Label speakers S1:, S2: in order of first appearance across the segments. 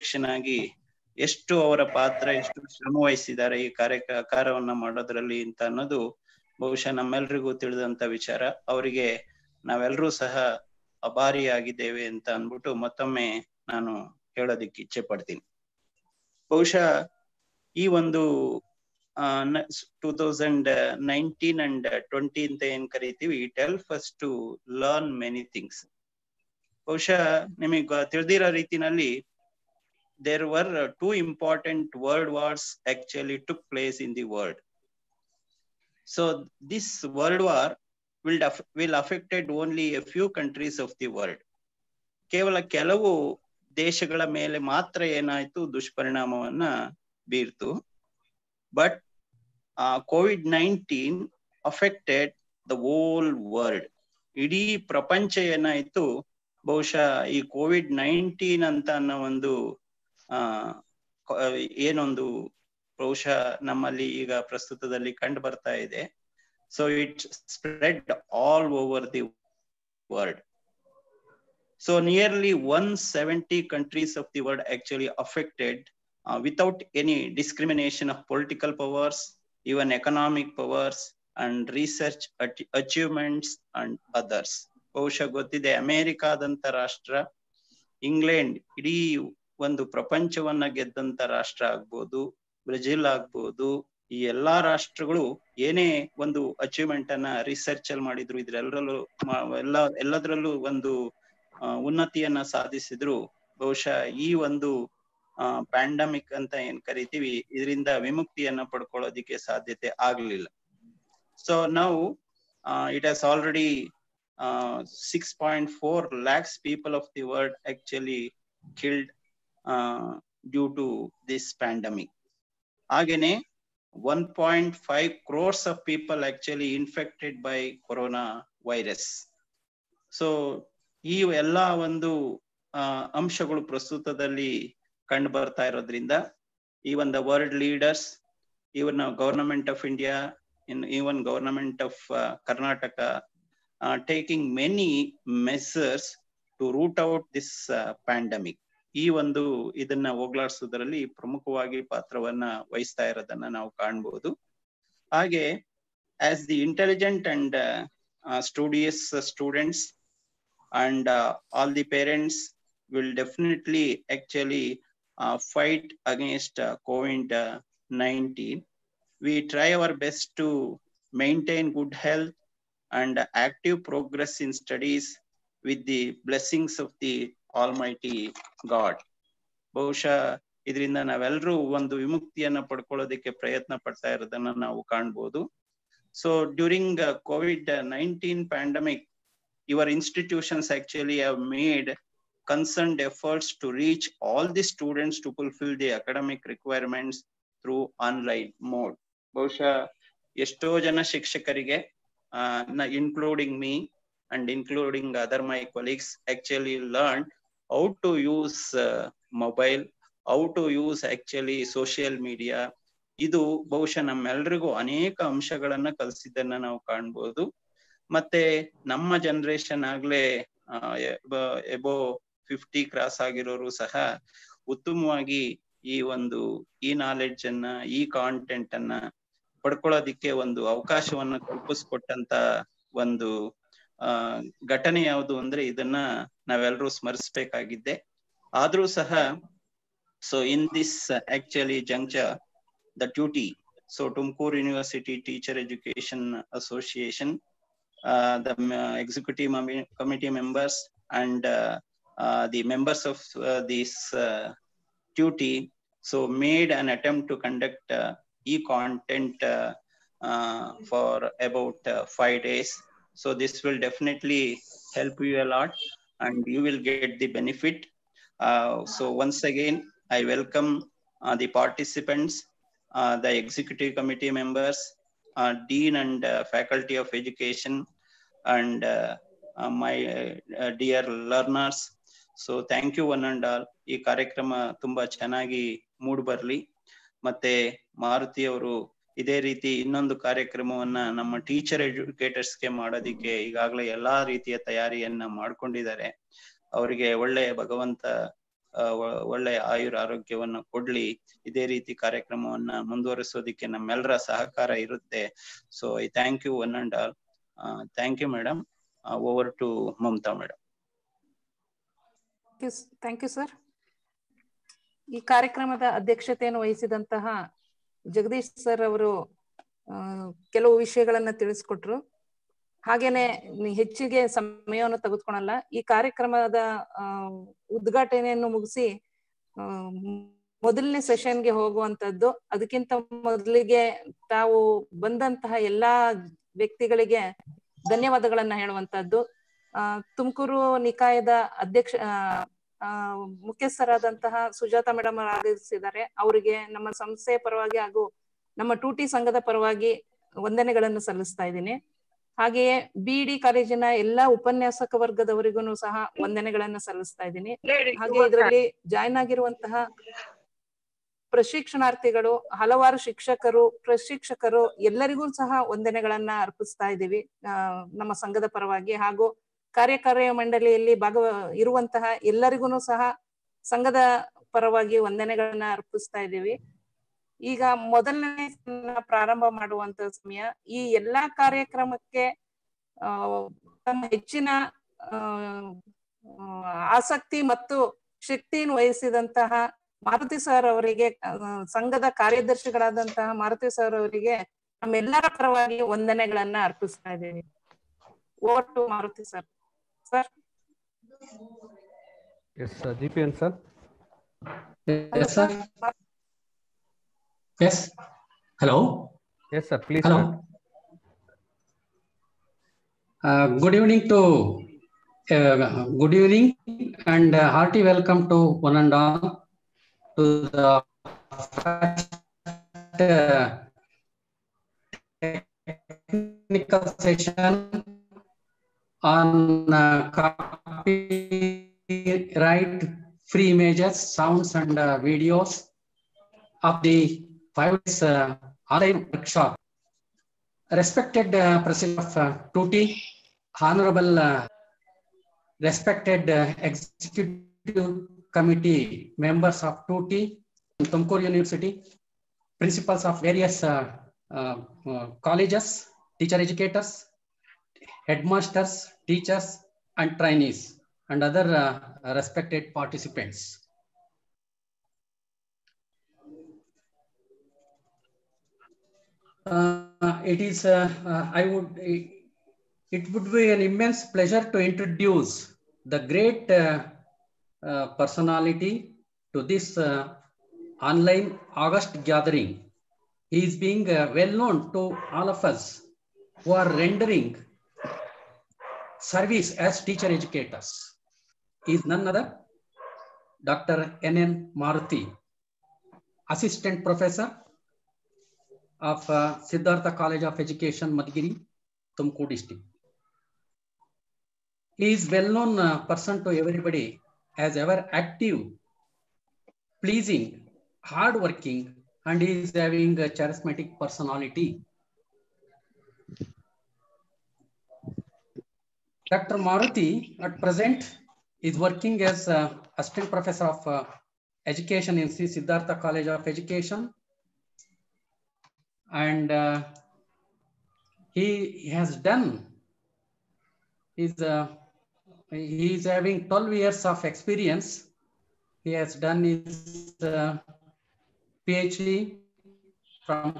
S1: ಅಧ್ಯಕ್ಷನಾಗಿ ಎಷ್ಟು ಅವರ ಪಾತ್ರ ಎಷ್ಟು ಶ್ರಮ ವಹಿಸಿದ್ದಾರೆ ಈ ಕಾರ್ಯ ಕಾರ್ಯವನ್ನ ಮಾಡೋದ್ರಲ್ಲಿ ಅಂತ ಅನ್ನೋದು ಬಹುಶಃ ನಮ್ಮೆಲ್ರಿಗೂ ತಿಳಿದಂತ ವಿಚಾರ ಅವರಿಗೆ ನಾವೆಲ್ಲರೂ ಸಹ ಅಭಾರಿಯಾಗಿದ್ದೇವೆ ಅಂತ ಅನ್ಬಿಟ್ಟು ಮತ್ತೊಮ್ಮೆ ನಾನು ಹೇಳೋದಿಕ್ಕೆ ಇಚ್ಛೆ ಪಡ್ತೀನಿ ಬಹುಶಃ ಈ ಒಂದು two thousand nineteen and twenty ಅಂತ ಏನ್ ಕರಿತೀವಿ it help us to learn many things ಬಹುಶಃ ನಿಮಗೆ ತಿಳಿದಿರೋ ರೀತಿನಲ್ಲಿ there were two important world wars actually took place in the world so this world war will will affected only a few countries of the world ಕೇವಲ ಕೆಲವು ದೇಶಗಳ ಮೇಲೆ ಮಾತ್ರ ಏನಾಯ್ತು ದುಷ್ಪರಿಣಾಮವನ್ನ ಬೀರ್ತು but Covid nineteen affected the whole world ಇಡೀ ಪ್ರಪಂಚ ಏನಾಯ್ತು ಬಹುಶಃ ಈ ಕೋವಿಡ್ ನೈನ್ಟೀನ್ ಅಂತ ಅನ್ನೋ ಒಂದು ಆ ಏನೊಂದು ಬಹುಶಃ ನಮ್ಮಲ್ಲಿ ಈಗ ಪ್ರಸ್ತುತದಲ್ಲಿ ಕಂಡು ಬರ್ತಾ ಇದೆ so it spread all over the world so nearly one seventy countries of the world actually affected without any discrimination of political powers even economic powers and research achievements and others ಬಹುಶಃ ಗೊತ್ತಿದೆ ಅಮೆರಿಕಾದಂತ ರಾಷ್ಟ್ರ England ಇಡೀ ಒಂದು ಪ್ರಪಂಚವನ್ನ ಗೆದ್ದಂತ ರಾಷ್ಟ್ರ ಆಗ್ಬೋದು Brazil ಆಗ್ಬೋದು ಈ ಎಲ್ಲಾ ರಾಷ್ಟ್ರಗಳು ಏನೇ ಒಂದು ಅಚೀವ್ಮೆಂಟ್ ಅನ್ನ ರಿಸರ್ಚ್ ಅಲ್ಲಿ ಮಾಡಿದ್ರು ಇದ್ರೆಲ್ಲರಲ್ಲೂ ಎಲ್ಲ ಎಲ್ಲದರಲ್ಲೂ ಒಂದು ಉನ್ನತಿಯನ್ನ ಸಾಧಿಸಿದ್ರು ಬಹುಶಃ ಈ ಒಂದು ಪ್ಯಾಂಡಮಿಕ್ ಅಂತ ಏನ್ ಕರಿತೀವಿ ಇದರಿಂದ ವಿಮುಕ್ತಿಯನ್ನ ಪಡ್ಕೊಳ್ಳೋದಿಕ್ಕೆ ಸಾಧ್ಯತೆ ಆಗ್ಲಿಲ್ಲ ಸೊ ನಾವು it has already six point four lakhs people of the world actually killed due to this pandemic ಹಾಗೇನೆ one point five crores of people actually infected by corona virus so ಈ ಎಲ್ಲಾ ಒಂದು ಅಂಶಗಳು ಪ್ರಸ್ತುತದಲ್ಲಿ ಕಂಡು ಬರ್ತಾ ಇರೋದ್ರಿಂದ even the world leaders even government of India in even government of Karnataka taking many measures to root out this pandemic ಈ ಒಂದು ಇದನ್ನ ಹೋಗ್ಲಾಡ್ಸೋದ್ರಲ್ಲಿ ಪ್ರಮುಖವಾಗಿ ಪಾತ್ರವನ್ನ ವಹಿಸ್ತಾ ಇರೋದನ್ನ ನಾವು ಕಾಣ್ಬೋದು ಹಾಗೆ as the intelligent and studious students and all the parents will definitely actually uh, fight against uh, COVID 19. We try our best to maintain good health and active progress in studies with the blessings of the Almighty God. ಬಹುಶಃ ಇದರಿಂದ ನಾವೆಲ್ಲರೂ ಒಂದು ವಿಮುಕ್ತಿಯನ್ನ ಪಡ್ಕೊಳ್ಳೋದಕ್ಕೆ ಪ್ರಯತ್ನ ಪಡ್ತಾ ಇರೋದನ್ನ ನಾವು ಕಾಣ್ಬೋದು so during Covid nineteen pandemic your institutions actually have made concerned efforts to reach all the students to fulfill the academic requirements through online mode. ಬಹುಶಃ ಎಷ್ಟೋ ಜನ ಶಿಕ್ಷಕರಿಗೆ including me and including other my colleagues actually learn how to use mobile how to use actually social media ಇದು ಬಹುಶಃ ನಮ್ಮೆಲ್ರಿಗೂ ಅನೇಕ ಅಂಶಗಳನ್ನ ಕಲಿಸಿದ್ದನ್ನ ನಾವು ಕಾಣ್ಬೋದು ಮತ್ತೆ ನಮ್ಮ ಜನರೇಷನ್ ಆಗ್ಲೇ ಎಬೋ ಫಿಫ್ಟಿ ಕ್ರಾಸ್ ಆಗಿರೋರು ಸಹ ಉತ್ತಮವಾಗಿ ಈ ಒಂದು ಈ ನಾಲೆಡ್ಜ್ ಅನ್ನ ಈ ಕಾಂಟೆಂಟ್ ಅನ್ನ ಪಡ್ಕೊಳ್ಳೋದಿಕ್ಕೆ ಒಂದು ಅವಕಾಶವನ್ನ ಕಲ್ಪಿಸ್ಕೊಟ್ಟಂತ ಒಂದು ಆ ಘಟನೆ ಯಾವುದು ಅಂದ್ರೆ ಇದನ್ನ ನಾವೆಲ್ಲರೂ ಸ್ಮರಿಸ್ಬೇಕಾಗಿದ್ದೆ ಆದ್ರೂ ಸಹ so in this actually juncture the duty so Tumakuru university teacher education association the executive committee members and Uh, the members of uh, this uh, duty so made an attempt to conduct e-content for about five days so this will definitely help you a lot and you will get the benefit so once again i welcome the participants the executive committee members dean and faculty of education and my dear learners so thank you one and all ಈ ಕಾರ್ಯಕ್ರಮ ತುಂಬಾ ಚೆನ್ನಾಗಿ mood ಬರ್ಲಿ ಮತ್ತೆ ಮಾರುತಿ ಅವರು ಇದೇ ರೀತಿ ಇನ್ನೊಂದು ಕಾರ್ಯಕ್ರಮವನ್ನ ನಮ್ಮ ಟೀಚರ್ ಎಜುಕೇಟರ್ಸ್ಗೆ ಮಾಡೋದಿಕ್ಕೆ ಈಗಾಗಲೇ ಎಲ್ಲಾ ರೀತಿಯ ತಯಾರಿಯನ್ನ ಮಾಡ್ಕೊಂಡಿದ್ದಾರೆ ಅವರಿಗೆ ಒಳ್ಳೆ ಭಗವಂತ ಆ, ಒ- ಒಳ್ಳೆಯ ಆಯುರ ಆರೋಗ್ಯವನ್ನ ಕೊಡ್ಲಿ ಇದೇ ರೀತಿ ಕಾರ್ಯಕ್ರಮವನ್ನ ಮುಂದುವರಿಸೋದಿಕ್ಕೆ ನಮ್ಮೆಲ್ಲರ ಸಹಕಾರ ಇರುತ್ತೆ so I thank you one and all thank you madam over to Mamata madam
S2: thank you sir ಈ ಕಾರ್ಯಕ್ರಮದ ಅಧ್ಯಕ್ಷತೆಯನ್ನು ವಹಿಸಿದಂತಹ ಜಗದೀಶ್ ಸರ್ ಅವರು ಆ, ಕೆಲವು ವಿಷಯಗಳನ್ನ ತಿಳಿಸ್ಕೊಟ್ರು ಹಾಗೇನೆ ನಿ- ಹೆಚ್ಚಿಗೆ ಸಮಯವನ್ನು ತೆಗೆದುಕೊಳಲ್ಲ ಈ ಕಾರ್ಯಕ್ರಮದ ಆ, ಉದ್ಘಾಟನೆಯನ್ನು ಮುಗಿಸಿ ಆ, ಮೊದಲನೇ ಸೆಷನ್ಗೆ ಹೋಗುವಂತದ್ದು ಅದಕ್ಕಿಂತ ಮೊದಲಿಗೆ ತಾವು ಬಂದಂತಹ ಎಲ್ಲಾ ವ್ಯಕ್ತಿಗಳಿಗೆ ಧನ್ಯವಾದಗಳನ್ನ ಹೇಳುವಂತದ್ದು ಆ, ತುಮಕೂರು ನಿಕಾಯದ ಅಧ್ಯಕ್ಷ ಆ, ಆ, ಮುಖ್ಯಸ್ಥರಾದಂತಹ ಸುಜಾತ ಮೇಡಮ್ ಆಗಮಿಸಿದ್ದಾರೆ ಅವರಿಗೆ ನಮ್ಮ ಸಂಸ್ಥೆಯ ಪರವಾಗಿ ಹಾಗೂ ನಮ್ಮ ಟೂಟಿ ಸಂಘದ ಪರವಾಗಿ ವಂದನೆಗಳನ್ನು ಸಲ್ಲಿಸ್ತಾ ಇದ್ದೀನಿ ಹಾಗೆಯೇ ಬಿಡಿ ಕಾಲೇಜಿನ ಎಲ್ಲಾ ಉಪನ್ಯಾಸಕ ವರ್ಗದವರಿಗೂ ಸಹ ವಂದನೆಗಳನ್ನು ಸಲ್ಲಿಸ್ತಾ ಇದ್ದೀನಿ ಹಾಗೆ ಇದರಲ್ಲಿ ಜಾಯ್ನ್ ಆಗಿರುವಂತಹ ಪ್ರಶಿಕ್ಷಣಾರ್ಥಿಗಳು ಹಲವಾರು ಶಿಕ್ಷಕರು ಪ್ರಶಿಕ್ಷಕರು ಎಲ್ಲರಿಗೂ ಸಹ ವಂದನೆಗಳನ್ನ ಅರ್ಪಿಸ್ತಾ ಇದ್ದೀವಿ ಆ, ನಮ್ಮ ಸಂಘದ ಪರವಾಗಿ ಹಾಗೂ ಕಾರ್ಯಕಾರಿ ಮಂಡಳಿಯಲ್ಲಿ ಭಾಗವ ಇರುವಂತಹ ಎಲ್ಲರಿಗೂ ಸಹ ಸಂಘದ ಪರವಾಗಿ ವಂದನೆಗಳನ್ನ ಅರ್ಪಿಸ್ತಾ ಇದ್ದೀವಿ ಈಗ ಮೊದಲನೇ ಸೆಷನ್ನ ಪ್ರಾರಂಭ ಮಾಡುವಂತ ಸಮಯ ಈ ಎಲ್ಲಾ ಕಾರ್ಯಕ್ರಮಕ್ಕೆ ಆ, ತಮ್ಮ ಹೆಚ್ಚಿನ ಆ, ಆ, ಆಸಕ್ತಿ ಮತ್ತು ಶಕ್ತಿಯನ್ನು ವಹಿಸಿದಂತಹ ಮಾರುತಿ ಸರ್ ಅವರಿಗೆ ಆ, ಸಂಘದ ಕಾರ್ಯದರ್ಶಿಗಳಾದಂತಹ ಮಾರುತಿ ಸರ್ ಅವರಿಗೆ ನಮ್ಮೆಲ್ಲರ ಪರವಾಗಿ ವಂದನೆಗಳನ್ನ ಅರ್ಪಿಸ್ತಾ ಇದ್ದೇವೆ over to Maruti sir sir
S3: Yes, uh, GPN sir.
S4: Yes, sir. Yes. Hello.
S3: Yes, sir. Please.
S4: Hello.
S3: sir.
S4: Uh, good evening to uh, good evening and uh, hearty welcome to one and all to the first, uh, technical session on uh, copyright free images, sounds, and uh, videos of the five days, uh, online workshop. Respected uh, President of uh, Tuti, Honorable uh, respected uh, Executive Committee members of Tuti, Tumkur University, principals of various uh, uh, uh, colleges, teacher educators, headmasters, teachers, and trainees, and other uh, respected participants. Uh, it is, uh, uh, I would, it, it would be an immense pleasure to introduce the great uh, uh, personality to this uh, online August gathering. He is being uh, well known to all of us who are rendering service as teacher educators. He is none other Dr. N.N. Maruti, Assistant Professor of uh, Siddhartha College of Education, Madhgiri, Tumkur district. He is well-known uh, person to everybody as ever active, pleasing, hardworking, and he is having a charismatic personality. Dr. Maruti at present is working as uh, assistant professor of uh, education in Sri Siddhartha College of Education. And uh, he has done, he's, uh, he is having 12 years of experience. He has done his uh, PhD from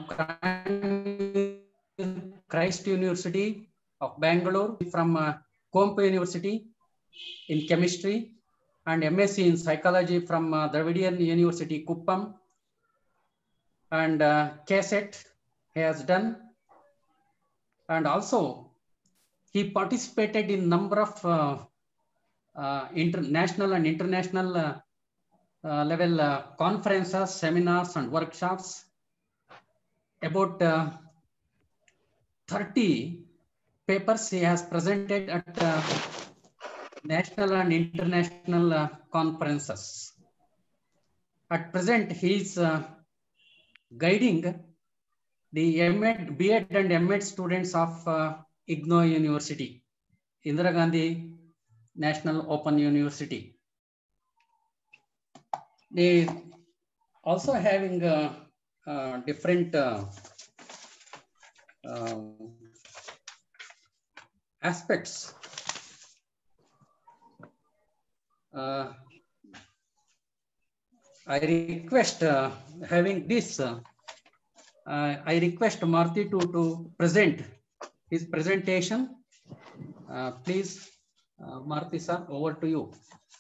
S4: Christ University of Bangalore, from uh, Kompu University in chemistry, and MSc in psychology from uh, Dravidian University, Kuppam, and uh, KSET he has done. And also, he participated in number of uh, uh, international and international uh, uh, level uh, conferences, seminars, and workshops. About uh, 30 papers he has presented at uh, national and international uh, conferences. At present, he is uh, guiding the MAd, B.Ed and MEd students of uh, IGNO University, Indira Gandhi National Open University. they also having uh, uh, different uh, um, aspects. Uh, I request uh, having this, uh, uh, I request Marty to, to present his presentation. Uh, please, uh, Marty sir, over to you.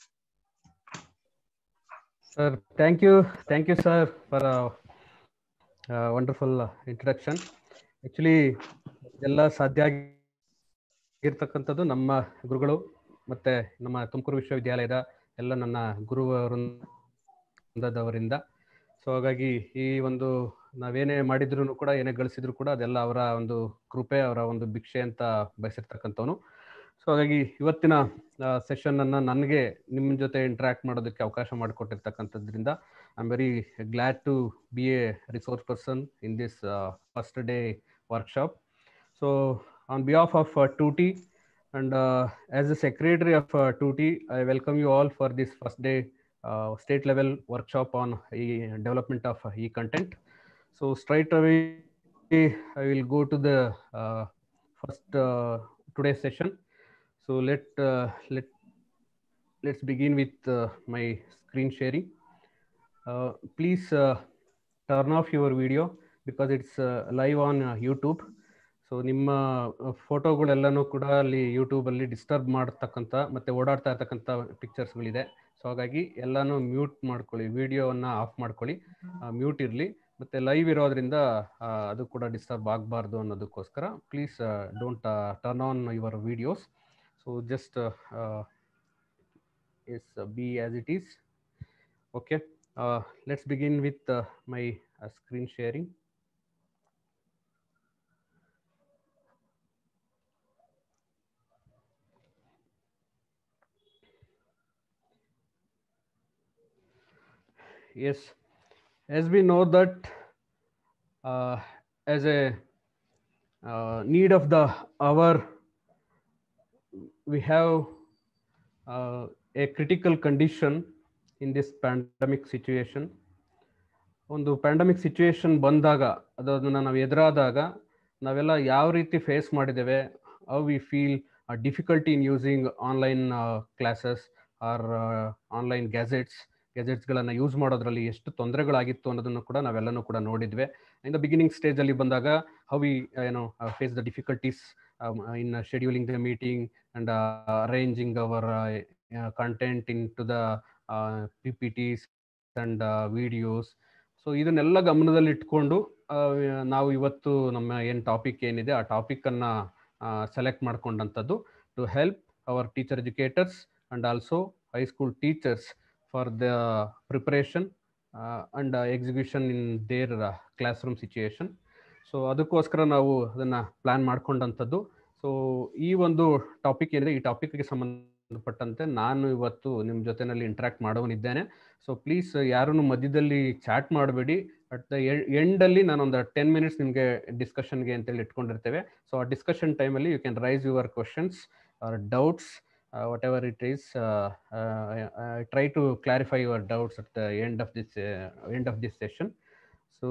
S3: Sir, thank you. Thank you, sir, for a, a wonderful uh, introduction. Actually, ಎಲ್ಲ ಸಾಧ್ಯ ಆಗಿರ್ತಕ್ಕಂಥದ್ದು ನಮ್ಮ ಗುರುಗಳು ಮತ್ತೆ ನಮ್ಮ ತುಮಕೂರು ವಿಶ್ವವಿದ್ಯಾಲಯದ ಎಲ್ಲ ನನ್ನ ಗುರು ವೃಂದದವರಿಂದ ಸೊ ಹಾಗಾಗಿ ಈ ಒಂದು ನಾವೇನೇ ಮಾಡಿದ್ರು ಕೂಡ ಏನೇ ಗಳಿಸಿದ್ರು ಕೂಡ ಅದೆಲ್ಲ ಅವರ ಒಂದು ಕೃಪೆ ಅವರ ಒಂದು ಭಿಕ್ಷೆ ಅಂತ ಬಯಸಿರ್ತಕ್ಕಂಥವನು ಸೊ ಹಾಗಾಗಿ ಇವತ್ತಿನ ಸೆಷನ್ ಅನ್ನ ನನಗೆ ನಿಮ್ಮ ಜೊತೆ ಇಂಟ್ರಾಕ್ಟ್ ಮಾಡೋದಕ್ಕೆ ಅವಕಾಶ ಮಾಡಿಕೊಟ್ಟಿರ್ತಕ್ಕಂಥದ್ರಿಂದ I am very glad to be a resource person in this first day workshop so on behalf of to T and uh, as the secretary of uh, 2T, I welcome you all for this first day uh, state level workshop on e development of uh, e-content. So straight away, I will go to the uh, first uh, today's session. So let uh, let let's begin with uh, my screen sharing. Uh, please uh, turn off your video because it's uh, live on uh, YouTube. So ನಿಮ್ಮ ಫೋಟೋಗಳೆಲ್ಲನೂ ಕೂಡ ಅಲ್ಲಿ ಯೂಟ್ಯೂಬಲ್ಲಿ disturb ಮಾಡ್ತಕ್ಕಂಥ ಮತ್ತು ಓಡಾಡ್ತಾ ಇರ್ತಕ್ಕಂಥ ಪಿಕ್ಚರ್ಸ್ಗಳಿದೆ so ಹಾಗಾಗಿ ಎಲ್ಲನೂ ಮ್ಯೂಟ್ ಮಾಡ್ಕೊಳ್ಳಿ ವಿಡಿಯೋವನ್ನು ಆಫ್ ಮಾಡ್ಕೊಳ್ಳಿ ಮ್ಯೂಟ್ ಇರಲಿ ಮತ್ತು ಲೈವ್ ಇರೋದ್ರಿಂದ ಆ, ಅದು ಕೂಡ ಡಿಸ್ಟರ್ಬ್ ಆಗಬಾರ್ದು ಅನ್ನೋದಕ್ಕೋಸ್ಕರ please don't turn on your videos so just as be as it is okay let's begin with my screen sharing yes as we know that uh, as a uh, need of the hour we have uh, a critical condition in this pandemic situation ಒಂದು pandemic situation ಬಂದಾಗ ಅದನ್ನು ನಾವು ಎದುರಾದಾಗ ನಾವೆಲ್ಲ ಯಾವ ರೀತಿ face ಮಾಡಿದ್ದೇವೆ how we feel difficulty in using online classes or online gadgets ಗ್ಯಾಜೆಟ್ಸ್ಗಳನ್ನು ಯೂಸ್ ಮಾಡೋದ್ರಲ್ಲಿ ಎಷ್ಟು ತೊಂದರೆಗಳಾಗಿತ್ತು ಅನ್ನೋದನ್ನು ಕೂಡ ನಾವೆಲ್ಲನೂ ಕೂಡ ನೋಡಿದ್ವಿ ಇನ್ ದ ಬಿಗಿನಿಂಗ್ ಸ್ಟೇಜಲ್ಲಿ ಬಂದಾಗ ಹೌ ವಿ ಏನೋ face the difficulties in scheduling the meeting and arranging our content in to the P P Ts and videos so ಇದನ್ನೆಲ್ಲ ಗಮನದಲ್ಲಿ ಇಟ್ಕೊಂಡು ನಾವು ಇವತ್ತು ನಮ್ಮ ಏನು ಟಾಪಿಕ್ ಏನಿದೆ ಆ ಟಾಪಿಕನ್ನು ಸೆಲೆಕ್ಟ್ ಮಾಡ್ಕೊಂಡಂಥದ್ದು to help our teacher educators and also high school teachers for the preparation and execution in their classroom situation so ಅದಕ್ಕೋಸ್ಕರ ನಾವು ಅದನ್ನು ಪ್ಲ್ಯಾನ್ ಮಾಡ್ಕೊಂಡಂಥದ್ದು ಸೊ ಈ ಒಂದು ಟಾಪಿಕ್ ಏನಿದೆ ಈ ಟಾಪಿಕ್ಗೆ ಸಂಬಂಧಪಟ್ಟಂತೆ ನಾನು ಇವತ್ತು ನಿಮ್ಮ ಜೊತೆನಲ್ಲಿ ಇಂಟ್ರ್ಯಾಕ್ಟ್ ಮಾಡೋನಿದ್ದೇನೆ ಸೊ ಪ್ಲೀಸ್ ಯಾರನ್ನು ಮಧ್ಯದಲ್ಲಿ ಚಾಟ್ ಮಾಡಬೇಡಿ ಅಟ್ ದ ಎಂಡಲ್ಲಿ ನಾನೊಂದು ಟೆನ್ ಮಿನಿಟ್ಸ್ ನಿಮಗೆ ಡಿಸ್ಕಷನ್ಗೆ ಅಂತೇಳಿ ಇಟ್ಕೊಂಡಿರ್ತೇವೆ ಸೊ ಆ ಡಿಸ್ಕಷನ್ ಟೈಮಲ್ಲಿ you can raise your questions or doubts uh, whatever it is uh, uh, I, I try to clarify your doubts at the end of this uh, end of this session so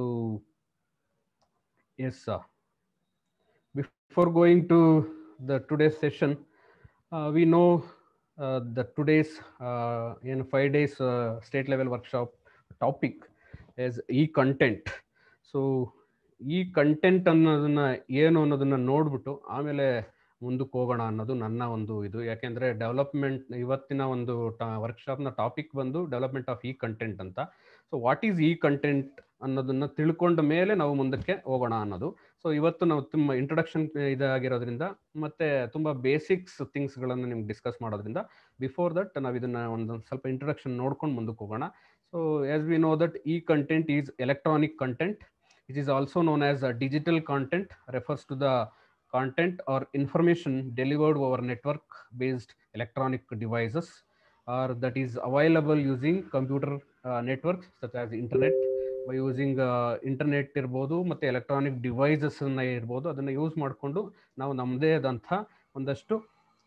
S3: yes uh, before going to the today's session uh, we know uh, that today's uh, in five days uh, state level workshop topic is e-content so e content ಅನ್ನೋದನ್ನ ಏನು ಅನ್ನೋದನ್ನ ನೋಡ್ಬಿಟ್ಟು ಆಮೇಲೆ ಮುಂದಕ್ಕೆ ಹೋಗೋಣ ಅನ್ನೋದು ನನ್ನ ಒಂದು ಇದು ಯಾಕೆಂದ್ರೆ ಡೆವಲಪ್ಮೆಂಟ್ ಇವತ್ತಿನ ಒಂದು ವರ್ಕ್ಶಾಪ್ನ ಟಾಪಿಕ್ ಬಂದು ಡೆವಲಪ್ಮೆಂಟ್ ಆಫ್ ಇ ಕಂಟೆಂಟ್ ಅಂತ so what is e content ಅನ್ನೋದನ್ನ ತಿಳ್ಕೊಂಡ ಮೇಲೆ ನಾವು ಮುಂದಕ್ಕೆ ಹೋಗೋಣ ಅನ್ನೋದು ಸೊ ಇವತ್ತು ನಾವು ತುಂಬ ಇಂಟ್ರೊಡಕ್ಷನ್ ಇದಾಗಿರೋದ್ರಿಂದ ಮತ್ತೆ ತುಂಬ ಬೇಸಿಕ್ಸ್ ಥಿಂಗ್ಸ್ಗಳನ್ನು ನಿಮ್ಗೆ ಡಿಸ್ಕಸ್ ಮಾಡೋದ್ರಿಂದ ಬಿಫೋರ್ ದಟ್ ನಾವು ಇದನ್ನ ಒಂದು ಸ್ವಲ್ಪ ಇಂಟ್ರೊಡಕ್ಷನ್ ನೋಡ್ಕೊಂಡು ಮುಂದಕ್ಕೆ ಹೋಗೋಣ so as we know that e content is electronic content it is also known as digital content refers to the content or information delivered over network based electronic devices or that is available using computer uh, networks such as internet by using internet ಇರ್ಬೋದು ಮತ್ತು electronic devices ಇರ್ಬೋದು ಅದನ್ನು use ಮಾಡಿಕೊಂಡು ನಾವು ನಮ್ಮದೇ ಆದಂಥ ಒಂದಷ್ಟು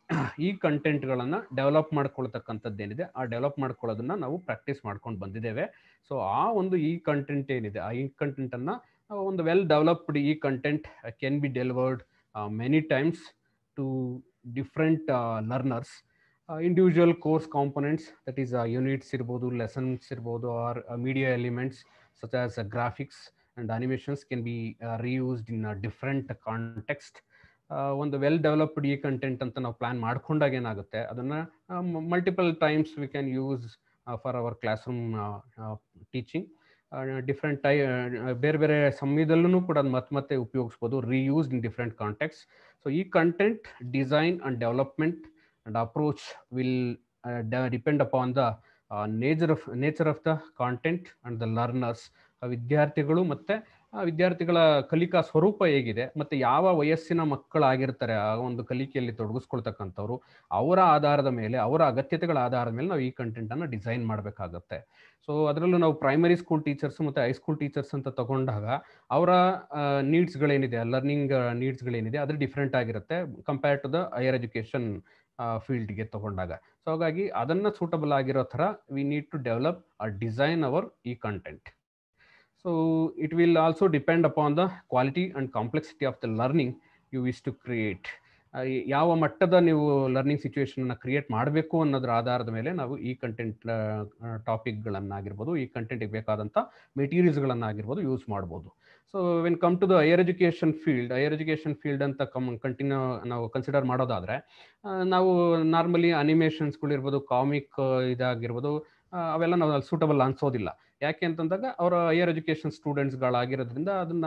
S3: ಈ ಕಂಟೆಂಟ್ಗಳನ್ನು ಡೆವಲಪ್ ಮಾಡ್ಕೊಳ್ತಕ್ಕಂಥದ್ದು ಏನಿದೆ ಆ ಡೆವಲಪ್ ಮಾಡ್ಕೊಳ್ಳೋದನ್ನ ನಾವು ಪ್ರಾಕ್ಟೀಸ್ ಮಾಡ್ಕೊಂಡು ಬಂದಿದ್ದೇವೆ ಸೊ ಆ ಒಂದು ಈ ಕಂಟೆಂಟ್ ಏನಿದೆ ಆ ಈ ಕಂಟೆಂಟನ್ನು ಒಂದು well developed e content can be delivered many times to different learners individual course components that is units ಇರ್ಬೋದು ಲೆಸನ್ಸ್ ಇರ್ಬೋದು or media elements such as graphics and animations can be reused in different context ಒಂದು well developed e content ಅಂತ ನಾವು plan ಮಾಡ್ಕೊಂಡಾಗ ಏನಾಗುತ್ತೆ ಅದನ್ನು multiple times we can use for our classroom teaching different time ಬೇರೆ ಬೇರೆ ಸಮಯದಲ್ಲೂ ಕೂಡ ಅದು ಮತ್ತೆ ಮತ್ತೆ ಉಪಯೋಗಿಸ್ಬೋದು reused in different context so e content design and development and approach will depend upon the nature of nature of the content and the learners ವಿದ್ಯಾರ್ಥಿಗಳು ಮತ್ತು ವಿದ್ಯಾರ್ಥಿಗಳ ಕಲಿಕಾ ಸ್ವರೂಪ ಹೇಗಿದೆ ಮತ್ತು ಯಾವ ವಯಸ್ಸಿನ ಮಕ್ಕಳಾಗಿರ್ತಾರೆ ಆ ಒಂದು ಕಲಿಕೆಯಲ್ಲಿ ತೊಡಗಿಸ್ಕೊಳ್ತಕ್ಕಂಥವ್ರು ಅವರ ಆಧಾರದ ಮೇಲೆ ಅವರ ಅಗತ್ಯತೆಗಳ ಆಧಾರದ ಮೇಲೆ ನಾವು ಈ ಕಂಟೆಂಟನ್ನು ಡಿಸೈನ್ ಮಾಡಬೇಕಾಗತ್ತೆ ಸೊ ಅದರಲ್ಲೂ ನಾವು ಪ್ರೈಮರಿ ಸ್ಕೂಲ್ ಟೀಚರ್ಸ್ ಮತ್ತು ಹೈಸ್ಕೂಲ್ ಟೀಚರ್ಸ್ ಅಂತ ತಗೊಂಡಾಗ ಅವರ ನೀಡ್ಸ್ಗಳೇನಿದೆ ಲರ್ನಿಂಗ್ ನೀಡ್ಸ್ಗಳೇನಿದೆ ಅದು ಡಿಫ್ರೆಂಟ್ ಆಗಿರುತ್ತೆ compare to the higher education ಫೀಲ್ಡ್ಗೆ ತಗೊಂಡಾಗ ಸೊ ಹಾಗಾಗಿ ಅದನ್ನು ಸೂಟಬಲ್ ಆಗಿರೋ ಥರ we need to develop a design our e content so it will also depend upon the quality and complexity of the learning you wish to create ಯಾವ ಮಟ್ಟದ ನೀವು learning ಸಿಚುವೇಶನ್ನ create ಮಾಡಬೇಕು ಅನ್ನೋದ್ರ ಆಧಾರದ ಮೇಲೆ ನಾವು ಈ ಕಂಟೆಂಟ್ ಟಾಪಿಕ್ಗಳನ್ನಾಗಿರ್ಬೋದು ಈ ಕಂಟೆಂಟಿಗೆ ಬೇಕಾದಂಥ ಮೆಟೀರಿಯಲ್ಸ್ಗಳನ್ನಾಗಿರ್ಬೋದು ಯೂಸ್ ಮಾಡ್ಬೋದು so when come to the higher education field higher education field ಅಂತ ಕಮ್ ಕಂಟಿನ್ಯೂ ನಾವು ಕನ್ಸಿಡರ್ ಮಾಡೋದಾದರೆ ನಾವು ನಾರ್ಮಲಿ ಅನಿಮೇಷನ್ಸ್ಗಳಿರ್ಬೋದು ಕಾಮಿಕ್ ಇದಾಗಿರ್ಬೋದು ಅವೆಲ್ಲ ನಾವು ಸೂಟಬಲ್ ಅನ್ಸೋದಿಲ್ಲ ಯಾಕೆ ಅಂತಂದಾಗ ಅವರ ಹೈಯರ್ ಎಜುಕೇಷನ್ ಸ್ಟೂಡೆಂಟ್ಸ್ಗಳಾಗಿರೋದ್ರಿಂದ ಅದನ್ನ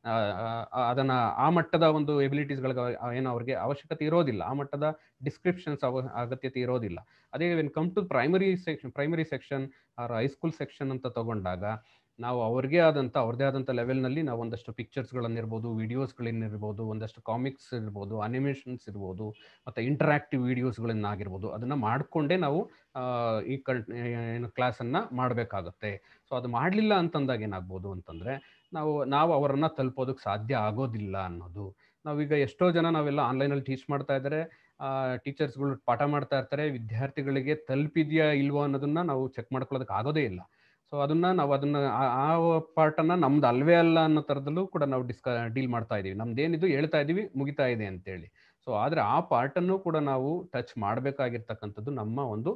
S3: ಅದನ್ನ ಆ ಮಟ್ಟದ ಒಂದು ಎಬಿಲಿಟೀಸ್ಗಳಿಗೆ ಏನು ಅವ್ರಿಗೆ ಅವಶ್ಯಕತೆ ಇರೋದಿಲ್ಲ ಆ ಮಟ್ಟದ ಡಿಸ್ಕ್ರಿಪ್ಷನ್ಸ್ ಅವ ಅಗತ್ಯತೆ ಇರೋದಿಲ್ಲ ಅದೇ when come to primary section primary section or high school section ಅಂತ ತಗೊಂಡಾಗ ನಾವು ಅವ್ರಿಗೆ ಆದಂಥ ಅವ್ರದ್ದೇ ಆದಂಥ ಲೆವೆಲ್ನಲ್ಲಿ ನಾವು ಒಂದಷ್ಟು ಪಿಕ್ಚರ್ಸ್ಗಳನ್ನಿರ್ಬೋದು ವಿಡಿಯೋಸ್ಗಳನ್ನಿರ್ಬೋದು ಒಂದಷ್ಟು ಕಾಮಿಕ್ಸ್ ಇರ್ಬೋದು ಅನಿಮೇಷನ್ಸ್ ಇರ್ಬೋದು ಮತ್ತು ಇಂಟರಾಕ್ಟಿವ್ ವೀಡಿಯೋಸ್ಗಳನ್ನಾಗಿರ್ಬೋದು ಅದನ್ನು ಮಾಡಿಕೊಂಡೇ ನಾವು ಈ ಕನ್ ಏನು ಕ್ಲಾಸನ್ನು ಮಾಡಬೇಕಾಗುತ್ತೆ ಸೊ ಅದು ಮಾಡಲಿಲ್ಲ ಅಂತಂದಾಗ ಏನಾಗ್ಬೋದು ಅಂತಂದರೆ ನಾವು ನಾವು ಅವರನ್ನು ತಲುಪೋದಕ್ಕೆ ಸಾಧ್ಯ ಆಗೋದಿಲ್ಲ ಅನ್ನೋದು ನಾವೀಗ ಎಷ್ಟೋ ಜನ ನಾವೆಲ್ಲ ಆನ್ಲೈನಲ್ಲಿ ಟೀಚ್ ಮಾಡ್ತಾ ಇದ್ದಾರೆ ಟೀಚರ್ಸ್ಗಳು ಪಾಠ ಮಾಡ್ತಾ ಇರ್ತಾರೆ ವಿದ್ಯಾರ್ಥಿಗಳಿಗೆ ತಲುಪಿದೆಯಾ ಇಲ್ವೋ ಅನ್ನೋದನ್ನ ನಾವು ಚೆಕ್ ಮಾಡ್ಕೊಳ್ಳೋದಕ್ಕೆ ಆಗೋದೇ ಇಲ್ಲ ಸೊ ಅದನ್ನ ನಾವು ಅದನ್ನ ಆ ಪಾರ್ಟನ್ನ ನಮ್ದು ಅಲ್ವೇ ಅಲ್ಲ ಅನ್ನೋ ಥರದಲ್ಲೂ ಕೂಡ ನಾವು ಡಿಸ್ಕ ಡೀಲ್ ಮಾಡ್ತಾ ಇದೀವಿ ನಮ್ದೇನಿದು ಹೇಳ್ತಾ ಇದೀವಿ ಮುಗಿತಾ ಇದೆ ಅಂತೇಳಿ ಸೊ ಆದರೆ ಆ ಪಾರ್ಟನ್ನು ಕೂಡ ನಾವು ಟಚ್ ಮಾಡಬೇಕಾಗಿರ್ತಕ್ಕಂಥದ್ದು ನಮ್ಮ ಒಂದು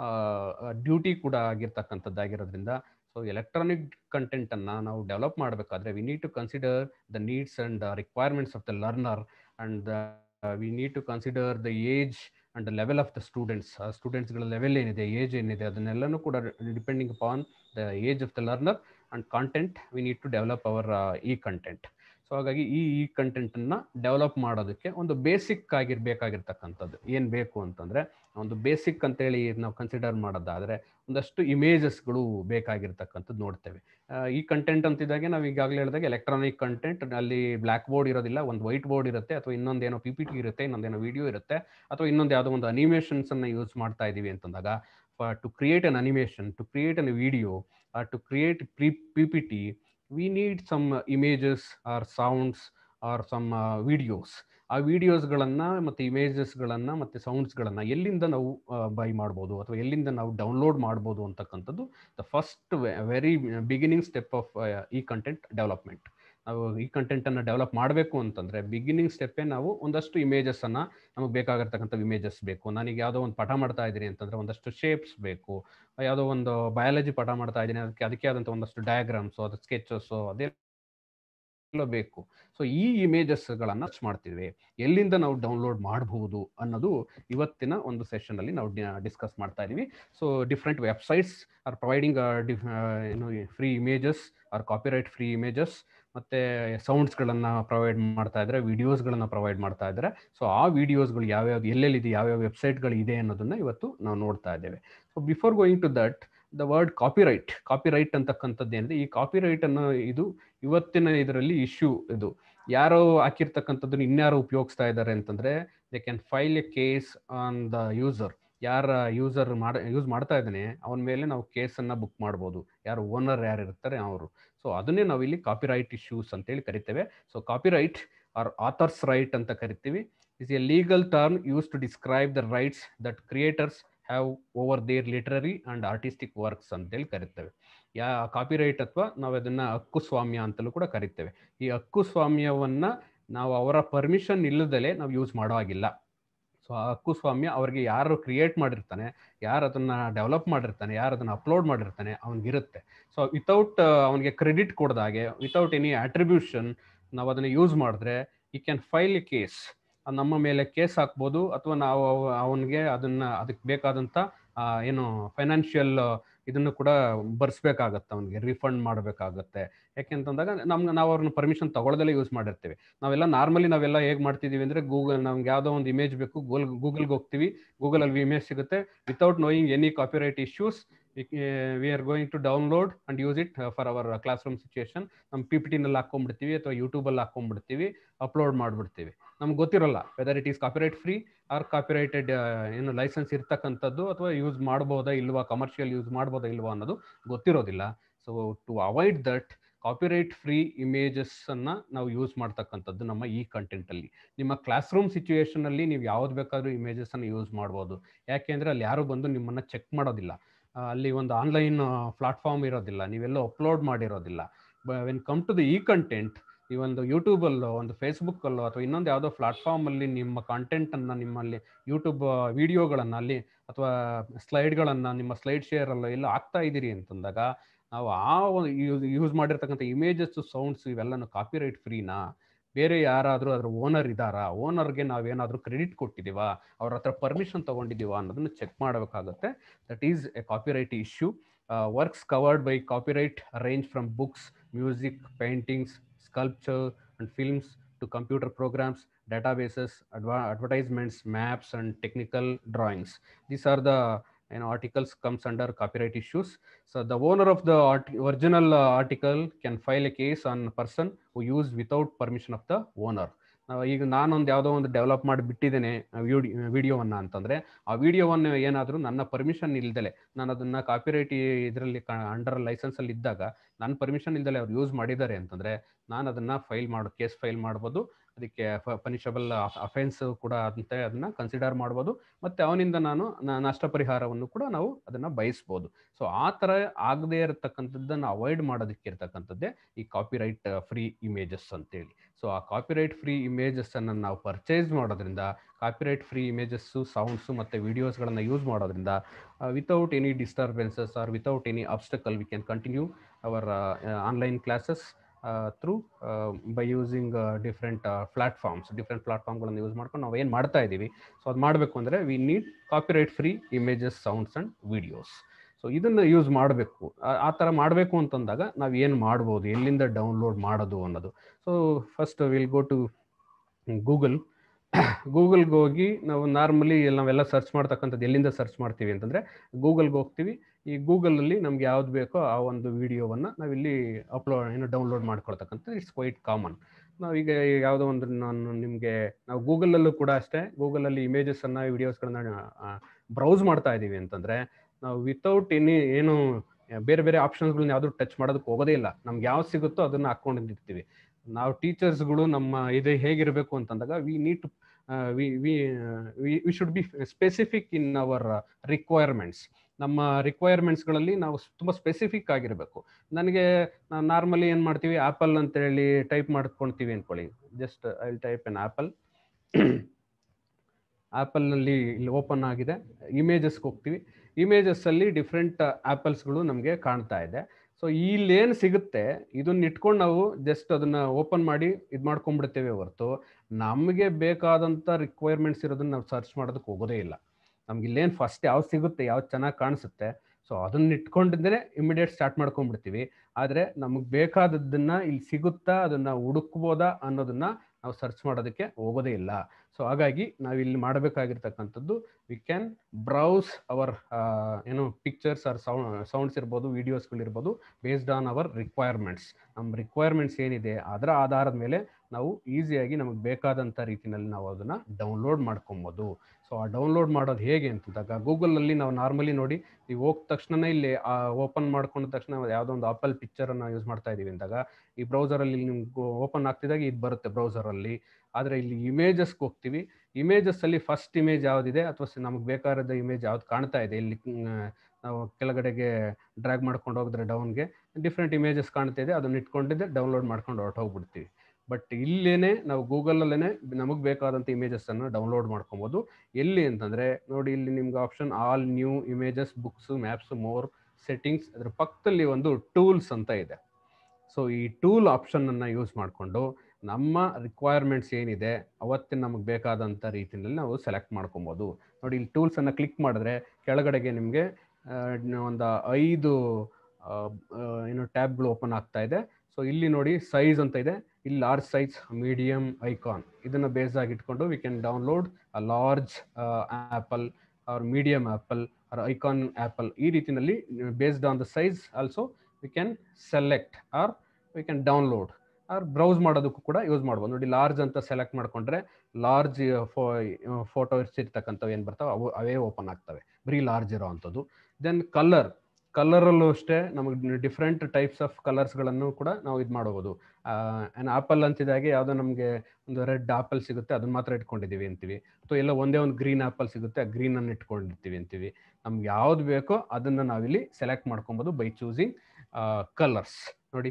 S3: ಡ್ಯೂಟಿ ಕೂಡ ಆಗಿರ್ತಕ್ಕಂಥದ್ದಾಗಿರೋದ್ರಿಂದ ಸೊ ಎಲೆಕ್ಟ್ರಾನಿಕ್ ಕಂಟೆಂಟನ್ನು ನಾವು ಡೆವಲಪ್ ಮಾಡಬೇಕಾದ್ರೆ we need to consider the needs and requirements of the learner and we need to consider the age and level of the students ಆ ಸ್ಟೂಡೆಂಟ್ಸ್ಗಳ ಲೆವೆಲ್ ಏನಿದೆ ಏಜ್ ಏನಿದೆ ಅದನ್ನೆಲ್ಲನೂ ಕೂಡ depending upon the age of the learner and content we need to develop our e content so ಹಾಗಾಗಿ ಈ ಈ ಕಂಟೆಂಟನ್ನು develop ಮಾಡೋದಕ್ಕೆ ಒಂದು ಬೇಸಿಕ್ ಆಗಿರ್ಬೇಕಾಗಿರ್ತಕ್ಕಂಥದ್ದು ಏನು ಬೇಕು ಅಂತಂದರೆ ಒಂದು ಬೇಸಿಕ್ ಅಂತೇಳಿ ನಾವು ಕನ್ಸಿಡರ್ ಮಾಡೋದಾದರೆ ಒಂದಷ್ಟು ಇಮೇಜಸ್ಗಳು ಬೇಕಾಗಿರ್ತಕ್ಕಂಥದ್ದು ನೋಡ್ತೇವೆ ಈ ಕಂಟೆಂಟ್ ಅಂತಿದ್ದಾಗೆ ನಾವು ಈಗಾಗಲೇ ಹೇಳಿದಾಗ ಎಲೆಕ್ಟ್ರಾನಿಕ್ ಕಂಟೆಂಟ್ ಅಲ್ಲಿ ಬ್ಲ್ಯಾಕ್ ಬೋರ್ಡ್ ಇರೋದಿಲ್ಲ ಒಂದು ವೈಟ್ ಬೋರ್ಡ್ ಇರುತ್ತೆ ಅಥವಾ ಇನ್ನೊಂದೇನೋ ಪಿ ಪಿ ಟಿ ಇರುತ್ತೆ ಇನ್ನೊಂದೇನೋ ವಿಡಿಯೋ ಇರುತ್ತೆ ಅಥವಾ ಇನ್ನೊಂದು ಯಾವುದೋ ಒಂದು ಅನಿಮೇಷನ್ಸನ್ನು ಯೂಸ್ ಮಾಡ್ತಾ ಇದ್ದೀವಿ ಅಂತಂದಾಗ to create an animation to create an video to create pre P P T we need some images or sounds or some videos ಆ ವಿಡಿಯೋಸ್ಗಳನ್ನು ಮತ್ತು ಇಮೇಜಸ್ಗಳನ್ನು ಮತ್ತು ಸೌಂಡ್ಸ್ಗಳನ್ನು ಎಲ್ಲಿಂದ ನಾವು ಬೈ ಮಾಡ್ಬೋದು ಅಥವಾ ಎಲ್ಲಿಂದ ನಾವು ಡೌನ್ಲೋಡ್ ಮಾಡ್ಬೋದು ಅಂತಕ್ಕಂಥದ್ದು the first very beginning step of e content development ನಾವು ಈ ಕಂಟೆಂಟನ್ನು ಡೆವಲಪ್ ಮಾಡಬೇಕು ಅಂತಂದರೆ ಬಿಗಿನಿಂಗ್ ಸ್ಟೆಪ್ಪೇ ನಾವು ಒಂದಷ್ಟು ಇಮೇಜಸನ್ನು ನಮಗೆ ಬೇಕಾಗಿರ್ತಕ್ಕಂಥ ಇಮೇಜಸ್ ಬೇಕು ನನಗೆ ಯಾವುದೋ ಒಂದು ಪಾಠ ಮಾಡ್ತಾ ಇದ್ದೀನಿ ಅಂತಂದರೆ ಒಂದಷ್ಟು ಶೇಪ್ಸ್ ಬೇಕು ಯಾವುದೋ ಒಂದು ಬಯಾಲಜಿ ಪಾಠ ಮಾಡ್ತಾ ಇದ್ದೀನಿ ಅದಕ್ಕೆ ಅದಕ್ಕೆ ಆದಂಥ ಒಂದಷ್ಟು ಡಯಾಗ್ರಾಮ್ಸು ಅದು ಸ್ಕೆಚಸ್ಸು ಅದೆಲ್ಲ ಬೇಕು ಸೊ ಈ ಇಮೇಜಸ್ಗಳನ್ನು ಮಾಡ್ತೀವಿ ಎಲ್ಲಿಂದ ನಾವು ಡೌನ್ಲೋಡ್ ಮಾಡಬಹುದು ಅನ್ನೋದು ಇವತ್ತಿನ ಒಂದು ಸೆಷನಲ್ಲಿ ನಾವು ಡಿಸ್ಕಸ್ ಮಾಡ್ತಾ ಇದ್ದೀವಿ so different websites are providing ಏನು free images or copyright free images ಮತ್ತು ಸೌಂಡ್ಸ್ಗಳನ್ನು ಪ್ರೊವೈಡ್ ಮಾಡ್ತಾ ಇದ್ದಾರೆ ವಿಡಿಯೋಸ್ಗಳನ್ನು ಪ್ರೊವೈಡ್ ಮಾಡ್ತಾ ಇದ್ದಾರೆ ಸೊ ಆ ವಿಡಿಯೋಸ್ಗಳು ಯಾವ್ಯಾವ್ದು ಎಲ್ಲೆಲ್ಲಿದೆ ಯಾವ್ಯಾವ ವೆಬ್ಸೈಟ್ಗಳು ಇದೆ ಅನ್ನೋದನ್ನು ಇವತ್ತು ನಾವು ನೋಡ್ತಾ ಇದ್ದೇವೆ so before going to that the word copyright copyright ಅಂತಕ್ಕಂಥದ್ದು ಏನಿದೆ ಈ ಕಾಪಿರೈಟ್ ಅನ್ನೋ ಇದು ಇವತ್ತಿನ ಇದರಲ್ಲಿ ಇಶ್ಯೂ ಇದು ಯಾರೋ ಹಾಕಿರ್ತಕ್ಕಂಥದ್ದನ್ನು ಇನ್ಯಾರು ಉಪಯೋಗಿಸ್ತಾ ಇದ್ದಾರೆ ಅಂತಂದರೆ they can file a case on the user ಯಾರ ಯೂಸರ್ ಮಾಡ ಯೂಸ್ ಮಾಡ್ತಾ ಇದ್ದಾನೆ ಅವನ ಮೇಲೆ ನಾವು ಕೇಸನ್ನು ಬುಕ್ ಮಾಡ್ಬೋದು ಯಾರು ಓನರ್ ಯಾರು ಇರ್ತಾರೆ ಅವರು ಸೊ ಅದನ್ನೇ ನಾವು ಇಲ್ಲಿ ಕಾಪಿರೈಟ್ ಇಶ್ಯೂಸ್ ಅಂತೇಳಿ ಕರಿತೇವೆ so copyright are authors right ಅಂತ ಕರಿತೀವಿ is a legal term use to describe the rights that creators have over their literary and artistic works ಅಂತೇಳಿ ಕರಿತೇವೆ ಯಾ ಕಾಪಿರೈಟ್ ಅಥವಾ ನಾವು ಅದನ್ನ ಹಕ್ಕು ಸ್ವಾಮ್ಯ ಅಂತಲೂ ಕೂಡ ಕರಿತೇವೆ ಈ ಹಕ್ಕು ಸ್ವಾಮ್ಯವನ್ನ ನಾವು ಅವರ ಪರ್ಮಿಷನ್ ಇಲ್ಲದಲೇ ನಾವು ಯೂಸ್ ಮಾಡೋ ಹಾಗಿಲ್ಲ ಸೊ ಆ ಹಕ್ಕು ಸ್ವಾಮ್ಯ ಅವ್ರಿಗೆ ಯಾರು ಕ್ರಿಯೇಟ್ ಮಾಡಿರ್ತಾನೆ ಯಾರು ಅದನ್ನ ಡೆವಲಪ್ ಮಾಡಿರ್ತಾನೆ ಯಾರು ಅದನ್ನ ಅಪ್ಲೋಡ್ ಮಾಡಿರ್ತಾನೆ ಅವ್ನಿಗಿರುತ್ತೆ ಸೊ ವಿತೌಟ್ ಅವನಿಗೆ ಕ್ರೆಡಿಟ್ ಕೊಡ್ದಾಗೆ ವಿತೌಟ್ ಎನಿ ಆಟ್ರಿಬ್ಯೂಷನ್ ನಾವು ಅದನ್ನ ಯೂಸ್ ಮಾಡಿದ್ರೆ ಈ ಕ್ಯಾನ್ ಫೈಲ್ ಎ ಕೇಸ್ ನಮ್ಮ ಮೇಲೆ ಕೇಸ್ ಹಾಕ್ಬೋದು ಅಥವಾ ನಾವು ಅವನಿಗೆ ಅದನ್ನ ಅದಕ್ಕೆ ಬೇಕಾದಂತ ಏನು ಫೈನಾನ್ಷಿಯಲ್ ಇದನ್ನು ಕೂಡ ಬರ್ಸ್ಬೇಕಾಗತ್ತೆ ಅವನಿಗೆ ರಿಫಂಡ್ ಮಾಡಬೇಕಾಗತ್ತೆ ಯಾಕೆಂತಂದಾಗ ನಮ್ಗೆ ನಾವು ಅವ್ರನ್ನ ಪರ್ಮಿಷನ್ ತಗೊಳ್ದಲ್ಲೇ ಯೂಸ್ ಮಾಡಿರ್ತೀವಿ ನಾವೆಲ್ಲ ನಾರ್ಮಲಿ ನಾವೆಲ್ಲ ಹೇಗೆ ಮಾಡ್ತಿದೀವಿ ಅಂದ್ರೆ ಗೂಗಲ್ ನಮ್ಗೆ ಯಾವುದೋ ಒಂದು ಇಮೇಜ್ ಬೇಕು ಗೂಗಲ್ ಗೂಗಲ್ಗೆ ಹೋಗ್ತೀವಿ ಗೂಗಲ್ ಅಲ್ಲಿ ಇಮೇಜ್ ಸಿಗುತ್ತೆ without knowing any copyright issues we are going to download and use it for our classroom situation ನಮ್ಮ ಪಿ ಪಿ ಟಿನಲ್ಲಿ ಹಾಕೊಂಡ್ಬಿಡ್ತೀವಿ ಅಥವಾ ಯೂಟ್ಯೂಬಲ್ಲಿ ಹಾಕೊಂಡ್ಬಿಡ್ತೀವಿ ಅಪ್ಲೋಡ್ ಮಾಡಿಬಿಡ್ತೀವಿ ನಮ್ಗೆ ಗೊತ್ತಿರೋಲ್ಲ whether it is copyright free or copyrighted ಏನು ಲೈಸೆನ್ಸ್ ಇರ್ತಕ್ಕಂಥದ್ದು ಅಥವಾ ಯೂಸ್ ಮಾಡ್ಬೋದಾ ಇಲ್ವಾ ಕಮರ್ಷಿಯಲ್ ಯೂಸ್ ಮಾಡ್ಬೋದಾ ಇಲ್ವಾ ಅನ್ನೋದು ಗೊತ್ತಿರೋದಿಲ್ಲ so to avoid that copyright free images ಅನ್ನ ನಾವು ಯೂಸ್ ಮಾಡ್ತಕ್ಕಂಥದ್ದು ನಮ್ಮ ಈ ಕಂಟೆಂಟ್ ಅಲ್ಲಿ ನಿಮ್ಮ ಕ್ಲಾಸ್ ರೂಮ್ ಸಿಚುಯೇಷನ್ ಅಲ್ಲಿ ನೀವು ಯಾವ್ದು ಬೇಕಾದ್ರೂ ಇಮೇಜಸ್ ಅನ್ನು ಯೂಸ್ ಮಾಡ್ಬೋದು ಯಾಕೆಂದ್ರೆ ಅಲ್ಲಿ ಯಾರು ಬಂದು ನಿಮ್ಮನ್ನ ಚೆಕ್ ಮಾಡೋದಿಲ್ಲ ಅಲ್ಲಿ ಒಂದು ಆನ್ಲೈನ್ ಪ್ಲಾಟ್ಫಾರ್ಮ್ ಇರೋದಿಲ್ಲ ನೀವೆಲ್ಲೋ ಅಪ್ಲೋಡ್ ಮಾಡಿರೋದಿಲ್ಲ ವೆನ್ ಕಮ್ ಟು ದ ಈ ಕಂಟೆಂಟ್ ಈ ಒಂದು ಯೂಟ್ಯೂಬಲ್ಲೋ ಒಂದು ಫೇಸ್ಬುಕ್ಕಲ್ಲೋ ಅಥವಾ ಇನ್ನೊಂದು ಯಾವುದೋ ಪ್ಲಾಟ್ಫಾರ್ಮಲ್ಲಿ ನಿಮ್ಮ ಕಾಂಟೆಂಟನ್ನು ನಿಮ್ಮಲ್ಲಿ ಯೂಟ್ಯೂಬ್ ವಿಡಿಯೋಗಳನ್ನು ಅಲ್ಲಿ ಅಥವಾ ಸ್ಲೈಡ್ಗಳನ್ನು ನಿಮ್ಮ ಸ್ಲೈಡ್ ಶೇರಲ್ಲೋ ಎಲ್ಲ ಆಗ್ತಾ ಇದ್ದೀರಿ ಅಂತಂದಾಗ ನಾವು ಆ ಯೂಸ್ ಮಾಡಿರ್ತಕ್ಕಂಥ ಇಮೇಜಸ್ ಸೌಂಡ್ಸ್ ಇವೆಲ್ಲನೂ ಕಾಪಿರೈಟ್ ಫ್ರೀನಾ ಬೇರೆ ಯಾರಾದರೂ ಅದ್ರ ಓನರ್ ಇದ್ದಾರಾ ಓನರ್ಗೆ ನಾವೇನಾದರೂ ಕ್ರೆಡಿಟ್ ಕೊಟ್ಟಿದ್ದೀವಾ ಅವ್ರ ಹತ್ರ ಪರ್ಮಿಷನ್ ತೊಗೊಂಡಿದ್ದೀವಾ ಅನ್ನೋದನ್ನು ಚೆಕ್ ಮಾಡಬೇಕಾಗುತ್ತೆ that is a copyright issue works covered by copyright range from books music paintings sculpture and films to computer programs, databases, adva advertisements, maps, and technical drawings. These are the you know, articles comes under copyright issues. So the owner of the art original uh, article can file a case on a person who used without permission of the owner. ಈಗ ನಾನೊಂದು ಯಾವುದೋ ಒಂದು develop ಮಾಡಿ ಬಿಟ್ಟಿದ್ದೇನೆ ವಿಡಿಯೋವನ್ನ ಅಂತಂದ್ರೆ ಆ ವಿಡಿಯೋವನ್ನು ಏನಾದರೂ ನನ್ನ ಪರ್ಮಿಷನ್ ಇಲ್ದಲೆ ನಾನು ಅದನ್ನ ಕಾಪಿರೈಟ್ ಇದರಲ್ಲಿ ಅಂಡರ್ ಲೈಸೆನ್ಸ್ ಅಲ್ಲಿ ಇದ್ದಾಗ ನನ್ನ ಪರ್ಮಿಷನ್ ಇಲ್ದಲೆ ಅವ್ರು ಯೂಸ್ ಮಾಡಿದ್ದಾರೆ ಅಂತಂದ್ರೆ ನಾನು ಅದನ್ನ ಫೈಲ್ ಮಾಡೋ ಕೇಸ್ ಫೈಲ್ ಮಾಡ್ಬೋದು ಅದಕ್ಕೆ ಪನಿಷಬಲ್ ಅಫೆನ್ಸ್ ಕೂಡ ಅಂತ ಅದನ್ನ ಕನ್ಸಿಡರ್ ಮಾಡ್ಬೋದು ಮತ್ತೆ ಅವನಿಂದ ನಾನು ನಷ್ಟ ಪರಿಹಾರವನ್ನು ಕೂಡ ನಾವು ಅದನ್ನ ಬಯಸ್ಬೋದು ಸೊ ಆ ತರ ಆಗದೇ ಇರತಕ್ಕಂಥದ್ದನ್ನು ಅವಾಯ್ಡ್ ಮಾಡೋದಕ್ಕೆ ಇರ್ತಕ್ಕಂಥದ್ದೇ ಈ ಕಾಪಿರೈಟ್ ಫ್ರೀ ಇಮೇಜಸ್ ಅಂತೇಳಿ ಸೊ ಆ ಕಾಪಿರೈಟ್ ಫ್ರೀ ಇಮೇಜಸ್ ಅನ್ನು ನಾವು ಪರ್ಚೇಸ್ ಮಾಡೋದ್ರಿಂದ ಕಾಪಿರೈಟ್ ಫ್ರೀ ಇಮೇಜಸ್ಸು ಸೌಂಡ್ಸು ಮತ್ತು ವಿಡಿಯೋಸ್ಗಳನ್ನು ಯೂಸ್ ಮಾಡೋದ್ರಿಂದ without any disturbances or without any obstacle we can continue our online classes through by using different platforms different ಪ್ಲಾಟ್ಫಾರ್ಮ್ಗಳನ್ನು use ಮಾಡ್ಕೊಂಡು ನಾವು ಏನು ಮಾಡ್ತಾ ಇದ್ದೀವಿ ಸೊ ಅದು ಮಾಡಬೇಕು ಅಂದರೆ we need copyright free images sounds and videos so ಇದನ್ನು ಯೂಸ್ ಮಾಡಬೇಕು ಆ ಥರ ಮಾಡಬೇಕು ಅಂತಂದಾಗ ನಾವು ಏನು ಮಾಡ್ಬೋದು ಎಲ್ಲಿಂದ ಡೌನ್ಲೋಡ್ ಮಾಡೋದು ಅನ್ನೋದು so first will go to Google ಗೂಗಲ್ಗೆ ಹೋಗಿ ನಾವು ನಾರ್ಮಲಿ ನಾವೆಲ್ಲ ಸರ್ಚ್ ಮಾಡ್ತಕ್ಕಂಥದ್ದು ಎಲ್ಲಿಂದ ಸರ್ಚ್ ಮಾಡ್ತೀವಿ ಅಂತಂದರೆ ಗೂಗಲ್ಗೆ ಹೋಗ್ತೀವಿ ಈ ಗೂಗಲಲ್ಲಿ ನಮ್ಗೆ ಯಾವ್ದು ಬೇಕೋ ಆ ಒಂದು ವಿಡಿಯೋವನ್ನು ನಾವಿಲ್ಲಿ ಅಪ್ಲೋಡ್ ಏನು ಡೌನ್ಲೋಡ್ ಮಾಡ್ಕೊಳ್ತಕ್ಕಂಥದ್ದು ಇಟ್ಸ್ ಕ್ವೈಟ್ ಕಾಮನ್ ನಾವೀಗ ಯಾವುದೋ ಒಂದು ನಾನು ನಿಮಗೆ ನಾವು ಗೂಗಲಲ್ಲೂ ಕೂಡ ಅಷ್ಟೇ ಗೂಗಲಲ್ಲಿ ಇಮೇಜಸನ್ನು ವಿಡಿಯೋಸ್ಗಳನ್ನ ಬ್ರೌಸ್ ಮಾಡ್ತಾ ಇದ್ದೀವಿ ಅಂತಂದರೆ ನಾವು ವಿತೌಟ್ ಎನಿ ಏನು ಬೇರೆ ಬೇರೆ ಆಪ್ಷನ್ಸ್ಗಳನ್ನ ಯಾವುದು ಟಚ್ ಮಾಡೋದಕ್ಕೆ ಹೋಗೋದೇ ಇಲ್ಲ ನಮ್ಗೆ ಯಾವ್ದು ಸಿಗುತ್ತೋ ಅದನ್ನು ಹಾಕೊಂಡಿರ್ತೀವಿ ನಾವು ಟೀಚರ್ಸ್ಗಳು ನಮ್ಮ ಇದು ಹೇಗಿರಬೇಕು ಅಂತಂದಾಗ we need to we we we should be specific in our requirements ನಮ್ಮ ರಿಕ್ವೈರ್ಮೆಂಟ್ಸ್ಗಳಲ್ಲಿ ನಾವು ತುಂಬ ಸ್ಪೆಸಿಫಿಕ್ ಆಗಿರಬೇಕು ನನಗೆ ನಾವು ನಾರ್ಮಲಿ ಏನು ಮಾಡ್ತೀವಿ ಆ್ಯಪಲ್ ಅಂತೇಳಿ ಟೈಪ್ ಮಾಡ್ಕೊಳ್ತೀವಿ ಅಂದ್ಕೊಳ್ಳಿ just I type an apple ಆ್ಯಪಲ್ನಲ್ಲಿ ಇಲ್ಲಿ ಓಪನ್ ಆಗಿದೆ ಇಮೇಜಸ್ಗೆ ಹೋಗ್ತೀವಿ ಇಮೇಜಸ್ಸಲ್ಲಿ ಡಿಫ್ರೆಂಟ್ ಆ್ಯಪಲ್ಸ್ಗಳು ನಮಗೆ ಕಾಣ್ತಾ ಇದೆ ಸೊ ಇಲ್ಲೇನು ಸಿಗುತ್ತೆ ಇದನ್ನ ಇಟ್ಕೊಂಡು ನಾವು ಜಸ್ಟ್ ಅದನ್ನ ಓಪನ್ ಮಾಡಿ ಇದು ಮಾಡ್ಕೊಂಡ್ಬಿಡ್ತೇವೆ ಹೊರತು ನಮಗೆ ಬೇಕಾದಂಥ ರಿಕ್ವೈರ್ಮೆಂಟ್ಸ್ ಇರೋದನ್ನ ನಾವು ಸರ್ಚ್ ಮಾಡೋದಕ್ಕೆ ಹೋಗೋದೇ ಇಲ್ಲ ನಮ್ಗೆ ಇಲ್ಲೇನು ಫಸ್ಟ್ ಯಾವ್ದು ಸಿಗುತ್ತೆ ಯಾವ್ದು ಚೆನ್ನಾಗಿ ಕಾಣಿಸುತ್ತೆ ಸೊ ಅದನ್ನ ಇಟ್ಕೊಂಡಿದ್ರೆ ಇಮಿಡಿಯೇಟ್ ಸ್ಟಾರ್ಟ್ ಮಾಡ್ಕೊಂಡ್ಬಿಡ್ತೀವಿ ಆದರೆ ನಮಗೆ ಬೇಕಾದದ್ದನ್ನ ಇಲ್ಲಿ ಸಿಗುತ್ತಾ ಅದನ್ನ ಹುಡುಕ್ಬೋದಾ ಅನ್ನೋದನ್ನ ನಾವು ಸರ್ಚ್ ಮಾಡೋದಕ್ಕೆ ಹೋಗೋದೇ ಇಲ್ಲ ಸೊ ಹಾಗಾಗಿ ನಾವು ಇಲ್ಲಿ ಮಾಡಬೇಕಾಗಿರ್ತಕ್ಕಂಥದ್ದು ವಿ ಕ್ಯಾನ್ ಬ್ರೌಸ್ ಅವರ್ ಏನು ಪಿಕ್ಚರ್ಸ್ ಆರ್ ಸೌಂಡ್ ಸೌಂಡ್ಸ್ ಇರ್ಬೋದು ವೀಡಿಯೋಸ್ಗಳಿರ್ಬೋದು ಬೇಸ್ಡ್ ಆನ್ ಅವರ್ ರಿಕ್ವೈರ್ಮೆಂಟ್ಸ್ ನಮ್ಮ ರಿಕ್ವೈರ್ಮೆಂಟ್ಸ್ ಏನಿದೆ ಅದರ ಆಧಾರದ ಮೇಲೆ ನಾವು ಈಸಿಯಾಗಿ ನಮಗೆ ಬೇಕಾದಂಥ ರೀತಿಯಲ್ಲಿ ನಾವು ಅದನ್ನು ಡೌನ್ಲೋಡ್ ಮಾಡ್ಕೊಬೋದು ಸೊ ಆ ಡೌನ್ಲೋಡ್ ಮಾಡೋದು ಹೇಗೆ ಅಂತಂದಾಗ ಗೂಗಲಲ್ಲಿ ನಾವು ನಾರ್ಮಲಿ ನೋಡಿ ನೀವು ಹೋದ ತಕ್ಷಣನೇ ಇಲ್ಲಿ ಓಪನ್ ಮಾಡ್ಕೊಂಡ ತಕ್ಷಣ ಯಾವುದೋ ಒಂದು ಆಪಲ್ ಪಿಕ್ಚರನ್ನು ಯೂಸ್ ಮಾಡ್ತಾ ಇದ್ದೀವಿ ಅಂದಾಗ ಈ ಬ್ರೌಸರಲ್ಲಿ ನಿಮ್ಗೆ ಓಪನ್ ಆಗ್ತಿದಾಗ ಇದು ಬರುತ್ತೆ ಬ್ರೌಸರಲ್ಲಿ ಆದರೆ ಇಲ್ಲಿ ಇಮೇಜಸ್ಗೆ ಹೋಗ್ತೀವಿ ಇಮೇಜಸ್ಸಲ್ಲಿ ಫಸ್ಟ್ ಇಮೇಜ್ ಯಾವುದಿದೆ ಅಥವಾ ನಮಗೆ ಬೇಕಾದ ಇಮೇಜ್ ಯಾವ್ದು ಕಾಣ್ತಾ ಇದೆ ಇಲ್ಲಿ ನಾವು ಕೆಳಗಡೆಗೆ ಡ್ರ್ಯಾಗ್ ಮಾಡ್ಕೊಂಡು ಹೋಗಿದ್ರೆ ಡೌನ್ಗೆ ಡಿಫ್ರೆಂಟ್ ಇಮೇಜಸ್ ಕಾಣ್ತಿದೆ ಅದನ್ನ ಇಟ್ಕೊಂಡಿದ್ದೆ ಡೌನ್ಲೋಡ್ ಮಾಡ್ಕೊಂಡು ಹೊರಟು ಹೋಗ್ಬಿಡ್ತೀವಿ ಬಟ್ ಇಲ್ಲೇನೆ ನಾವು ಗೂಗಲಲ್ಲೇ ನಮಗೆ ಬೇಕಾದಂಥ ಇಮೇಜಸ್ಸನ್ನು ಡೌನ್ಲೋಡ್ ಮಾಡ್ಕೊಬೋದು ಎಲ್ಲಿ ಅಂತಂದರೆ ನೋಡಿ ಇಲ್ಲಿ ನಿಮ್ಗೆ option all new images books maps more settings ಅದ್ರ ಪಕ್ಕದಲ್ಲಿ ಒಂದು ಟೂಲ್ಸ್ ಅಂತ ಇದೆ ಸೊ ಈ ಟೂಲ್ ಆಪ್ಷನನ್ನು ಯೂಸ್ ಮಾಡಿಕೊಂಡು ನಮ್ಮ ರಿಕ್ವೈರ್ಮೆಂಟ್ಸ್ ಏನಿದೆ ಅವತ್ತಿನ ನಮಗೆ ಬೇಕಾದಂಥ ರೀತಿಯಲ್ಲಿ ನಾವು ಸೆಲೆಕ್ಟ್ ಮಾಡ್ಕೊಬೋದು ನೋಡಿ ಇಲ್ಲಿ ಟೂಲ್ಸನ್ನು ಕ್ಲಿಕ್ ಮಾಡಿದ್ರೆ ಕೆಳಗಡೆಗೆ ನಿಮಗೆ ಒಂದು ಐದು ಏನು ಟ್ಯಾಬ್ಗಳು ಓಪನ್ ಆಗ್ತಾ ಇದೆ ಸೊ ಇಲ್ಲಿ ನೋಡಿ ಸೈಜ್ ಅಂತ ಇದೆ ಇಲ್ಲಿ ಲಾರ್ಜ್ ಸೈಜ್ ಮೀಡಿಯಂ ಐಕಾನ್ ಇದನ್ನು ಬೇಸ್ ಆಗಿ ಇಟ್ಕೊಂಡು we can download a large apple or medium apple or icon apple ಈ ರೀತಿಯಲ್ಲಿ based on the size also we can select or we can download or browse ಮಾಡೋದಕ್ಕೂ ಕೂಡ use ಮಾಡ್ಬೋದು ನೋಡಿ large ಅಂತ ಸೆಲೆಕ್ಟ್ ಮಾಡ್ಕೊಂಡ್ರೆ ಲಾರ್ಜ್ ಫೋ ಫೋಟೋ ಇರ್ತಿರ್ತಕ್ಕಂಥವು ಏನು ಬರ್ತಾವೆ ಅವು ಅವೇ ಓಪನ್ ಆಗ್ತವೆ ಬರೀ ಲಾರ್ಜ್ ಇರೋ ಅಂಥದ್ದು ದೆನ್ ಕಲರ್ ಕಲರಲ್ಲೂ ಅಷ್ಟೇ ನಮಗೆ ಡಿಫ್ರೆಂಟ್ ಟೈಪ್ಸ್ ಆಫ್ ಕಲರ್ಸ್ಗಳನ್ನು ಕೂಡ ನಾವು ಇದು ಮಾಡ್ಬೋದು ಆ್ಯಂಡ್ ಆ್ಯಪಲ್ ಅಂತಿದಾಗೆ ಯಾವುದೋ ನಮಗೆ ಒಂದು ರೆಡ್ ಆ್ಯಪಲ್ ಸಿಗುತ್ತೆ ಅದನ್ನ ಮಾತ್ರ ಇಟ್ಕೊಂಡಿದ್ದೀವಿ ಅಂತೀವಿ ಅಥವಾ ಎಲ್ಲ ಒಂದೇ ಒಂದು ಗ್ರೀನ್ ಆ್ಯಪಲ್ ಸಿಗುತ್ತೆ ಆ ಗ್ರೀನನ್ನು ಇಟ್ಕೊಂಡಿರ್ತೀವಿ ಅಂತೀವಿ ನಮ್ಗೆ ಯಾವ್ದು ಬೇಕೋ ಅದನ್ನು ನಾವಿಲ್ಲಿ ಸೆಲೆಕ್ಟ್ ಮಾಡ್ಕೊಬೋದು ಬೈ ಚೂಸಿಂಗ್ ಕಲರ್ಸ್ ನೋಡಿ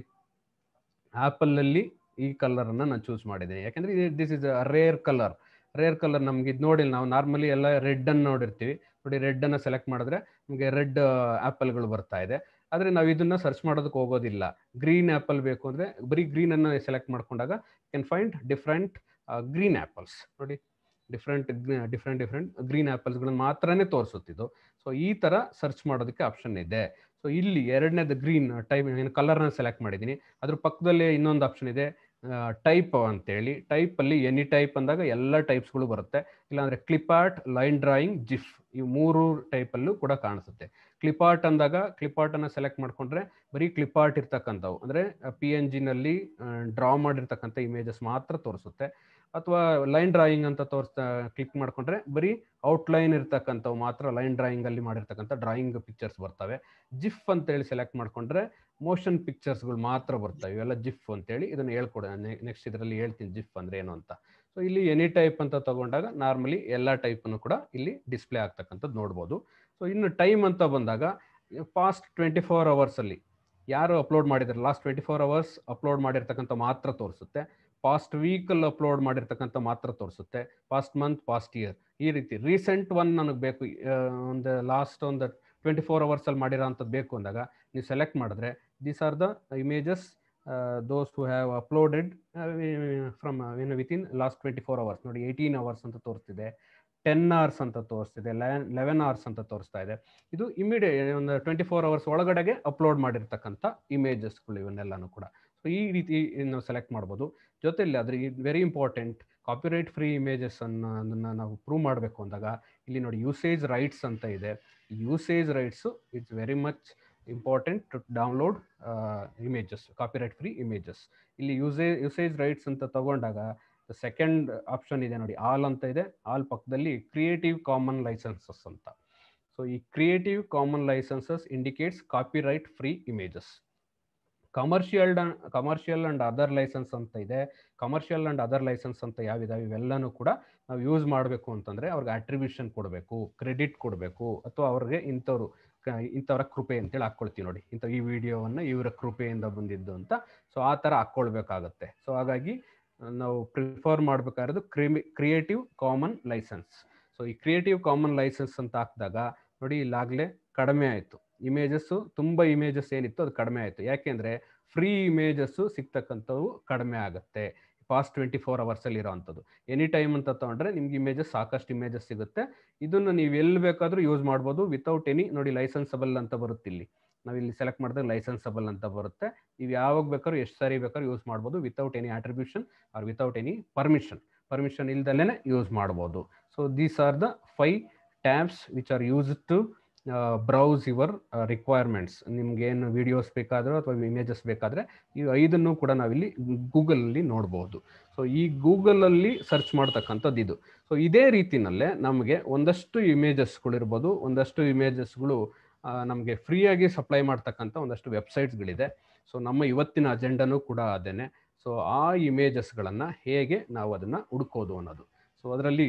S3: ಆ್ಯಪಲಲ್ಲಿ ಈ ಕಲರನ್ನು ನಾನು ಚೂಸ್ ಮಾಡಿದ್ದೀನಿ ಯಾಕೆಂದರೆ this is a rare colour rare colour ನಮ್ಗೆ ಇದು ನೋಡಿಲ್ಲ ನಾವು ನಾರ್ಮಲಿ ಎಲ್ಲ ರೆಡ್ಡನ್ನು ನೋಡಿರ್ತೀವಿ ನೋಡಿ ರೆಡ್ಡನ್ನು ಸೆಲೆಕ್ಟ್ ಮಾಡಿದ್ರೆ ನಮಗೆ ರೆಡ್ ಆ್ಯಪಲ್ಗಳು ಬರ್ತಾ ಇದೆ ಆದರೆ ನಾವು ಇದನ್ನು ಸರ್ಚ್ ಮಾಡೋದಕ್ಕೆ ಹೋಗೋದಿಲ್ಲ ಗ್ರೀನ್ ಆ್ಯಪಲ್ ಬೇಕು ಅಂದರೆ ಬರೀ ಗ್ರೀನನ್ನು ಸೆಲೆಕ್ಟ್ ಮಾಡ್ಕೊಂಡಾಗ can find different green apples ನೋಡಿ ಡಿಫ್ರೆಂಟ್ ಡಿಫ್ರೆಂಟ್ ಡಿಫ್ರೆಂಟ್ ಗ್ರೀನ್ ಆ್ಯಪಲ್ಸ್ಗಳನ್ನ ಮಾತ್ರನೇ ತೋರಿಸುತ್ತಿದ್ದು ಸೊ ಈ ಥರ ಸರ್ಚ್ ಮಾಡೋದಕ್ಕೆ ಆಪ್ಷನ್ ಇದೆ ಸೊ ಇಲ್ಲಿ ಎರಡನೇದು ಗ್ರೀನ್ ಟೈಪ್ ಏನು ಕಲರ್ನ ಸೆಲೆಕ್ಟ್ ಮಾಡಿದ್ದೀನಿ ಅದ್ರ ಪಕ್ಕದಲ್ಲಿ ಇನ್ನೊಂದು ಆಪ್ಷನ್ ಇದೆ ಟೈಪ್ ಅಂತೇಳಿ ಟೈಪಲ್ಲಿ ಎನಿ ಟೈಪ್ ಅಂದಾಗ ಎಲ್ಲ ಟೈಪ್ಸ್ಗಳು ಬರುತ್ತೆ ಇಲ್ಲಾಂದರೆ ಕ್ಲಿಪಾರ್ಟ್ ಲೈನ್ ಡ್ರಾಯಿಂಗ್ ಜಿಫ್ ಈ ಮೂರು ಟೈಪಲ್ಲೂ ಕೂಡ ಕಾಣಿಸುತ್ತೆ ಕ್ಲಿಪಾರ್ಟ್ ಅಂದಾಗ ಕ್ಲಿಪಾರ್ಟನ್ನು ಸೆಲೆಕ್ಟ್ ಮಾಡಿಕೊಂಡ್ರೆ ಬರೀ ಕ್ಲಿಪಾರ್ಟ್ ಇರ್ತಕ್ಕಂಥವು ಅಂದರೆ ಪಿ ಎನ್ ಜಿನಲ್ಲಿ ಡ್ರಾ ಮಾಡಿರ್ತಕ್ಕಂಥ ಇಮೇಜಸ್ ಮಾತ್ರ ತೋರಿಸುತ್ತೆ ಅಥವಾ ಲೈನ್ ಡ್ರಾಯಿಂಗ್ ಅಂತ ತೋರಿಸ್ತಾ ಕ್ಲಿಕ್ ಮಾಡ್ಕೊಂಡ್ರೆ ಬರೀ ಔಟ್ಲೈನ್ ಇರ್ತಕ್ಕಂಥವು ಮಾತ್ರ ಲೈನ್ ಡ್ರಾಯಿಂಗ್ ಅಲ್ಲಿ ಮಾಡಿರ್ತಕ್ಕಂಥ ಡ್ರಾಯಿಂಗ್ ಪಿಕ್ಚರ್ಸ್ ಬರ್ತವೆ ಜಿಫ್ ಅಂತೇಳಿ ಸೆಲೆಕ್ಟ್ ಮಾಡ್ಕೊಂಡ್ರೆ ಮೋಷನ್ ಪಿಕ್ಚರ್ಸ್ಗಳು ಮಾತ್ರ ಬರ್ತವೆ ಇವೆಲ್ಲ ಜಿಫ್ ಅಂತೇಳಿ ಇದನ್ನು ಹೇಳ್ಕೊಡ ನೆಕ್ಸ್ಟ್ ಇದರಲ್ಲಿ ಹೇಳ್ತೀನಿ ಜಿಫ್ ಅಂದ್ರೆ ಏನು ಅಂತ ಸೊ ಇಲ್ಲಿ ಎನಿ ಟೈಪ್ ಅಂತ ತಗೊಂಡಾಗ ನಾರ್ಮಲಿ ಎಲ್ಲ ಟೈಪನ್ನು ಕೂಡ ಇಲ್ಲಿ ಡಿಸ್ಪ್ಲೇ ಆಗ್ತಕ್ಕಂಥದ್ದು ನೋಡ್ಬೋದು ಸೊ ಇನ್ನು ಟೈಮ್ ಅಂತ ಬಂದಾಗ ಪಾಸ್ಟ್ ಟ್ವೆಂಟಿ ಫೋರ್ ಅವರ್ಸಲ್ಲಿ ಯಾರು ಅಪ್ಲೋಡ್ ಮಾಡಿದ್ದಾರೆ last twenty four hours upload ಮಾಡಿರ್ತಕ್ಕಂಥ ಮಾತ್ರ ತೋರಿಸುತ್ತೆ ಪಾಸ್ಟ್ ವೀಕಲ್ಲಿ ಅಪ್ಲೋಡ್ ಮಾಡಿರ್ತಕ್ಕಂಥ ಮಾತ್ರ ತೋರಿಸುತ್ತೆ ಪಾಸ್ಟ್ ಮಂತ್ ಪಾಸ್ಟ್ ಇಯರ್ ಈ ರೀತಿ ರೀಸೆಂಟ್ ಒನ್ ನನಗೆ ಬೇಕು ಒಂದು ಲಾಸ್ಟ್ ಒಂದು ಟ್ವೆಂಟಿ ಫೋರ್ ಅವರ್ಸಲ್ಲಿ ಮಾಡಿರೋ ಅಂಥದ್ದು ಬೇಕು ಅಂದಾಗ ನೀವು ಸೆಲೆಕ್ಟ್ ಮಾಡಿದ್ರೆ these are the images those who have uploaded from ಏನು within last twenty four hours ನೋಡಿ ಏಯ್ಟೀನ್ ಅವರ್ಸ್ ಅಂತ ತೋರಿಸ್ತಿದೆ ಟೆನ್ ಅವರ್ಸ್ ಅಂತ ತೋರಿಸ್ತಿದೆ ಲೆವೆನ್ ಲೆವೆನ್ ಅವರ್ಸ್ ಅಂತ ತೋರಿಸ್ತಾ ಇದೆ ಇದು ಇಮಿಡಿಯೇಟ್ ಒಂದು ಟ್ವೆಂಟಿ ಫೋರ್ ಅವರ್ಸ್ ಒಳಗಡೆಗೆ ಅಪ್ಲೋಡ್ ಮಾಡಿರ್ತಕ್ಕಂಥ ಇಮೇಜಸ್ಗಳು ಇವನ್ನೆಲ್ಲನೂ ಕೂಡ ಸೊ ಈ ರೀತಿ ನಾವು ಸೆಲೆಕ್ಟ್ ಮಾಡ್ಬೋದು ಜೊತೆಯಲ್ಲಿ ಅದ್ರ very important copyright free images ಅನ್ನು ಅದನ್ನು ನಾವು ಪ್ರೂವ್ ಮಾಡಬೇಕು ಅಂದಾಗ ಇಲ್ಲಿ ನೋಡಿ ಯೂಸೇಜ್ ರೈಟ್ಸ್ ಅಂತ ಇದೆ usage rights it's very much important to download images copyright free images ಇಲ್ಲಿ ಯೂಸೇಜ್ ಯೂಸೇಜ್ ರೈಟ್ಸ್ ಅಂತ ತಗೊಂಡಾಗ ಸೆಕೆಂಡ್ ಆಪ್ಷನ್ ಇದೆ ನೋಡಿ ಆಲ್ ಅಂತ ಇದೆ ಆಲ್ ಪಕ್ಕದಲ್ಲಿ ಕ್ರಿಯೇಟಿವ್ ಕಾಮನ್ ಲೈಸೆನ್ಸಸ್ ಅಂತ ಸೊ ಈ creative common licenses indicates copyright free images commercial commercial and other license ಅಂತ ಇದೆ ಕಮರ್ಷಿಯಲ್ ಅಂಡ್ ಅದರ್ ಲೈಸೆನ್ಸ್ ಅಂತ ಯಾವಿದಾವೆ ಇವೆಲ್ಲನೂ ಕೂಡ ನಾವು ಯೂಸ್ ಮಾಡಬೇಕು ಅಂತಂದ್ರೆ ಅವ್ರಿಗೆ ಅಟ್ರಿಬ್ಯೂಷನ್ ಕೊಡಬೇಕು ಕ್ರೆಡಿಟ್ ಕೊಡಬೇಕು ಅಥವಾ ಅವ್ರಿಗೆ ಇಂಥವ್ರು ಇಂಥವ್ರ ಕೃಪೆ ಅಂತೇಳಿ ಹಾಕ್ಕೊಳ್ತೀವಿ ನೋಡಿ ಇಂಥ ಈ ವಿಡಿಯೋವನ್ನು ಇವರ ಕೃಪೆಯಿಂದ ಬಂದಿದ್ದು ಅಂತ ಸೊ ಆ ಥರ ಹಾಕ್ಕೊಳ್ಬೇಕಾಗತ್ತೆ ಸೊ ಹಾಗಾಗಿ ನಾವು ಪ್ರಿಫರ್ ಮಾಡಬೇಕಾಗಿರೋದು ಕ್ರಿಮಿ ಕ್ರಿಯೇಟಿವ್ ಕಾಮನ್ ಲೈಸೆನ್ಸ್ ಸೊ ಈ ಕ್ರಿಯೇಟಿವ್ ಕಾಮನ್ ಲೈಸೆನ್ಸ್ ಅಂತ ಹಾಕಿದಾಗ ನೋಡಿ ಇಲ್ಲಾಗಲೇ ಕಡಿಮೆ ಆಯಿತು ಇಮೇಜಸ್ಸು ತುಂಬ ಇಮೇಜಸ್ ಏನಿತ್ತು ಅದು ಕಡಿಮೆ ಆಯಿತು ಯಾಕೆಂದರೆ ಫ್ರೀ ಇಮೇಜಸ್ಸು ಸಿಗ್ತಕ್ಕಂಥವು ಕಡಿಮೆ ಆಗುತ್ತೆ ಪಾಸ್ಟ್ ಟ್ವೆಂಟಿ ಫೋರ್ ಅವರ್ಸಲ್ಲಿ ಇರೋವಂಥದ್ದು ಎನಿ ಟೈಮ್ ಅಂತ ತೊಗೊಂಡ್ರೆ ನಿಮ್ಗೆ ಇಮೇಜಸ್ ಸಾಕಷ್ಟು ಇಮೇಜಸ್ ಸಿಗುತ್ತೆ ಇದನ್ನು ನೀವು ಎಲ್ಲಿ ಬೇಕಾದರೂ ಯೂಸ್ ಮಾಡ್ಬೋದು ವಿತೌಟ್ ಎನಿ ನೋಡಿ ಲೈಸೆನ್ಸಬಲ್ ಅಂತ ಬರುತ್ತೆ ಇಲ್ಲಿ ನಾವು ಇಲ್ಲಿ ಸೆಲೆಕ್ಟ್ ಮಾಡಿದ್ರೆ ಲೈಸೆನ್ಸಬಲ್ ಅಂತ ಬರುತ್ತೆ ನೀವು ಯಾವಾಗ ಬೇಕಾದ್ರೂ ಎಷ್ಟು ಸಾರಿ ಬೇಕಾದ್ರೂ ಯೂಸ್ ಮಾಡ್ಬೋದು without any attribution or without any permission permission ಇಲ್ದಲೇ ಯೂಸ್ ಮಾಡ್ಬೋದು so these are the five tabs which are use to browse your requirements ನಿಮ್ಗೆ ಏನು ವಿಡಿಯೋಸ್ ಬೇಕಾದರೂ ಅಥವಾ ಇಮೇಜಸ್ ಬೇಕಾದರೆ ಈ ಐದನ್ನು ಕೂಡ ನಾವಿಲ್ಲಿ ಗೂಗಲಲ್ಲಿ ನೋಡ್ಬೋದು ಸೊ ಈ ಗೂಗಲಲ್ಲಿ ಸರ್ಚ್ ಮಾಡ್ತಕ್ಕಂಥದ್ದು ಇದು ಸೊ ಇದೇ ರೀತಿನಲ್ಲೇ ನಮಗೆ ಒಂದಷ್ಟು ಇಮೇಜಸ್ಗಳಿರ್ಬೋದು ಒಂದಷ್ಟು ಇಮೇಜಸ್ಗಳು ನಮಗೆ ಫ್ರೀಯಾಗಿ ಸಪ್ಲೈ ಮಾಡ್ತಕ್ಕಂಥ ಒಂದಷ್ಟು ವೆಬ್ಸೈಟ್ಸ್ಗಳಿದೆ ಸೊ ನಮ್ಮ ಇವತ್ತಿನ ಅಜೆಂಡನೂ ಕೂಡ ಅದೇನೆ ಸೊ ಆ ಇಮೇಜಸ್ಗಳನ್ನು ಹೇಗೆ ನಾವು ಅದನ್ನು ಹುಡ್ಕೋದು ಅನ್ನೋದು ಸೊ ಅದರಲ್ಲಿ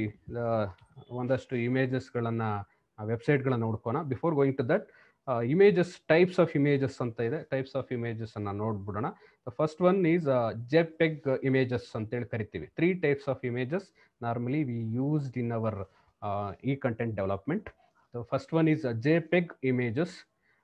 S3: ಒಂದಷ್ಟು ಇಮೇಜಸ್ಗಳನ್ನು ವೆಬ್ಸೈಟ್ಗಳನ್ನು ಹುಡ್ಕೋಣ before going to that images types of images ಅಂತ ಇದೆ ಟೈಪ್ಸ್ ಆಫ್ ಇಮೇಜಸ್ ಅನ್ನ ನೋಡ್ಬಿಡೋಣ first one is JPEG images ಅಂತೇಳಿ ಕರಿತೀವಿ three types of images normally we used in our e content development first one is JPEG images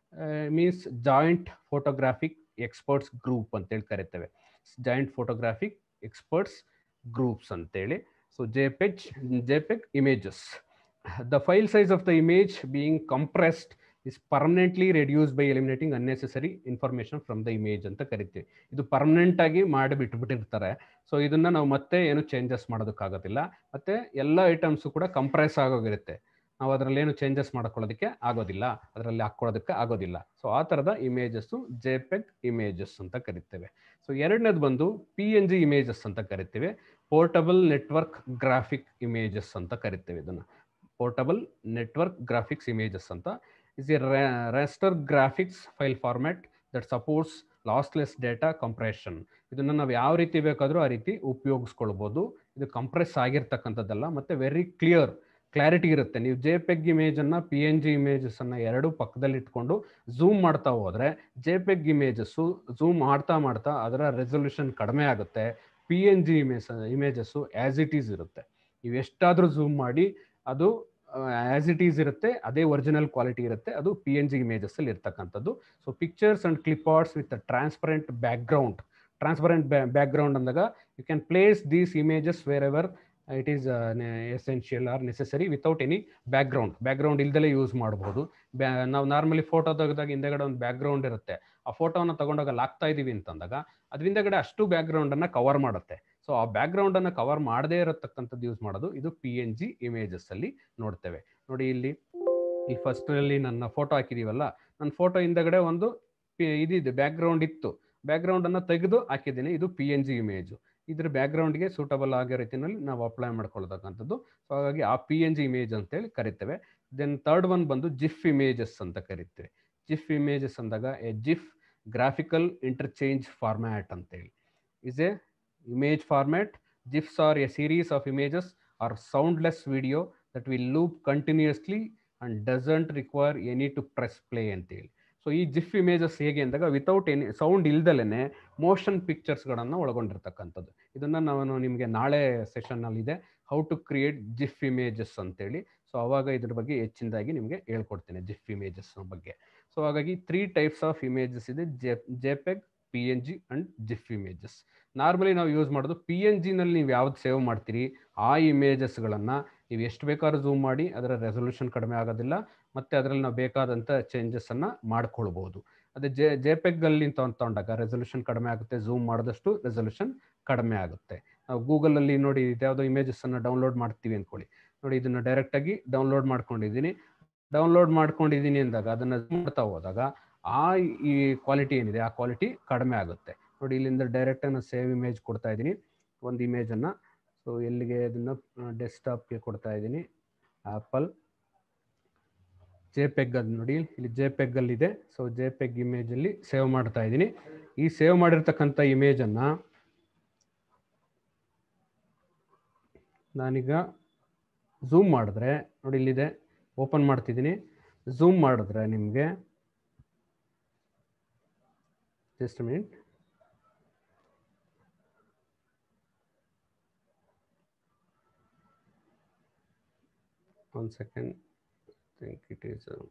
S3: means joint photographic experts group ಅಂತೇಳಿ ಕರಿತೇವೆ joint photographic experts groups ಅಂತೇಳಿ so JPEG JPEG images the file size of the image being compressed is permanently reduced by eliminating unnecessary information from the image ಅಂತ ಕರಿತೀವಿ ಇದು permanent ಆಗಿ ಮಾಡಿ ಬಿಟ್ಬಿಟ್ಟಿರ್ತಾರೆ so ಇದನ್ನ ನಾವು ಮತ್ತೆ ಏನು ಚೇಂಜಸ್ ಮಾಡೋದಕ್ಕಾಗೋದಿಲ್ಲ ಮತ್ತೆ ಎಲ್ಲ ಐಟಮ್ಸ್ ಕೂಡ ಕಂಪ್ರೆಸ್ ಆಗೋಗಿರುತ್ತೆ ನಾವು ಅದರಲ್ಲಿ ಏನು ಚೇಂಜಸ್ ಮಾಡ್ಕೊಳ್ಳೋದಕ್ಕೆ ಆಗೋದಿಲ್ಲ ಅದರಲ್ಲಿ ಹಾಕೊಳ್ಳೋದಕ್ಕೆ ಆಗೋದಿಲ್ಲ ಸೊ ಆ ಥರದ ಇಮೇಜಸ್ಸು ಜೆಪೆಗ್ ಇಮೇಜಸ್ ಅಂತ ಕರಿತೇವೆ ಸೊ ಎರಡನೇದು ಬಂದು ಪಿ ಎನ್ ಜಿ ಇಮೇಜಸ್ ಅಂತ ಕರಿತೇವೆ ಪೋರ್ಟಬಲ್ ನೆಟ್ವರ್ಕ್ ಗ್ರಾಫಿಕ್ ಇಮೇಜಸ್ ಅಂತ ಕರಿತೇವೆ ಇದನ್ನು ಪೋರ್ಟಬಲ್ ನೆಟ್ವರ್ಕ್ ಗ್ರಾಫಿಕ್ಸ್ ಇಮೇಜಸ್ ಅಂತ is a raster graphics file format that supports lossless data compression ಇದನ್ನು ನಾವು ಯಾವ ರೀತಿ ಬೇಕಾದರೂ ಆ ರೀತಿ ಉಪಯೋಗಿಸ್ಕೊಳ್ಬೋದು ಇದು ಕಂಪ್ರೆಸ್ ಆಗಿರ್ತಕ್ಕಂಥದ್ದಲ್ಲ ಮತ್ತು ವೆರಿ ಕ್ಲಿಯರ್ ಕ್ಲಾರಿಟಿ ಇರುತ್ತೆ ನೀವು ಜೆ ಪೆಗ್ ಇಮೇಜನ್ನು ಪಿ ಎನ್ ಜಿ ಇಮೇಜಸನ್ನು ಎರಡು ಪಕ್ಕದಲ್ಲಿ ಇಟ್ಕೊಂಡು ಝೂಮ್ ಮಾಡ್ತಾ ಹೋದರೆ ಜೆ ಪೆಗ್ ಇಮೇಜಸ್ಸು ಝೂಮ್ ಮಾಡ್ತಾ ಮಾಡ್ತಾ ಅದರ ರೆಸೊಲ್ಯೂಷನ್ ಕಡಿಮೆ ಆಗುತ್ತೆ P N G image images as it is ಇರುತ್ತೆ ನೀವು ಎಷ್ಟಾದರೂ ಝೂಮ್ ಮಾಡಿ ಅದು ಆಸ್ ಇಟ್ ಈಸ್ ಇರುತ್ತೆ ಅದೇ ಒರಿಜಿನಲ್ ಕ್ವಾಲಿಟಿ ಇರುತ್ತೆ ಅದು ಪಿ ಎನ್ ಜಿ ಇಮೇಜಸ್ ಅಲ್ಲಿ ಇರ್ತಕ್ಕಂಥದ್ದು so pictures and clip arts with transparent background transparent background ಅಂದಾಗ you can place these images wherever it is essential or necessary without any background background ಇಲ್ದಲೇ use ಮಾಡ್ಬೋದು ಬ್ಯಾ ನಾವು normally photo ತೆಗೆದಾಗ ಹಿಂದೆಗಡೆ ಒಂದು back ground ಇರುತ್ತೆ ಆ ಫೋಟೋನ ತಗೊಂಡಾಗ ಅಲ್ಲಿ ಹಾಕ್ತಾ ಇದೀವಿ ಅಂತಂದಾಗ ಅದ್ರ ಹಿಂದೆಗಡೆ ಅಷ್ಟು ಬ್ಯಾಕ್ ಗ್ರೌಂಡನ್ನು ಕವರ್ ಮಾಡುತ್ತೆ ಸೊ ಆ ಬ್ಯಾಕ್ ಗ್ರೌಂಡನ್ನು ಕವರ್ ಮಾಡದೇ ಇರತಕ್ಕಂಥದ್ದು ಯೂಸ್ ಮಾಡೋದು ಇದು ಪಿ ಎನ್ ಜಿ ಇಮೇಜಸ್ ಅಲ್ಲಿ ನೋಡ್ತೇವೆ ನೋಡಿ ಇಲ್ಲಿ ಈ ಫಸ್ಟ್ ಅಲ್ಲಿ ನನ್ನ ಫೋಟೋ ಹಾಕಿದೀವಲ್ಲ ನನ್ನ ಫೋಟೋ ಹಿಂದಗಡೆ ಒಂದು ಇದಿದೆ ಬ್ಯಾಕ್ ಗ್ರೌಂಡ್ ಇತ್ತು ಬ್ಯಾಕ್ ಗ್ರೌಂಡ್ ಅನ್ನ ತೆಗೆದು ಹಾಕಿದ್ದೀನಿ ಇದು ಪಿ ಎನ್ ಜಿ ಇಮೇಜ್ ಇದ್ರ ಬ್ಯಾಕ್ ಗ್ರೌಂಡ್ಗೆ ಸೂಟಬಲ್ ಆಗೋ ರೀತಿಯಲ್ಲಿ ನಾವು ಅಪ್ಲೈ ಮಾಡ್ಕೊಳ್ತಕ್ಕಂಥದ್ದು ಸೊ ಹಾಗಾಗಿ ಆ ಪಿ ಎನ್ ಜಿ ಇಮೇಜ್ ಅಂತೇಳಿ ಕರಿತೇವೆ ದೆನ್ ಥರ್ಡ್ ಒನ್ ಬಂದು ಜಿಫ್ ಇಮೇಜಸ್ ಅಂತ ಕರಿತೇವೆ ಜಿಫ್ ಇಮೇಜಸ್ ಅಂದಾಗ a GIF graphical interchange format ಅಂತೇಳಿ is a image format. GIFs are a series of images or soundless video that will loop continuously and doesn't require any to press play ಅಂತೇಳಿ so ಈ GIF images ಹೇಗೆ ಅಂದಾಗ without any sound ಇಲ್ದಲೇ motion ಪಿಕ್ಚರ್ಸ್ಗಳನ್ನು ಒಳಗೊಂಡಿರ್ತಕ್ಕಂಥದ್ದು ಇದನ್ನು ನಾನು ನಿಮಗೆ ನಾಳೆ ಸೆಷನ್ನಲ್ಲಿ ಇದೆ how to create GIF images ಅಂತೇಳಿ ಸೊ ಅವಾಗ ಇದ್ರ ಬಗ್ಗೆ ಹೆಚ್ಚಿನದಾಗಿ ನಿಮಗೆ ಹೇಳ್ಕೊಡ್ತೇನೆ ಜಿಫ್ ಇಮೇಜಸ್ ಬಗ್ಗೆ ಸೊ ಹಾಗಾಗಿ ತ್ರೀ ಟೈಪ್ಸ್ ಆಫ್ ಇಮೇಜಸ್ ಇದೆ J JPEG P N G and GIF images normally ನಾವು ಯೂಸ್ ಮಾಡೋದು ಪಿ ಎನ್ ಜಿನಲ್ಲಿ ನೀವು ಯಾವ್ದು ಸೇವ್ ಮಾಡ್ತೀರಿ ಆ ಇಮೇಜಸ್ಗಳನ್ನು ನೀವು ಎಷ್ಟು ಬೇಕಾದ್ರೂ ಝೂಮ್ ಮಾಡಿ ಅದರ ರೆಸೊಲ್ಯೂಷನ್ ಕಡಿಮೆ ಆಗೋದಿಲ್ಲ ಮತ್ತು ಅದರಲ್ಲಿ ನಾವು ಬೇಕಾದಂಥ ಚೇಂಜಸನ್ನು ಮಾಡ್ಕೊಳ್ಬೋದು ಅದೇ ಜೆ ಜೆಪೆಗ್ಗಲ್ಲಿ ತಗೊಂಡಾಗ ರೆಸೊಲ್ಯೂಷನ್ ಕಡಿಮೆ ಆಗುತ್ತೆ ಝೂಮ್ ಮಾಡಿದಷ್ಟು ರೆಸೊಲ್ಯೂಷನ್ ಕಡಿಮೆ ಆಗುತ್ತೆ ನಾವು ಗೂಗಲಲ್ಲಿ ನೋಡಿ ಇದ್ಯಾವುದೋ ಇಮೇಜಸ್ಸನ್ನು ಡೌನ್ಲೋಡ್ ಮಾಡ್ತೀವಿ ಅಂದ್ಕೊಳ್ಳಿ ನೋಡಿ ಇದನ್ನು ಡೈರೆಕ್ಟಾಗಿ ಡೌನ್ಲೋಡ್ ಮಾಡ್ಕೊಂಡಿದ್ದೀನಿ ಡೌನ್ಲೋಡ್ ಮಾಡ್ಕೊಂಡಿದ್ದೀನಿ ಅಂದಾಗ ಅದನ್ನು ಮಾಡ್ತಾ ಹೋದಾಗ ಆ ಈ ಕ್ವಾಲಿಟಿ ಏನಿದೆ ಆ ಕ್ವಾಲಿಟಿ ಕಡಿಮೆ ಆಗುತ್ತೆ ನೋಡಿ ಇಲ್ಲಿಂದ ಡೈರೆಕ್ಟ್ ನಾನು ಸೇವ್ ಇಮೇಜ್ ಕೊಡ್ತಾ ಇದ್ದೀನಿ ಒಂದು ಇಮೇಜನ್ನು ಸೊ ಎಲ್ಲಿಗೆ ಅದನ್ನು ಡೆಸ್ಕ್ಟಾಪ್ಗೆ ಕೊಡ್ತಾ ಇದ್ದೀನಿ ಆ್ಯಪಲ್ ಜೆ ಪೆಗ್ ಅದು ನೋಡಿ ಇಲ್ಲಿ ಜೆ ಪೆಗ್ಗಲ್ಲಿದೆ ಸೊ ಜೆ ಪೆಗ್ ಇಮೇಜಲ್ಲಿ ಸೇವ್ ಮಾಡ್ತಾ ಇದ್ದೀನಿ ಈ ಸೇವ್ ಮಾಡಿರ್ತಕ್ಕಂಥ ಇಮೇಜನ್ನು ನಾನೀಗ ಝೂಮ್ ಮಾಡಿದ್ರೆ ನೋಡಿ ಇಲ್ಲಿದೆ ಓಪನ್ ಮಾಡ್ತಿದ್ದೀನಿ ಝೂಮ್ ಮಾಡಿದ್ರೆ ನಿಮಗೆ just minute one second i think it is uh,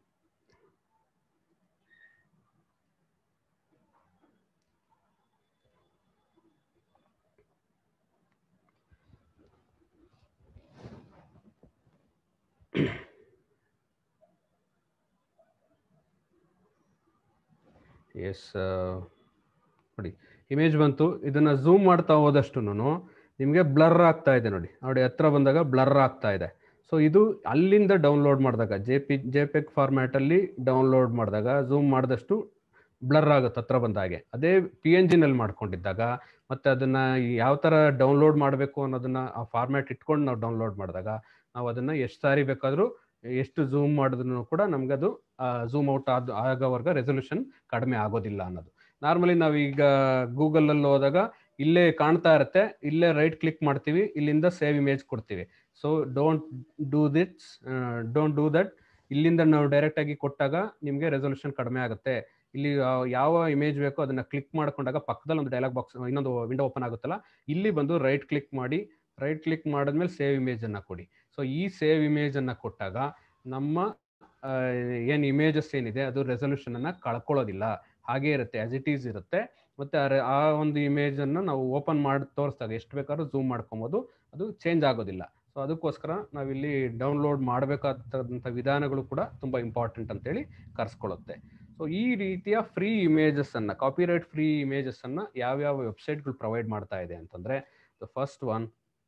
S3: yes ನೋಡಿ ಇಮೇಜ್ ಬಂತು ಇದನ್ನ ಝೂಮ್ ಮಾಡ್ತಾ ಹೋದಷ್ಟು ನಿಮಗೆ ಬ್ಲರ್ ಆಗ್ತಾ ಇದೆ ನೋಡಿ ನೋಡಿ ಹತ್ರ ಬಂದಾಗ ಬ್ಲರ್ ಆಗ್ತಾ ಇದೆ ಸೊ ಇದು ಅಲ್ಲಿಂದ ಡೌನ್ಲೋಡ್ ಮಾಡಿದಾಗ ಜೆ ಪಿ ಜೆ ಪೆಕ್ ಫಾರ್ಮ್ಯಾಟಲ್ಲಿ ಡೌನ್ಲೋಡ್ ಮಾಡಿದಾಗ ಝೂಮ್ ಮಾಡಿದಷ್ಟು ಬ್ಲರ್ ಆಗುತ್ತೆ ಹತ್ರ ಬಂದ ಹಾಗೆ ಅದೇ ಪಿ ಎನ್ ಜಿನಲ್ಲಿ ಮಾಡ್ಕೊಂಡಿದ್ದಾಗ ಮತ್ತೆ ಅದನ್ನ ಯಾವ ಥರ ಡೌನ್ಲೋಡ್ ಮಾಡಬೇಕು ಅನ್ನೋದನ್ನ ಆ ಫಾರ್ಮ್ಯಾಟ್ ಇಟ್ಕೊಂಡು ನಾವು ಡೌನ್ಲೋಡ್ ಮಾಡಿದಾಗ ನಾವು ಅದನ್ನ ಎಷ್ಟು ಸಾರಿ ಬೇಕಾದರೂ ಎಷ್ಟು ಝೂಮ್ ಮಾಡಿದ್ರು ಕೂಡ ನಮ್ಗೆ ಅದು ಝೂಮ್ ಔಟ್ ಆದ ಆಗೋವರೆಗೆ ರೆಸೊಲ್ಯೂಷನ್ ಕಡಿಮೆ ಆಗೋದಿಲ್ಲ ಅನ್ನೋದು ನಾರ್ಮಲಿ ನಾವೀಗ ಗೂಗಲಲ್ಲಿ ಹೋದಾಗ ಇಲ್ಲೇ ಕಾಣ್ತಾ ಇರುತ್ತೆ ಇಲ್ಲೇ ರೈಟ್ ಕ್ಲಿಕ್ ಮಾಡ್ತೀವಿ ಇಲ್ಲಿಂದ ಸೇವ್ ಇಮೇಜ್ ಕೊಡ್ತೀವಿ so don't do this don't do that ಇಲ್ಲಿಂದ ನಾವು ಡೈರೆಕ್ಟ್ ಆಗಿ ಕೊಟ್ಟಾಗ ನಿಮಗೆ ರೆಸೊಲ್ಯೂಷನ್ ಕಡಿಮೆ ಆಗುತ್ತೆ ಇಲ್ಲಿ ಯಾವ ಇಮೇಜ್ ಬೇಕೋ ಅದನ್ನ ಕ್ಲಿಕ್ ಮಾಡ್ಕೊಂಡಾಗ ಪಕ್ಕದಲ್ಲಿ ಒಂದು ಡೈಲಾಗ್ ಬಾಕ್ಸ್ ಇನ್ನೊಂದು ವಿಂಡೋ ಓಪನ್ ಆಗುತ್ತಲ್ಲ ಇಲ್ಲಿ ಬಂದು ರೈಟ್ ಕ್ಲಿಕ್ ಮಾಡಿ ರೈಟ್ ಕ್ಲಿಕ್ ಮಾಡಿದ್ಮೇಲೆ ಸೇವ್ ಇಮೇಜ್ ಅನ್ನ ಕೊಡಿ ಸೊ ಈ ಸೇವ್ ಇಮೇಜ್ ಅನ್ನ ಕೊಟ್ಟಾಗ ನಮ್ಮ ಏನು ಇಮೇಜಸ್ ಏನಿದೆ ಅದು ರೆಸೊಲ್ಯೂಷನ್ ಅನ್ನ ಕಳ್ಕೊಳ್ಳೋದಿಲ್ಲ ಹಾಗೆ ಇರುತ್ತೆ ಆಸ್ ಇಟ್ ಈಸ್ ಇರುತ್ತೆ ಮತ್ತೆ ಆ ಒಂದು ಇಮೇಜ್ ಅನ್ನು ನಾವು ಓಪನ್ ಮಾಡಿ ತೋರಿಸಿದಾಗ ಎಷ್ಟು ಬೇಕಾದ್ರೂ ಝೂಮ್ ಮಾಡ್ಕೊಬೋದು ಅದು ಚೇಂಜ್ ಆಗೋದಿಲ್ಲ ಸೊ ಅದಕ್ಕೋಸ್ಕರ ನಾವಿಲ್ಲಿ ಡೌನ್ಲೋಡ್ ಮಾಡಬೇಕಾದಂಥ ವಿಧಾನಗಳು ಕೂಡ ತುಂಬ ಇಂಪಾರ್ಟೆಂಟ್ ಅಂತೇಳಿ ಕರೆಸ್ಕೊಳ್ಳುತ್ತೆ ಸೊ ಈ ರೀತಿಯ ಫ್ರೀ ಇಮೇಜಸ್ ಅನ್ನ ಕಾಪಿರೈಟ್ ಫ್ರೀ ಇಮೇಜಸ್ ಅನ್ನ ಯಾವ್ಯಾವ ವೆಬ್ಸೈಟ್ಗಳು ಪ್ರೊವೈಡ್ ಮಾಡ್ತಾ ಇದೆ ಅಂತಂದ್ರೆ ದ ಫಸ್ಟ್ ಒನ್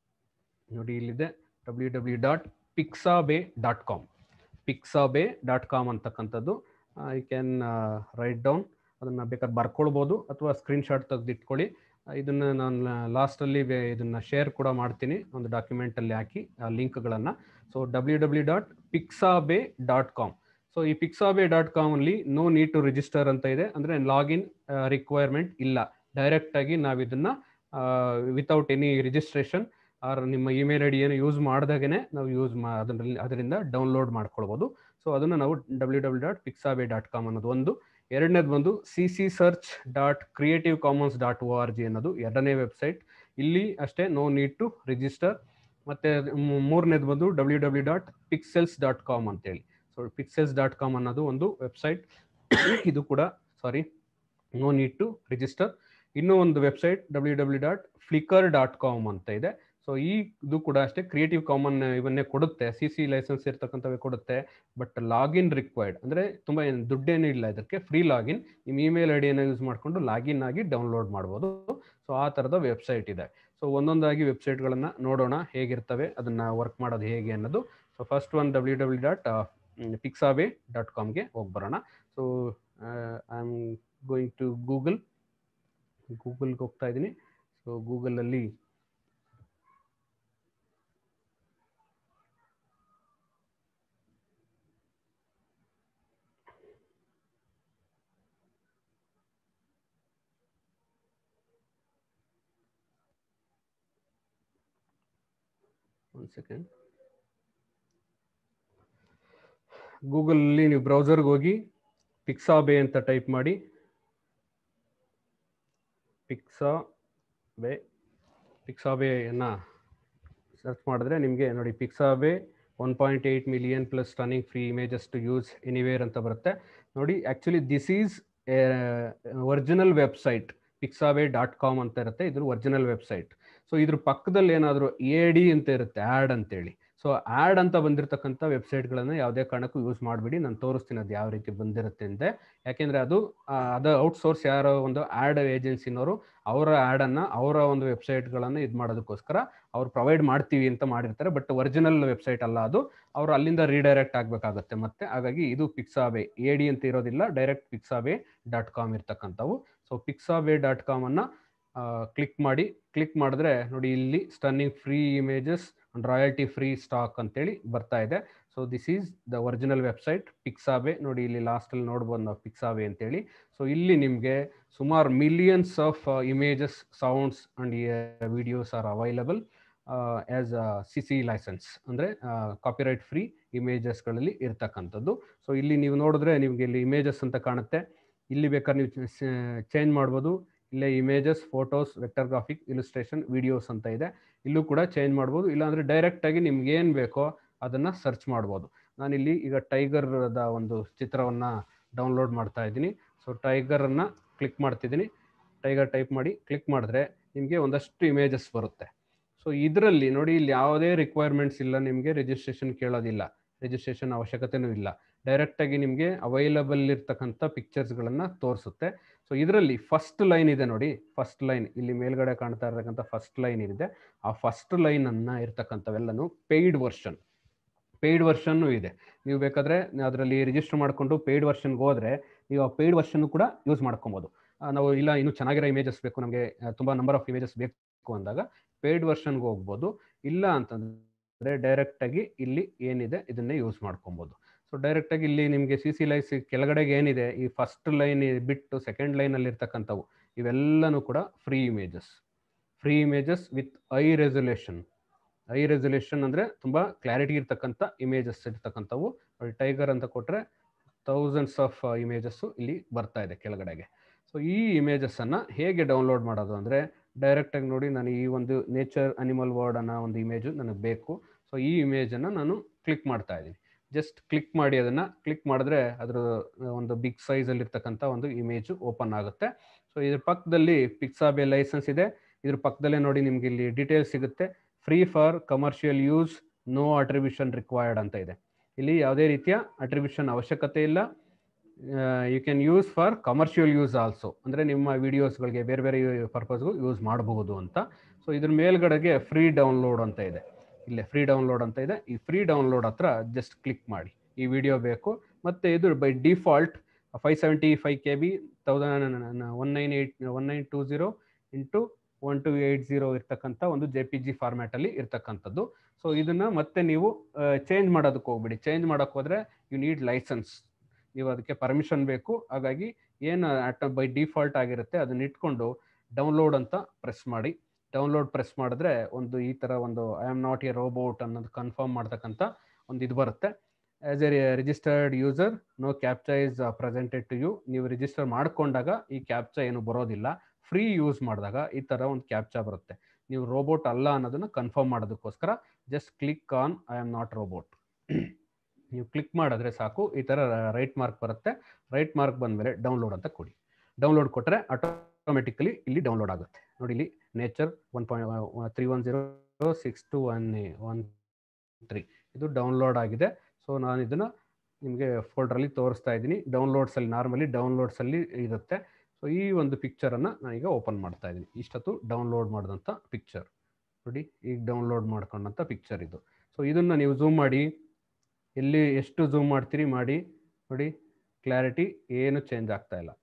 S3: ನೋಡಿ ಇಲ್ಲಿದೆ W W dot Pixabay dot com Pixabay dot com ಅಂತಕ್ಕಂಥದ್ದು ಐ ಕ್ಯಾನ್ ರೈಟ್ ಡೌನ್ ಅದನ್ನು ಬೇಕಾದ್ರೆ ಬರ್ಕೊಳ್ಬೋದು ಅಥವಾ ಸ್ಕ್ರೀನ್ಶಾಟ್ ತೆಗೆದಿಟ್ಕೊಳ್ಳಿ ಇದನ್ನು ನಾನು ಲಾಸ್ಟಲ್ಲಿ ಇದನ್ನು ಶೇರ್ ಕೂಡ ಮಾಡ್ತೀನಿ ಒಂದು ಡಾಕ್ಯುಮೆಂಟಲ್ಲಿ ಹಾಕಿ ಆ ಲಿಂಕ್ಗಳನ್ನು so W W dot Pixabay dot com so ಈ ಪಿಕ್ಸಾಬೇ ಡಾಟ್ ಕಾಮಲ್ಲಿ ನೋ ನೀಡ್ ಟು ರಿಜಿಸ್ಟರ್ ಅಂತ ಇದೆ ಅಂದರೆ ಲಾಗಿನ್ ರಿಕ್ವೈರ್ಮೆಂಟ್ ಇಲ್ಲ ಡೈರೆಕ್ಟಾಗಿ ನಾವು ಇದನ್ನು ವಿತೌಟ್ ಎನಿ ರಿಜಿಸ್ಟ್ರೇಷನ್ ಆರ್ ನಿಮ್ಮ ಇಮೇಲ್ ಐ ಡಿ ಏನು ಯೂಸ್ ಮಾಡಿದಾಗೇ ನಾವು ಯೂಸ್ ಮಾ ಅದರಲ್ಲಿ ಅದರಿಂದ ಡೌನ್ಲೋಡ್ ಮಾಡ್ಕೊಳ್ಬೋದು ಸೊ ಅದನ್ನು ನಾವು W W dot Pixabay dot com ಅನ್ನೋದು ಒಂದು ಎರಡನೇದು ಬಂದು C C search dot creative commons dot O R G ಅನ್ನೋದು ಎರಡನೇ ವೆಬ್ಸೈಟ್ ಇಲ್ಲಿ ಅಷ್ಟೇ ನೋ ನೀಡ್ ಟು ರಿಜಿಸ್ಟರ್ ಮತ್ತು ಮೂರನೇದು ಬಂದು W W dot Pexels dot com ಅಂತೇಳಿ ಸೊ ಪಿಕ್ಸೆಲ್ಸ್ ಡಾಟ್ ಕಾಮ್ ಅನ್ನೋದು ಒಂದು ವೆಬ್ಸೈಟ್ ಇದು ಕೂಡ sorry no need to register ಇನ್ನೂ ಒಂದು website W W dot Flickr dot com ಅಂತ ಇದೆ ಸೊ ಈ ಇದು ಕೂಡ ಅಷ್ಟೇ ಕ್ರಿಯೇಟಿವ್ ಕಾಮನ್ ಇವನ್ನೇ ಕೊಡುತ್ತೆ ಸಿ ಸಿ ಲೈಸೆನ್ಸ್ ಇರ್ತಕ್ಕಂಥವೇ ಕೊಡುತ್ತೆ ಬಟ್ ಲಾಗಿನ್ ರಿಕ್ವೈರ್ಡ್ ಅಂದರೆ ತುಂಬ ಏನು ದುಡ್ಡೇನು ಇಲ್ಲ ಇದಕ್ಕೆ ಫ್ರೀ ಲಾಗಿನ್ ನಿಮ್ಮ ಇಮೇಲ್ ಐ ಡಿಯನ್ನು ಯೂಸ್ ಮಾಡಿಕೊಂಡು ಲಾಗಿನ್ ಆಗಿ ಡೌನ್ಲೋಡ್ ಮಾಡ್ಬೋದು ಸೊ ಆ ಥರದ ವೆಬ್ಸೈಟ್ ಇದೆ ಸೊ ಒಂದೊಂದಾಗಿ ವೆಬ್ಸೈಟ್ಗಳನ್ನು ನೋಡೋಣ ಹೇಗಿರ್ತವೆ ಅದನ್ನು ವರ್ಕ್ ಮಾಡೋದು ಹೇಗೆ ಅನ್ನೋದು so first one W W dot Pixabay dot ಕಾಮ್ಗೆ ಹೋಗಿ ಬರೋಣ so I am going to Google ಗೂಗಲ್ಗೆ ಹೋಗ್ತಾ ಇದ್ದೀನಿ ಸೊ ಗೂಗಲಲ್ಲಿ ಒಂದು ಸೆಕೆಂಡ್ ಗೂಗಲಲ್ಲಿ ನೀವು ಬ್ರೌಸರ್ಗೆ ಹೋಗಿ ಪಿಕ್ಸಾಬೆ ಅಂತ ಟೈಪ್ ಮಾಡಿ ಪಿಕ್ಸಾಬೆ ಪಿಕ್ಸಾಬೆಯನ್ನು ಸರ್ಚ್ ಮಾಡಿದ್ರೆ ನಿಮಗೆ ನೋಡಿ Pixabay one point eight million plus turning free images to use anywhere ಅಂತ ಬರುತ್ತೆ ನೋಡಿ actually this is original website Pixabay dot com ಅಂತ ಇರುತ್ತೆ ಇದ್ರ ಒರಿಜಿನಲ್ ವೆಬ್ಸೈಟ್ ಸೊ ಇದ್ರ ಪಕ್ಕದಲ್ಲಿ ಏನಾದರೂ ಎ ಡಿ ಅಂತ ಇರುತ್ತೆ ಆ್ಯಡ್ ಅಂತೇಳಿ ಸೊ ಆ್ಯಡ್ ಅಂತ ಬಂದಿರತಕ್ಕಂಥ ವೆಬ್ಸೈಟ್ಗಳನ್ನು ಯಾವುದೇ ಕಾರಣಕ್ಕೂ ಯೂಸ್ ಮಾಡಿಬಿಡಿ ನಾನು ತೋರಿಸ್ತೀನಿ ಅದು ಯಾವ ರೀತಿ ಬಂದಿರುತ್ತೆ ಅಂತೆ ಯಾಕೆಂದರೆ ಅದು ಅದು ಔಟ್ಸೋರ್ಸ್ ಯಾರೋ ಒಂದು ಆ್ಯಡ್ ಏಜೆನ್ಸಿನವರು ಅವರ ಆ್ಯಡನ್ನು ಅವರ ಒಂದು ವೆಬ್ಸೈಟ್ಗಳನ್ನು ಇದು ಮಾಡೋದಕ್ಕೋಸ್ಕರ ಅವ್ರು ಪ್ರೊವೈಡ್ ಮಾಡ್ತೀವಿ ಅಂತ ಮಾಡಿರ್ತಾರೆ ಬಟ್ ಒರಿಜಿನಲ್ ವೆಬ್ಸೈಟ್ ಅಲ್ಲ ಅದು ಅವರು ಅಲ್ಲಿಂದ ರೀಡೈರೆಕ್ಟ್ ಆಗಬೇಕಾಗತ್ತೆ ಮತ್ತೆ ಹಾಗಾಗಿ ಇದು ಪಿಕ್ಸಾಬೆ ಎ ಡಿ ಅಂತ ಇರೋದಿಲ್ಲ ಡೈರೆಕ್ಟ್ ಪಿಕ್ಸಾಬೆ ಡಾಟ್ ಕಾಮ್ ಇರ್ತಕ್ಕಂಥವು ಸೊ ಪಿಕ್ಸಾಬೆ ಡಾಟ್ ಕಾಮನ್ನು ಕ್ಲಿಕ್ ಮಾಡಿ ಕ್ಲಿಕ್ ಮಾಡಿದ್ರೆ ನೋಡಿ ಇಲ್ಲಿ stunning free images royalty free stock ಅಂತೇಳಿ ಬರ್ತಾ ಇದೆ so this is the original website Pixabay ನೋಡಿ ಇಲ್ಲಿ ಲಾಸ್ಟಲ್ಲಿ ನೋಡ್ಬೋದು ನಾವು ಪಿಕ್ಸಾಬೆ ಅಂತೇಳಿ ಸೊ ಇಲ್ಲಿ ನಿಮಗೆ ಸುಮಾರು millions of images sounds and videos are available as C C license ಅಂದರೆ ಕಾಪಿರೈಟ್ ಫ್ರೀ ಇಮೇಜಸ್ಗಳಲ್ಲಿ ಇರ್ತಕ್ಕಂಥದ್ದು ಸೊ ಇಲ್ಲಿ ನೀವು ನೋಡಿದ್ರೆ ನಿಮಗೆ ಇಲ್ಲಿ ಇಮೇಜಸ್ ಅಂತ ಕಾಣುತ್ತೆ ಇಲ್ಲಿ ಬೇಕಾದ್ರೆ ನೀವು ಚೇಂಜ್ ಮಾಡ್ಬೋದು ಇಲ್ಲೇ images photos vector graphic illustration videos ಅಂತ ಇದೆ ಇಲ್ಲೂ ಕೂಡ ಚೇಂಜ್ ಮಾಡ್ಬೋದು ಇಲ್ಲಾಂದರೆ ಡೈರೆಕ್ಟಾಗಿ ನಿಮ್ಗೆ ಏನು ಬೇಕೋ ಅದನ್ನು ಸರ್ಚ್ ಮಾಡ್ಬೋದು ನಾನಿಲ್ಲಿ ಈಗ ಟೈಗರ್ದ ಒಂದು ಚಿತ್ರವನ್ನು ಡೌನ್ಲೋಡ್ ಮಾಡ್ತಾ ಇದ್ದೀನಿ ಸೊ ಟೈಗರನ್ನು ಕ್ಲಿಕ್ ಮಾಡ್ತಿದ್ದೀನಿ ಟೈಗರ್ ಟೈಪ್ ಮಾಡಿ ಕ್ಲಿಕ್ ಮಾಡಿದ್ರೆ ನಿಮಗೆ ಒಂದಷ್ಟು ಇಮೇಜಸ್ ಬರುತ್ತೆ ಸೊ ಇದರಲ್ಲಿ ನೋಡಿ ಇಲ್ಲಿ ಯಾವುದೇ ರಿಕ್ವೈರ್ಮೆಂಟ್ಸ್ ಇಲ್ಲ ನಿಮಗೆ ರಿಜಿಸ್ಟ್ರೇಷನ್ ಕೇಳೋದಿಲ್ಲ ರಿಜಿಸ್ಟ್ರೇಷನ್ ಅವಶ್ಯಕತೆನೂ ಇಲ್ಲ ಡೈರೆಕ್ಟಾಗಿ ನಿಮಗೆ ಅವೈಲಬಲ್ ಇರ್ತಕ್ಕಂಥ ಪಿಕ್ಚರ್ಸ್ಗಳನ್ನು ತೋರಿಸುತ್ತೆ ಸೊ ಇದರಲ್ಲಿ ಫಸ್ಟ್ ಲೈನ್ ಇದೆ ನೋಡಿ ಫಸ್ಟ್ ಲೈನ್ ಇಲ್ಲಿ ಮೇಲ್ಗಡೆ ಕಾಣ್ತಾ ಇರತಕ್ಕಂಥ ಫಸ್ಟ್ ಲೈನ್ ಏನಿದೆ ಆ ಫಸ್ಟ್ ಲೈನ್ ಅನ್ನ ಇರ್ತಕ್ಕಂಥವೆಲ್ಲನೂ ಪೇಯ್ಡ್ ವರ್ಷನ್ ಪೇಯ್ಡ್ ವರ್ಷನ್ನು ಇದೆ ನೀವು ಬೇಕಾದರೆ ಅದರಲ್ಲಿ ರಿಜಿಸ್ಟರ್ ಮಾಡಿಕೊಂಡು ಪೇಯ್ಡ್ ವರ್ಷನ್ಗೆ ಹೋದರೆ ನೀವು ಆ ಪೇಯ್ಡ್ ವರ್ಷನ್ ಕೂಡ ಯೂಸ್ ಮಾಡ್ಕೊಬೋದು ಆ, ನಾವು ಇಲ್ಲ ಇನ್ನೂ ಚೆನ್ನಾಗಿರೋ ಇಮೇಜಸ್ ಬೇಕು ನಮಗೆ ತುಂಬ ನಂಬರ್ ಆಫ್ ಇಮೇಜಸ್ ಬೇಕು ಅಂದಾಗ ಪೇಯ್ಡ್ ವರ್ಷನ್ಗೆ ಹೋಗ್ಬೋದು ಇಲ್ಲ ಅಂತಂದರೆ ಡೈರೆಕ್ಟಾಗಿ ಇಲ್ಲಿ ಏನಿದೆ ಇದನ್ನೇ ಯೂಸ್ ಮಾಡ್ಕೊಬೋದು ಸೊ ಡೈರೆಕ್ಟಾಗಿ ಇಲ್ಲಿ ನಿಮಗೆ ಸಿ ಸಿ ಲೈಸ್ ಕೆಳಗಡೆಗೆ ಏನಿದೆ ಈ ಫಸ್ಟ್ ಲೈನ್ ಬಿಟ್ಟು ಸೆಕೆಂಡ್ ಲೈನಲ್ಲಿ ಇರ್ತಕ್ಕಂಥವು ಇವೆಲ್ಲನೂ ಕೂಡ free images free images with high resolution high resolution ಅಂದರೆ ತುಂಬ ಕ್ಲಾರಿಟಿ ಇರ್ತಕ್ಕಂಥ ಇಮೇಜಸ್ ಇರ್ತಕ್ಕಂಥವು ಟೈಗರ್ ಅಂತ ಕೊಟ್ಟರೆ ಥೌಸಂಡ್ಸ್ ಆಫ್ ಇಮೇಜಸ್ಸು ಇಲ್ಲಿ ಬರ್ತಾ ಇದೆ ಕೆಳಗಡೆಗೆ ಸೊ ಈ ಇಮೇಜಸ್ಸನ್ನು ಹೇಗೆ ಡೌನ್ಲೋಡ್ ಮಾಡೋದು ಅಂದರೆ ಡೈರೆಕ್ಟಾಗಿ ನೋಡಿ ನಾನು ಈ ಒಂದು ನೇಚರ್ ಅನಿಮಲ್ ವರ್ಡ್ ಅನ್ನೋ ಒಂದು ಇಮೇಜು ನನಗೆ ಬೇಕು ಸೊ ಈ ಇಮೇಜನ್ನು ನಾನು ಕ್ಲಿಕ್ ಮಾಡ್ತಾ ಇದ್ದೀನಿ ಜಸ್ಟ್ ಕ್ಲಿಕ್ ಮಾಡಿ ಅದನ್ನು ಕ್ಲಿಕ್ ಮಾಡಿದ್ರೆ ಅದರ ಒಂದು ಬಿಗ್ ಸೈಜಲ್ಲಿ ಇರ್ತಕ್ಕಂಥ ಒಂದು ಇಮೇಜು ಓಪನ್ ಆಗುತ್ತೆ ಸೊ ಇದ್ರ ಪಕ್ಕದಲ್ಲಿ ಪಿಕ್ಸಾಬೆ ಲೈಸೆನ್ಸ್ ಇದೆ ಇದ್ರ ಪಕ್ಕದಲ್ಲೇ ನೋಡಿ ನಿಮ್ಗೆ ಇಲ್ಲಿ ಡೀಟೇಲ್ಸ್ ಸಿಗುತ್ತೆ free for commercial use no attribution required ಅಂತ ಇದೆ ಇಲ್ಲಿ ಯಾವುದೇ ರೀತಿಯ ಅಟ್ರಿಬ್ಯೂಷನ್ ಅವಶ್ಯಕತೆ ಇಲ್ಲ you can use for commercial use also ಅಂದರೆ ನಿಮ್ಮ ವಿಡಿಯೋಸ್ಗಳಿಗೆ ಬೇರೆ ಬೇರೆ ಪರ್ಪಸ್ಗೂ ಯೂಸ್ ಮಾಡಬಹುದು ಅಂತ ಸೊ ಇದ್ರ ಮೇಲ್ಗಡೆಗೆ ಫ್ರೀ ಡೌನ್ಲೋಡ್ ಅಂತ ಇದೆ ಇಲ್ಲೇ ಫ್ರೀ ಡೌನ್ಲೋಡ್ ಅಂತ ಇದೆ ಈ ಫ್ರೀ ಡೌನ್ಲೋಡ್ ಹತ್ರ ಜಸ್ಟ್ ಕ್ಲಿಕ್ ಮಾಡಿ ಈ ವಿಡಿಯೋ ಬೇಕು ಮತ್ತು ಇದು by default five seventy five K B thousand one nine eight one nine two zero into one two eight zero ಇರ್ತಕ್ಕಂಥ ಒಂದು ಜೆ ಪಿ ಜಿ ಫಾರ್ಮ್ಯಾಟಲ್ಲಿ ಇರ್ತಕ್ಕಂಥದ್ದು ಸೊ ಇದನ್ನು ಮತ್ತೆ ನೀವು ಚೇಂಜ್ ಮಾಡೋದಕ್ಕೆ ಹೋಗ್ಬಿಡಿ ಚೇಂಜ್ ಮಾಡೋಕ್ಕೆ ಹೋದರೆ ಯು ನೀಡ್ ಲೈಸೆನ್ಸ್ ನೀವು ಅದಕ್ಕೆ ಪರ್ಮಿಷನ್ ಬೇಕು ಹಾಗಾಗಿ ಏನು ಆಟ ಬೈ ಡಿಫಾಲ್ಟ್ ಆಗಿರುತ್ತೆ ಅದನ್ನ ಇಟ್ಕೊಂಡು ಡೌನ್ಲೋಡ್ ಅಂತ ಪ್ರೆಸ್ ಮಾಡಿ ಡೌನ್ಲೋಡ್ ಪ್ರೆಸ್ ಮಾಡಿದ್ರೆ ಒಂದು ಈ ಥರ ಒಂದು I am not a robot ಅನ್ನೋದು ಕನ್ಫರ್ಮ್ ಮಾಡ್ತಕ್ಕಂಥ ಒಂದು ಇದು ಬರುತ್ತೆ as a registered user no captcha is presented to you ನೀವು ರಿಜಿಸ್ಟರ್ ಮಾಡ್ಕೊಂಡಾಗ ಈ ಕ್ಯಾಪ್ಚಾ ಏನು ಬರೋದಿಲ್ಲ ಫ್ರೀ ಯೂಸ್ ಮಾಡಿದಾಗ ಈ ಥರ ಒಂದು ಕ್ಯಾಪ್ಚಾ ಬರುತ್ತೆ ನೀವು ರೋಬೋಟ್ ಅಲ್ಲ ಅನ್ನೋದನ್ನು ಕನ್ಫರ್ಮ್ ಮಾಡೋದಕ್ಕೋಸ್ಕರ just click on I am not robot ನೀವು ಕ್ಲಿಕ್ ಮಾಡಿದ್ರೆ ಸಾಕು ಈ ಥರ ರೈಟ್ ಮಾರ್ಕ್ ಬರುತ್ತೆ ರೈಟ್ ಮಾರ್ಕ್ ಬಂದಮೇಲೆ ಡೌನ್ಲೋಡ್ ಅಂತ ಕೊಡಿ ಡೌನ್ಲೋಡ್ ಕೊಟ್ಟರೆ ಆಟೋಮೆಟಿಕಲಿ ಇಲ್ಲಿ ಡೌನ್ಲೋಡ್ ಆಗುತ್ತೆ ನೋಡಿ ಇಲ್ಲಿ nature one point three one zero six two one one three ಇದು ಡೌನ್ಲೋಡ್ ಆಗಿದೆ ಸೊ ನಾನು ಇದನ್ನು ನಿಮಗೆ ಫೋಲ್ಡ್ರಲ್ಲಿ ತೋರಿಸ್ತಾ ಇದ್ದೀನಿ ಡೌನ್ಲೋಡ್ಸಲ್ಲಿ ನಾರ್ಮಲಿ ಡೌನ್ಲೋಡ್ಸಲ್ಲಿ ಇರುತ್ತೆ ಸೊ ಈ ಒಂದು ಪಿಕ್ಚರನ್ನು ನಾನೀಗ ಓಪನ್ ಮಾಡ್ತಾ ಇದ್ದೀನಿ ಇಷ್ಟೊತ್ತು ಡೌನ್ಲೋಡ್ ಮಾಡಿದಂಥ ಪಿಕ್ಚರ್ ನೋಡಿ ಈಗ ಡೌನ್ಲೋಡ್ ಮಾಡ್ಕೊಂಡಂಥ ಪಿಕ್ಚರ್ ಇದು ಸೊ ಇದನ್ನು ನೀವು ಝೂಮ್ ಮಾಡಿ ಎಲ್ಲಿ ಎಷ್ಟು ಝೂಮ್ ಮಾಡ್ತೀರಿ ಮಾಡಿ ನೋಡಿ ಕ್ಲಾರಿಟಿ ಏನು ಚೇಂಜ್ ಆಗ್ತಾ ಇಲ್ಲ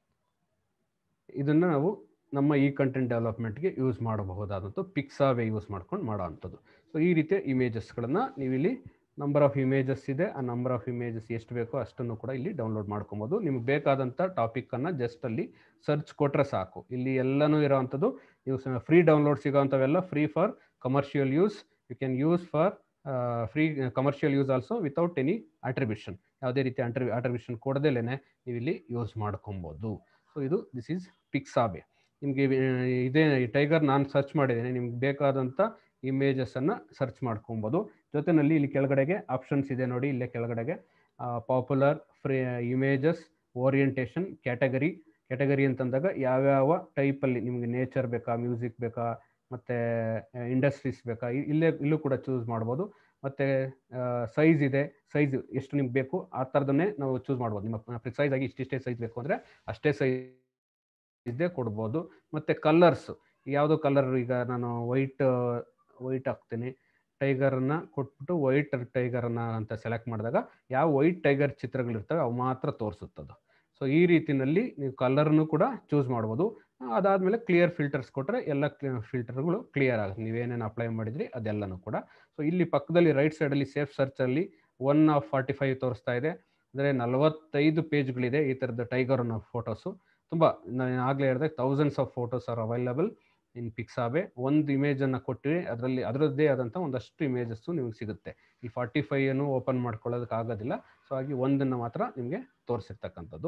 S3: ಇದನ್ನು ನಾವು ನಮ್ಮ ಈ ಕಂಟೆಂಟ್ ಡೆವಲಪ್ಮೆಂಟ್ಗೆ ಯೂಸ್ ಮಾಡಬಹುದಾದಂಥ ಪಿಕ್ಸಾವೇ ಯೂಸ್ ಮಾಡ್ಕೊಂಡು ಮಾಡೋ ಅಂಥದ್ದು ಸೊ ಈ ರೀತಿಯ ಇಮೇಜಸ್ಗಳನ್ನು ನೀವು ಇಲ್ಲಿ ನಂಬರ್ ಆಫ್ ಇಮೇಜಸ್ ಇದೆ ಆ ನಂಬರ್ ಆಫ್ ಇಮೇಜಸ್ ಎಷ್ಟು ಬೇಕೋ ಅಷ್ಟನ್ನು ಕೂಡ ಇಲ್ಲಿ ಡೌನ್ಲೋಡ್ ಮಾಡ್ಕೊಬೋದು ನಿಮ್ಗೆ ಬೇಕಾದಂಥ ಟಾಪಿಕನ್ನು ಜಸ್ಟ್ ಅಲ್ಲಿ ಸರ್ಚ್ ಕೊಟ್ಟರೆ ಸಾಕು ಇಲ್ಲಿ ಎಲ್ಲನೂ ಇರೋವಂಥದ್ದು ನೀವು ಫ್ರೀ ಡೌನ್ಲೋಡ್ ಸಿಗೋವಂಥವೆಲ್ಲ free for commercial use you can use for free commercial use also without any attribution ಯಾವುದೇ ರೀತಿ ಆಟ್ರಿ ಆಟ್ರಿಬ್ಯೂಷನ್ ಕೊಡದೇಲೆ ನೀವು ಇಲ್ಲಿ ಯೂಸ್ ಮಾಡ್ಕೊಬೋದು ಸೊ ಇದು ದಿಸ್ ಈಸ್ ಪಿಕ್ಸಾಬೆ ನಿಮಗೆ ಇದೇ ಟೈಗರ್ ನಾನು ಸರ್ಚ್ ಮಾಡಿದ್ದೀನಿ ನಿಮ್ಗೆ ಬೇಕಾದಂಥ ಇಮೇಜಸನ್ನು ಸರ್ಚ್ ಮಾಡ್ಕೊಬೋದು ಜೊತೆಯಲ್ಲಿ ಇಲ್ಲಿ ಕೆಳಗಡೆಗೆ ಆಪ್ಷನ್ಸ್ ಇದೆ ನೋಡಿ ಇಲ್ಲೇ ಕೆಳಗಡೆಗೆ popular free images orientation category category ಅಂತಂದಾಗ ಯಾವ್ಯಾವ ಟೈಪಲ್ಲಿ ನಿಮಗೆ ನೇಚರ್ ಬೇಕಾ ಮ್ಯೂಸಿಕ್ ಬೇಕಾ ಮತ್ತು ಇಂಡಸ್ಟ್ರೀಸ್ ಬೇಕಾ ಇಲ್ಲೇ ಇಲ್ಲೂ ಕೂಡ ಚೂಸ್ ಮಾಡ್ಬೋದು ಮತ್ತು ಸೈಜ್ ಇದೆ ಸೈಜ್ ಎಷ್ಟು ನಿಮ್ಗೆ ಬೇಕು ಆ ಥರದನ್ನೇ ನಾವು ಚೂಸ್ ಮಾಡ್ಬೋದು ನಿಮ್ಮ ಪ್ರಿಸೈಸ್ ಆಗಿ ಇಷ್ಟಿಷ್ಟೇ ಸೈಜ್ ಬೇಕು ಅಂದರೆ ಅಷ್ಟೇ ಸೈಜ್ ಇದ್ದೇ ಕೊಡ್ಬೋದು ಮತ್ತು ಕಲರ್ಸ್ ಯಾವುದೋ ಕಲರ್ ಈಗ ನಾನು ವೈಟ್ ವೈಟ್ ಹಾಕ್ತೀನಿ ಟೈಗರನ್ನು ಕೊಟ್ಬಿಟ್ಟು ವೈಟ್ ಟೈಗರನ್ನು ಅಂತ ಸೆಲೆಕ್ಟ್ ಮಾಡಿದಾಗ ಯಾವ ವೈಟ್ ಟೈಗರ್ ಚಿತ್ರಗಳಿರ್ತವೆ ಅವು ಮಾತ್ರ ತೋರಿಸುತ್ತದು ಸೊ ಈ ರೀತಿಯಲ್ಲಿ ನೀವು ಕಲರ್ನು ಕೂಡ ಚೂಸ್ ಮಾಡ್ಬೋದು ಅದಾದಮೇಲೆ ಕ್ಲಿಯರ್ ಫಿಲ್ಟರ್ಸ್ ಕೊಟ್ಟರೆ ಎಲ್ಲ ಫಿಲ್ಟರ್ಗಳು ಕ್ಲಿಯರ್ ಆಗುತ್ತೆ ನೀವೇನೇನು ಅಪ್ಲೈ ಮಾಡಿದ್ರಿ ಅದೆಲ್ಲನೂ ಕೂಡ ಸೊ ಇಲ್ಲಿ ಪಕ್ಕದಲ್ಲಿ ರೈಟ್ ಸೈಡಲ್ಲಿ ಸೇಫ್ ಸರ್ಚಲ್ಲಿ ಒನ್ ಆಫ್ ಫಾರ್ಟಿ ಫೈವ್ ತೋರಿಸ್ತಾ ಇದೆ ಅಂದರೆ ನಲವತ್ತೈದು ಪೇಜ್ಗಳಿದೆ ಈ ಥರದ ಟೈಗರ್ನ ಫೋಟೋಸು ತುಂಬ ನಾನು ಆಗಲೇ ಹೇಳಿದೆ thousands of photos are available in Pixabay ಒಂದು ಇಮೇಜನ್ನು ಕೊಟ್ಟಿರಿ ಅದರಲ್ಲಿ ಅದರದ್ದೇ ಆದಂಥ ಒಂದಷ್ಟು ಇಮೇಜಸ್ಸು ನಿಮಗೆ ಸಿಗುತ್ತೆ ಈ ಫಾರ್ಟಿ ಫೈವನ್ನು ಓಪನ್ ಮಾಡ್ಕೊಳ್ಳೋದಕ್ಕೆ ಆಗೋದಿಲ್ಲ ಸೊ ಹಾಗೆ ಒಂದನ್ನು ಮಾತ್ರ ನಿಮಗೆ ತೋರಿಸಿರ್ತಕ್ಕಂಥದ್ದು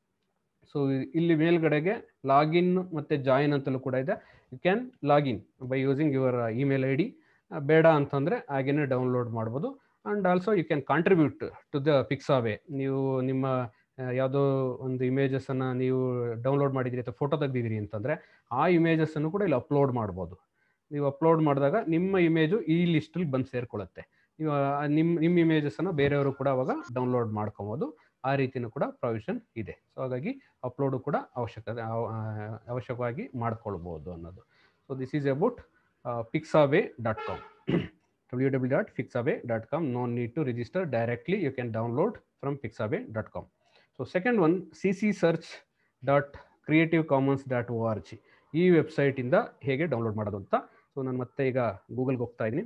S3: ಸೊ ಇಲ್ಲಿ ಮೇಲ್ಗಡೆಗೆ ಲಾಗಿನ್ ಮತ್ತು ಜಾಯಿನ್ ಅಂತಲೂ ಕೂಡ ಇದೆ you can login by using your email I D ಬೇಡ ಅಂತಂದರೆ ಹಾಗೇನೆ ಡೌನ್ಲೋಡ್ ಮಾಡ್ಬೋದು and also you can contribute to the Pixabay ನೀವು ನಿಮ್ಮ ಯಾವುದೋ ಒಂದು ಇಮೇಜಸನ್ನು ನೀವು ಡೌನ್ಲೋಡ್ ಮಾಡಿದಿರಿ ಅಥವಾ ಫೋಟೋ ತೆಗೆದಿದ್ದೀರಿ ಅಂತಂದರೆ ಆ ಇಮೇಜಸನ್ನು ಕೂಡ ಇಲ್ಲಿ ಅಪ್ಲೋಡ್ ಮಾಡ್ಬೋದು ನೀವು ಅಪ್ಲೋಡ್ ಮಾಡಿದಾಗ ನಿಮ್ಮ ಇಮೇಜು ಈ ಲಿಸ್ಟಲ್ಲಿ ಬಂದು ಸೇರ್ಕೊಳ್ಳುತ್ತೆ ನೀವು ನಿಮ್ಮ ನಿಮ್ಮ ಇಮೇಜಸನ್ನು ಬೇರೆಯವರು ಕೂಡ ಅವಾಗ ಡೌನ್ಲೋಡ್ ಮಾಡ್ಕೊಬೋದು ಆ ರೀತಿಯೂ ಕೂಡ ಪ್ರೊವಿಷನ್ ಇದೆ ಸೊ ಹಾಗಾಗಿ ಅಪ್ಲೋಡು ಕೂಡ ಅವಶ್ಯಕತೆ ಅವಶ್ಯಕವಾಗಿ ಮಾಡ್ಕೊಳ್ಬೋದು ಅನ್ನೋದು so this is about Pixabay dot com www.fixaway.com. No need to register directly. You can download from fixaway.com. So second one, ccsearch.creativecommons.org. ಈ ವೆಬ್ಸೈಟ್ ಇಂದ ಹೇಗೆ ಡೌನ್ಲೋಡ್ ಮಾಡೋದು ಅಂತ ಸೊ ನಾನು ಮತ್ತೆ ಈಗ ಗೂಗಲ್ಗೆ ಹೋಗ್ತಾ ಇದ್ದೀನಿ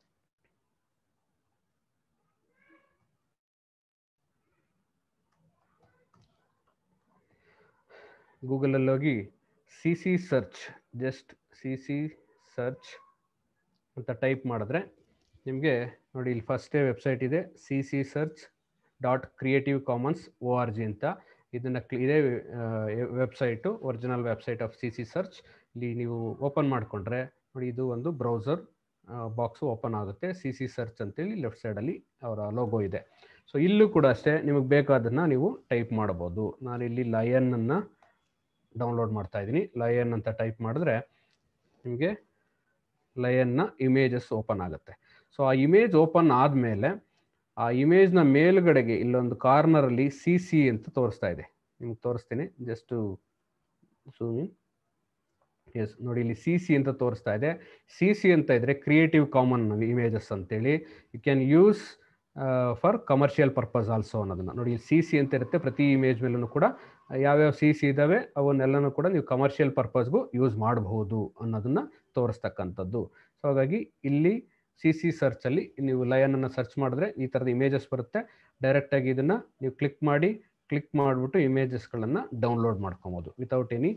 S3: ಗೂಗಲಲ್ಲಿ ಹೋಗಿ C C search just C C search ಅಂತ ಟೈಪ್ ಮಾಡಿದ್ರೆ ನಿಮಗೆ ನೋಡಿ ಇಲ್ಲಿ ಫಸ್ಟೇ ವೆಬ್ಸೈಟ್ ಇದೆ C C search dot creative commons O R G ಅಂತ ಇದನ್ನು ಇದೇ website original website of C C search ಇಲ್ಲಿ ನೀವು ಓಪನ್ ಮಾಡಿಕೊಂಡ್ರೆ ನೋಡಿ ಇದು ಒಂದು ಬ್ರೌಸರ್ ಬಾಕ್ಸು ಓಪನ್ ಆಗುತ್ತೆ ಸಿ ಸಿ ಸರ್ಚ್ ಅಂತೇಳಿ ಲೆಫ್ಟ್ ಸೈಡಲ್ಲಿ ಅವರ ಲೋಗೋ ಇದೆ ಸೊ ಇಲ್ಲೂ ಕೂಡ ಅಷ್ಟೇ ನಿಮಗೆ ಬೇಕಾದನ್ನು ನೀವು ಟೈಪ್ ಮಾಡ್ಬೋದು ನಾನು ಇಲ್ಲಿ ಲಯನನ್ನು ಡೌನ್ಲೋಡ್ ಮಾಡ್ತಾ ಇದ್ದೀನಿ ಲಯನ್ ಅಂತ ಟೈಪ್ ಮಾಡಿದ್ರೆ ನಿಮಗೆ ಲಯನ್ನ ಇಮೇಜಸ್ ಓಪನ್ ಆಗುತ್ತೆ ಸೊ ಆ ಇಮೇಜ್ ಓಪನ್ ಆದಮೇಲೆ ಆ ಇಮೇಜ್ನ ಮೇಲ್ಗಡೆಗೆ ಇಲ್ಲೊಂದು ಕಾರ್ನರಲ್ಲಿ ಸಿ ಸಿ ಅಂತ ತೋರಿಸ್ತಾ ಇದೆ ನಿಮ್ಗೆ ತೋರಿಸ್ತೀನಿ ಜಸ್ಟು ಝೂಮ್ ಇನ್ ಎಸ್ ನೋಡಿ ಇಲ್ಲಿ ಸಿ ಸಿ ಅಂತ ತೋರಿಸ್ತಾ ಇದೆ ಸಿ ಸಿ ಅಂತ ಇದ್ರೆ ಕ್ರಿಯೇಟಿವ್ ಕಾಮನ್ ಇಮೇಜಸ್ ಅಂತೇಳಿ you can use for commercial purpose also ಅನ್ನೋದನ್ನ ನೋಡಿ ಸಿ ಸಿ ಅಂತ ಇರುತ್ತೆ ಪ್ರತಿ ಇಮೇಜ್ ಮೇಲೂ ಕೂಡ ಯಾವ್ಯಾವ ಸಿ ಸಿ ಇದ್ದಾವೆ ಅವನ್ನೆಲ್ಲನೂ ಕೂಡ ನೀವು ಕಮರ್ಷಿಯಲ್ ಪರ್ಪಸ್ಗೂ ಯೂಸ್ ಮಾಡಬಹುದು ಅನ್ನೋದನ್ನ ತೋರಿಸ್ತಕ್ಕಂಥದ್ದು ಸೊ ಹಾಗಾಗಿ ಇಲ್ಲಿ ಸಿ ಸಿ ಸರ್ಚಲ್ಲಿ ನೀವು ಲಯನನ್ನು ಸರ್ಚ್ ಮಾಡಿದ್ರೆ ಈ ಥರದ ಇಮೇಜಸ್ ಬರುತ್ತೆ ಡೈರೆಕ್ಟಾಗಿ ಇದನ್ನು ನೀವು ಕ್ಲಿಕ್ ಮಾಡಿ ಕ್ಲಿಕ್ ಮಾಡಿಬಿಟ್ಟು ಇಮೇಜಸ್ಗಳನ್ನು ಡೌನ್ಲೋಡ್ ಮಾಡ್ಕೊಬೋದು ವಿತೌಟ್ ಎನಿ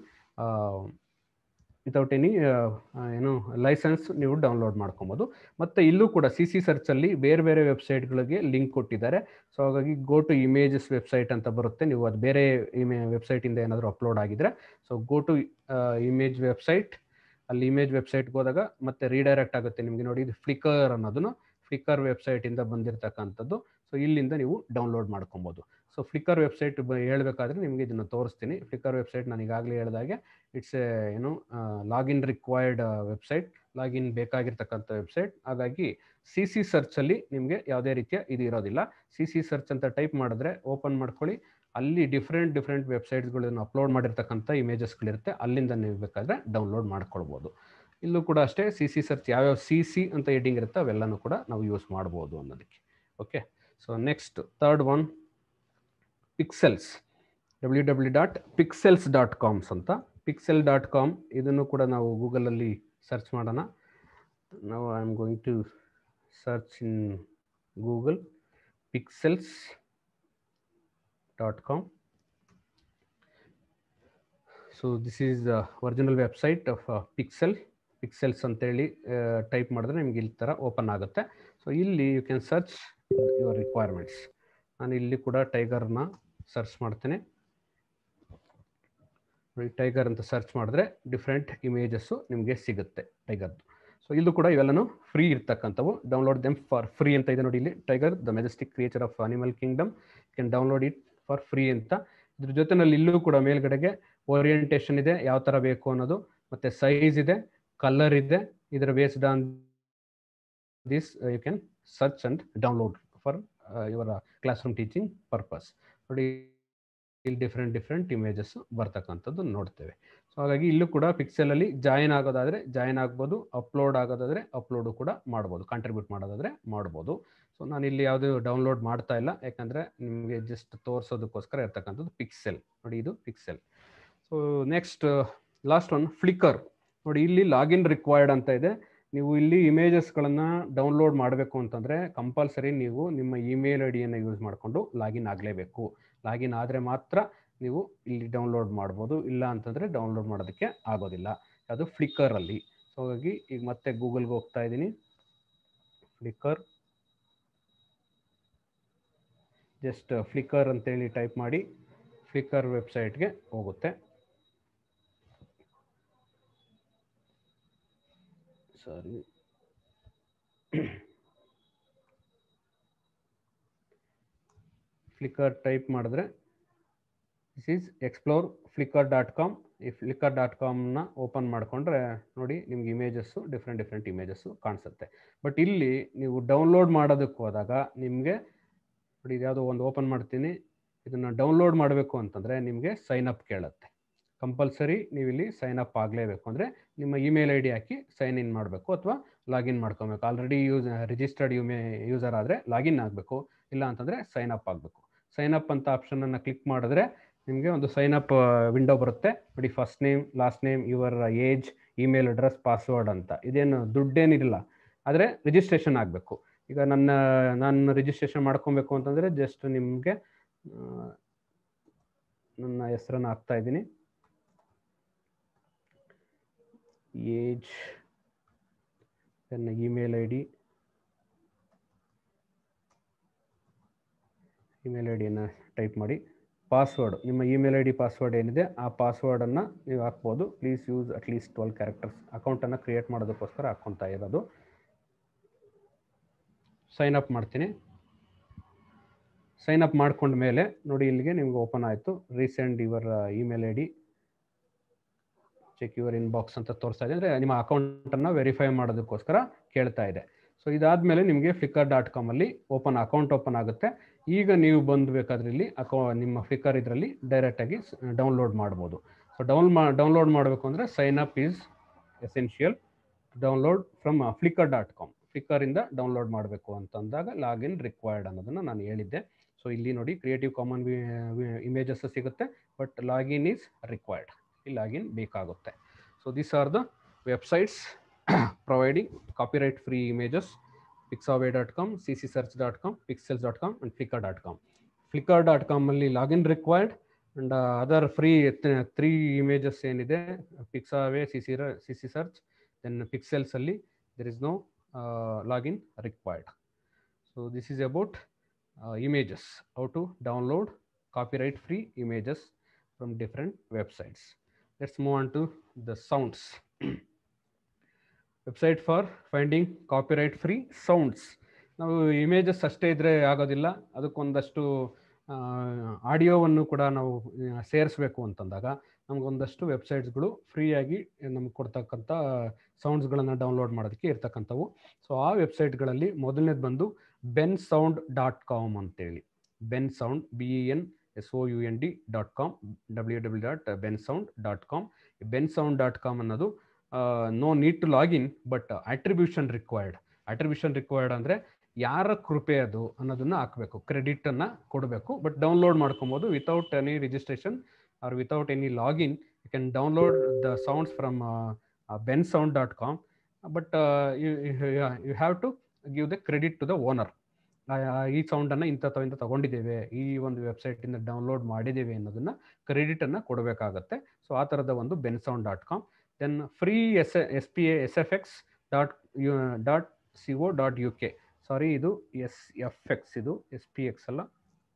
S3: ವಿತೌಟ್ ಎನಿ ಏನು ಲೈಸೆನ್ಸ್ ನೀವು ಡೌನ್ಲೋಡ್ ಮಾಡ್ಕೊಬೋದು ಮತ್ತು ಇಲ್ಲೂ ಕೂಡ ಸಿ ಸಿ ಸರ್ಚಲ್ಲಿ ಬೇರೆ ಬೇರೆ ವೆಬ್ಸೈಟ್ಗಳಿಗೆ ಲಿಂಕ್ ಕೊಟ್ಟಿದ್ದಾರೆ ಸೊ ಹಾಗಾಗಿ ಗೋ ಟು ಇಮೇಜಸ್ ವೆಬ್ಸೈಟ್ ಅಂತ ಬರುತ್ತೆ ನೀವು ಅದು ಬೇರೆ ಇಮೇ ವೆಬ್ಸೈಟಿಂದ ಏನಾದರೂ ಅಪ್ಲೋಡ್ ಆಗಿದ್ರೆ so go to image website ಅಲ್ಲಿ ಇಮೇಜ್ ವೆಬ್ಸೈಟ್ಗೆ ಹೋದಾಗ ಮತ್ತೆ ರೀಡೈರೆಕ್ಟ್ ಆಗುತ್ತೆ ನಿಮಗೆ ನೋಡಿ ಇದು ಫ್ಲಿಕರ್ ಅನ್ನೋದನ್ನು ಫ್ಲಿಕರ್ ವೆಬ್ಸೈಟಿಂದ ಬಂದಿರತಕ್ಕಂಥದ್ದು ಸೊ ಇಲ್ಲಿಂದ ನೀವು ಡೌನ್ಲೋಡ್ ಮಾಡ್ಕೊಬೋದು ಸೊ ಫ್ಲಿಕರ್ ವೆಬ್ಸೈಟ್ ಹೇಳಬೇಕಾದ್ರೆ ನಿಮಗೆ ಇದನ್ನು ತೋರಿಸ್ತೀನಿ ಫ್ಲಿಕರ್ ವೆಬ್ಸೈಟ್ ನಾನು ಈಗಾಗಲೇ ಹೇಳಿದಾಗೆ ಇಟ್ಸ್ ಎ ಏನು ಲಾಗಿನ್ ರಿಕ್ವೈರ್ಡ್ ವೆಬ್ಸೈಟ್ ಲಾಗಿನ್ ಬೇಕಾಗಿರ್ತಕ್ಕಂಥ ವೆಬ್ಸೈಟ್ ಹಾಗಾಗಿ ಸಿ ಸಿ ಸರ್ಚಲ್ಲಿ ನಿಮಗೆ ಯಾವುದೇ ರೀತಿಯ ಇದು ಇರೋದಿಲ್ಲ ಸಿ ಸಿ ಸರ್ಚ್ ಅಂತ ಟೈಪ್ ಮಾಡಿದ್ರೆ ಓಪನ್ ಮಾಡ್ಕೊಳ್ಳಿ ಅಲ್ಲಿ ಡಿಫ್ರೆಂಟ್ ಡಿಫ್ರೆಂಟ್ ವೆಬ್ಸೈಟ್ಗಳನ್ನು ಅಪ್ಲೋಡ್ ಮಾಡಿರ್ತಕ್ಕಂಥ ಇಮೇಜಸ್ಗಳಿರುತ್ತೆ ಅಲ್ಲಿಂದ ನೀವು ಬೇಕಾದರೆ ಡೌನ್ಲೋಡ್ ಮಾಡ್ಕೊಳ್ಬೋದು ಇಲ್ಲೂ ಕೂಡ ಅಷ್ಟೇ ಸಿ ಸಿ ಸರ್ಚ್ ಯಾವ್ಯಾವ ಸಿ ಸಿ ಅಂತ ಹೆಡ್ಡಿಂಗ್ ಇರುತ್ತೆ ಅವೆಲ್ಲನೂ ಕೂಡ ನಾವು ಯೂಸ್ ಮಾಡ್ಬೋದು ಅನ್ನೋದಕ್ಕೆ okay so next third one Pexels W W dot Pexels dot com ಅಂತ ಪಿಕ್ಸೆಲ್ ಡಾಟ್ ಕಾಮ್ ಇದನ್ನು ಕೂಡ ನಾವು ಗೂಗಲಲ್ಲಿ ಸರ್ಚ್ ಮಾಡೋಣ ನಾವು I am going to search in Google Pexels dot com so this is the original website of Pexel Pexels ಅಂತೇಳಿ type ಮಾಡಿದ್ರೆ ನಿಮ್ಗೆ ಇಲ್ಲಿ ಥರ ಓಪನ್ ಆಗುತ್ತೆ ಸೊ ಇಲ್ಲಿ you can search your requirements ನಾನು ಇಲ್ಲಿ ಕೂಡ ಟೈಗರ್ನ ಸರ್ಚ್ ಮಾಡ್ತೇನೆ ಟೈಗರ್ ಅಂತ ಸರ್ಚ್ ಮಾಡಿದ್ರೆ ಡಿಫ್ರೆಂಟ್ ಇಮೇಜಸ್ಸು ನಿಮಗೆ ಸಿಗುತ್ತೆ ಟೈಗರ್ದು ಸೊ ಇಲ್ಲೂ ಕೂಡ ಇವೆಲ್ಲನೂ ಫ್ರೀ ಇರ್ತಕ್ಕಂಥವು ಡೌನ್ಲೋಡ್ ದೆಮ್ ಫಾರ್ ಫ್ರೀ ಅಂತ ಇದೆ ನೋಡಿ ಇಲ್ಲಿ tiger the Majestic creature of animal kingdom can download it for free ಅಂತ ಇದ್ರ ಜೊತೆನಲ್ಲಿ ಇಲ್ಲೂ ಕೂಡ ಮೇಲ್ಗಡೆಗೆ ಓರಿಯೆಂಟೇಷನ್ ಇದೆ ಯಾವ ಥರ ಬೇಕು ಅನ್ನೋದು ಮತ್ತು ಸೈಜ್ ಇದೆ ಕಲರ್ ಇದೆ ಇದರ based on this you can search and download for your classroom teaching purpose ನೋಡಿ ಇಲ್ಲಿ ಡಿಫ್ರೆಂಟ್ ಡಿಫ್ರೆಂಟ್ ಇಮೇಜಸ್ ಬರ್ತಕ್ಕಂಥದ್ದು ನೋಡ್ತೇವೆ ಸೊ ಹಾಗಾಗಿ ಇಲ್ಲೂ ಕೂಡ ಪಿಕ್ಸೆಲಲ್ಲಿ ಜಾಯಿನ್ ಆಗೋದಾದರೆ ಜಾಯಿನ್ ಆಗ್ಬೋದು ಅಪ್ಲೋಡ್ ಆಗೋದಾದರೆ ಅಪ್ಲೋಡು ಕೂಡ ಮಾಡ್ಬೋದು ಕಾಂಟ್ರಿಬ್ಯೂಟ್ ಮಾಡೋದಾದರೆ ಮಾಡ್ಬೋದು ಸೊ ನಾನು ಇಲ್ಲಿ ಯಾವುದು ಡೌನ್ಲೋಡ್ ಮಾಡ್ತಾ ಇಲ್ಲ ಯಾಕಂದರೆ ನಿಮಗೆ ಜಸ್ಟ್ ತೋರಿಸೋದಕ್ಕೋಸ್ಕರ ಇರ್ತಕ್ಕಂಥದ್ದು ಪಿಕ್ಸೆಲ್ ನೋಡಿ ಇದು Pexel so next last one Flickr ನೋಡಿ ಇಲ್ಲಿ ಲಾಗಿನ್ ರಿಕ್ವೈರ್ಡ್ ಅಂತ ಇದೆ ನೀವು ಇಲ್ಲಿ ಇಮೇಜಸ್ಗಳನ್ನು ಡೌನ್ಲೋಡ್ ಮಾಡಬೇಕು ಅಂತಂದರೆ ಕಂಪಲ್ಸರಿ ನೀವು ನಿಮ್ಮ ಇಮೇಲ್ ಐ ಡಿಯನ್ನು ಯೂಸ್ ಮಾಡಿಕೊಂಡು ಲಾಗಿನ್ ಆಗಲೇಬೇಕು ಲಾಗಿನ್ ಆದರೆ ಮಾತ್ರ ನೀವು ಇಲ್ಲಿ ಡೌನ್ಲೋಡ್ ಮಾಡ್ಬೋದು ಇಲ್ಲ ಅಂತಂದರೆ ಡೌನ್ಲೋಡ್ ಮಾಡೋದಕ್ಕೆ ಆಗೋದಿಲ್ಲ ಅದು ಫ್ಲಿಕ್ಕರಲ್ಲಿ ಸೊ ಹಾಗಾಗಿ ಈಗ ಮತ್ತೆ ಗೂಗಲ್ಗೆ ಹೋಗ್ತಾ ಇದ್ದೀನಿ ಫ್ಲಿಕ್ಕರ್ ಜಸ್ಟ್ ಫ್ಲಿಕ್ಕರ್ ಅಂತೇಳಿ ಟೈಪ್ ಮಾಡಿ ಫ್ಲಿಕ್ಕರ್ ವೆಬ್ಸೈಟ್ಗೆ ಹೋಗುತ್ತೆ ಸಾರಿ ಫ್ಲಿಕ್ಕರ್ ಟೈಪ್ ಮಾಡಿದ್ರೆ this is explore Flickr dot com ಈ ಫ್ಲಿಕ್ಕರ್ ಡಾಟ್ ಕಾಮ್ನ ಓಪನ್ ಮಾಡಿಕೊಂಡ್ರೆ ನೋಡಿ ನಿಮ್ಗೆ ಇಮೇಜಸ್ಸು ಡಿಫ್ರೆಂಟ್ ಡಿಫ್ರೆಂಟ್ ಇಮೇಜಸ್ಸು ಕಾಣಿಸುತ್ತೆ ಬಟ್ ಇಲ್ಲಿ ನೀವು ಡೌನ್ಲೋಡ್ ಮಾಡೋದಕ್ಕೆ ಹೋದಾಗ ನಿಮಗೆ ನೋಡಿ ಯಾವುದೋ ಒಂದು ಓಪನ್ ಮಾಡ್ತೀನಿ ಇದನ್ನು ಡೌನ್ಲೋಡ್ ಮಾಡಬೇಕು ಅಂತಂದರೆ ನಿಮಗೆ ಸೈನ್ ಅಪ್ ಕೇಳುತ್ತೆ ಕಂಪಲ್ಸರಿ ನೀವು ಇಲ್ಲಿ ಸೈನ್ ಅಪ್ ಆಗಲೇಬೇಕು ಅಂದರೆ ನಿಮ್ಮ ಇಮೇಲ್ ಐ ಡಿ ಹಾಕಿ ಸೈನ್ ಇನ್ ಮಾಡಬೇಕು ಅಥವಾ ಲಾಗಿನ್ ಮಾಡ್ಕೊಬೇಕು ಆಲ್ರೆಡಿ ಯೂಸ್ ರಿಜಿಸ್ಟರ್ಡ್ ಯುಮೇ ಯೂಸರ್ ಆದರೆ ಲಾಗಿನ್ ಆಗಬೇಕು ಇಲ್ಲ ಅಂತಂದರೆ ಸೈನ್ ಅಪ್ ಆಗಬೇಕು ಸೈನ್ ಅಪ್ ಅಂತ ಆಪ್ಷನನ್ನು ಕ್ಲಿಕ್ ಮಾಡಿದ್ರೆ ನಿಮಗೆ ಒಂದು ಸೈನ್ ಅಪ್ ವಿಂಡೋ ಬರುತ್ತೆ ನೋಡಿ first name last name your age email address password ಅಂತ ಇದೇನು ದುಡ್ಡೇನಿರಲ್ಲ ಆದರೆ ರಿಜಿಸ್ಟ್ರೇಷನ್ ಆಗಬೇಕು ಈಗ ನನ್ನ ನಾನು ರಿಜಿಸ್ಟ್ರೇಷನ್ ಮಾಡ್ಕೊಬೇಕು ಅಂತಂದರೆ ಜಸ್ಟ್ ನಿಮಗೆ ನನ್ನ ಹೆಸರನ್ನು ಹಾಕ್ತಾ ಇದ್ದೀನಿ ಏಜ್ ನನ್ನ email I D email I ಡಿಯನ್ನು ಟೈಪ್ ಮಾಡಿ ಪಾಸ್ವರ್ಡ್ ನಿಮ್ಮ ಇಮೇಲ್ ಐ ಡಿ ಪಾಸ್ವರ್ಡ್ ಏನಿದೆ ಆ ಪಾಸ್ವರ್ಡನ್ನು ನೀವು ಹಾಕ್ಬೋದು please use at least twelve characters ಅಕೌಂಟನ್ನು ಕ್ರಿಯೇಟ್ ಮಾಡೋದಕ್ಕೋಸ್ಕರ ಹಾಕ್ಕೊತಾ ಇರೋದು ಸೈನ್ ಅಪ್ ಮಾಡ್ತೀನಿ ಸೈನ್ ಅಪ್ ಮಾಡ್ಕೊಂಡ ಮೇಲೆ ನೋಡಿ ಇಲ್ಲಿಗೆ ನಿಮ್ಗೆ ಓಪನ್ ಆಯಿತು recent your email I D check your inbox ಅಂತ ತೋರಿಸ್ತಾ ಇದೆ ಅಂದರೆ ನಿಮ್ಮ ಅಕೌಂಟನ್ನು ವೆರಿಫೈ ಮಾಡೋದಕ್ಕೋಸ್ಕರ ಕೇಳ್ತಾ ಇದೆ ಸೊ ಇದಾದಮೇಲೆ ನಿಮಗೆ ಫ್ಲಿಕ್ಕರ್ ಡಾಟ್ ಕಾಮಲ್ಲಿ ಓಪನ್ ಅಕೌಂಟ್ ಓಪನ್ ಆಗುತ್ತೆ ಈಗ ನೀವು ಬಂದು ಬೇಕಾದ್ರೆ ಇಲ್ಲಿ ಅಕೌ ನಿಮ್ಮ ಫ್ಲಿಕ್ಕರ್ ಇದರಲ್ಲಿ ಡೈರೆಕ್ಟಾಗಿ ಡೌನ್ಲೋಡ್ ಮಾಡ್ಬೋದು ಸೊ ಡೌನ್ ಮಾ ಡೌನ್ಲೋಡ್ ಮಾಡಬೇಕು ಅಂದರೆ sign up is essential download from Flickr dot com ಫ್ಲಿಕ್ಕರಿಂದ ಡೌನ್ಲೋಡ್ ಮಾಡಬೇಕು ಅಂತಂದಾಗ ಲಾಗಿನ್ ರಿಕ್ವೈರ್ಡ್ ಅನ್ನೋದನ್ನು ನಾನು ಹೇಳಿದ್ದೆ ಸೊ ಇಲ್ಲಿ ನೋಡಿ ಕ್ರಿಯೇಟಿವ್ ಕಾಮನ್ ಇಮೇಜಸ್ ಸಿಗುತ್ತೆ ಬಟ್ ಲಾಗಿನ್ ಈಸ್ ರಿಕ್ವೈರ್ಡ್ ಈ ಲಾಗಿನ್ ಬೇಕಾಗುತ್ತೆ so this are the websites providing copyright free images pixaway dot com C C search dot com Pexels dot com and Flickr dot com Flickr dot ಕಾಮಲ್ಲಿ login required and other free three images ಏನಿದೆ Pixabay C C C C search then ಪಿಕ್ಸೆಲ್ಸಲ್ಲಿ there is no login required so this is about images how to download copyright free images from different websites let's move on to the sounds website for finding copyright free sounds ನಾವು images ಅಷ್ಟೇ ಇದ್ದರೆ ಆಗೋದಿಲ್ಲ ಅದಕ್ಕೊಂದಷ್ಟು ಆಡಿಯೋವನ್ನು ಕೂಡ ನಾವು ಸೇರಿಸ್ಬೇಕು ಅಂತಂದಾಗ ನಮಗೊಂದಷ್ಟು ವೆಬ್ಸೈಟ್ಸ್ಗಳು ಫ್ರೀಯಾಗಿ ನಮ್ಗೆ ಕೊಡ್ತಕ್ಕಂಥ ಸೌಂಡ್ಸ್ಗಳನ್ನು ಡೌನ್ಲೋಡ್ ಮಾಡೋದಕ್ಕೆ ಇರ್ತಕ್ಕಂಥವು ಸೊ ಆ ವೆಬ್ಸೈಟ್ಗಳಲ್ಲಿ ಮೊದಲನೇದು ಬಂದು ಬೆನ್ ಸೌಂಡ್ ಡಾಟ್ ಕಾಮ್ ಅಂತೇಳಿ Bensound B E N S O U N D dot com W W dot ಬೆನ್ ಸೌಂಡ್ ಡಾಟ್ ಕಾಮ್ ಬೆನ್ ಸೌಂಡ್ ಡಾಟ್ ಕಾಮ್ ಅನ್ನೋದು no need to login but attribution required attribution required ಅಂದರೆ ಯಾರ ಕೃಪೆ ಅದು ಅನ್ನೋದನ್ನ ಹಾಕಬೇಕು ಕ್ರೆಡಿಟನ್ನು ಕೊಡಬೇಕು ಬಟ್ ಡೌನ್ಲೋಡ್ ಮಾಡ್ಕೊಬೋದು without any registration or without any login you can download the sounds from Ben sound dot com but you have to give the credit to the owner ಈ ಸೌಂಡನ್ನು ಇಂಥ ಇಂಥ ತಗೊಂಡಿದ್ದೇವೆ ಈ ಒಂದು ವೆಬ್ಸೈಟಿಂದ ಡೌನ್ಲೋಡ್ ಮಾಡಿದ್ದೇವೆ ಅನ್ನೋದನ್ನ ಕ್ರೆಡಿಟನ್ನು ಕೊಡಬೇಕಾಗತ್ತೆ ಸೊ ಆ ಥರದ ಒಂದು ಬೆನ್ sound dot com then free S S P A S F X dot U dot C O dot U K sorry ಇದು ಎಸ್ ಎಫ್ ಎಕ್ಸ್ ಇದು ಎಸ್ ಪಿ ಎಕ್ಸ್ ಅಲ್ಲ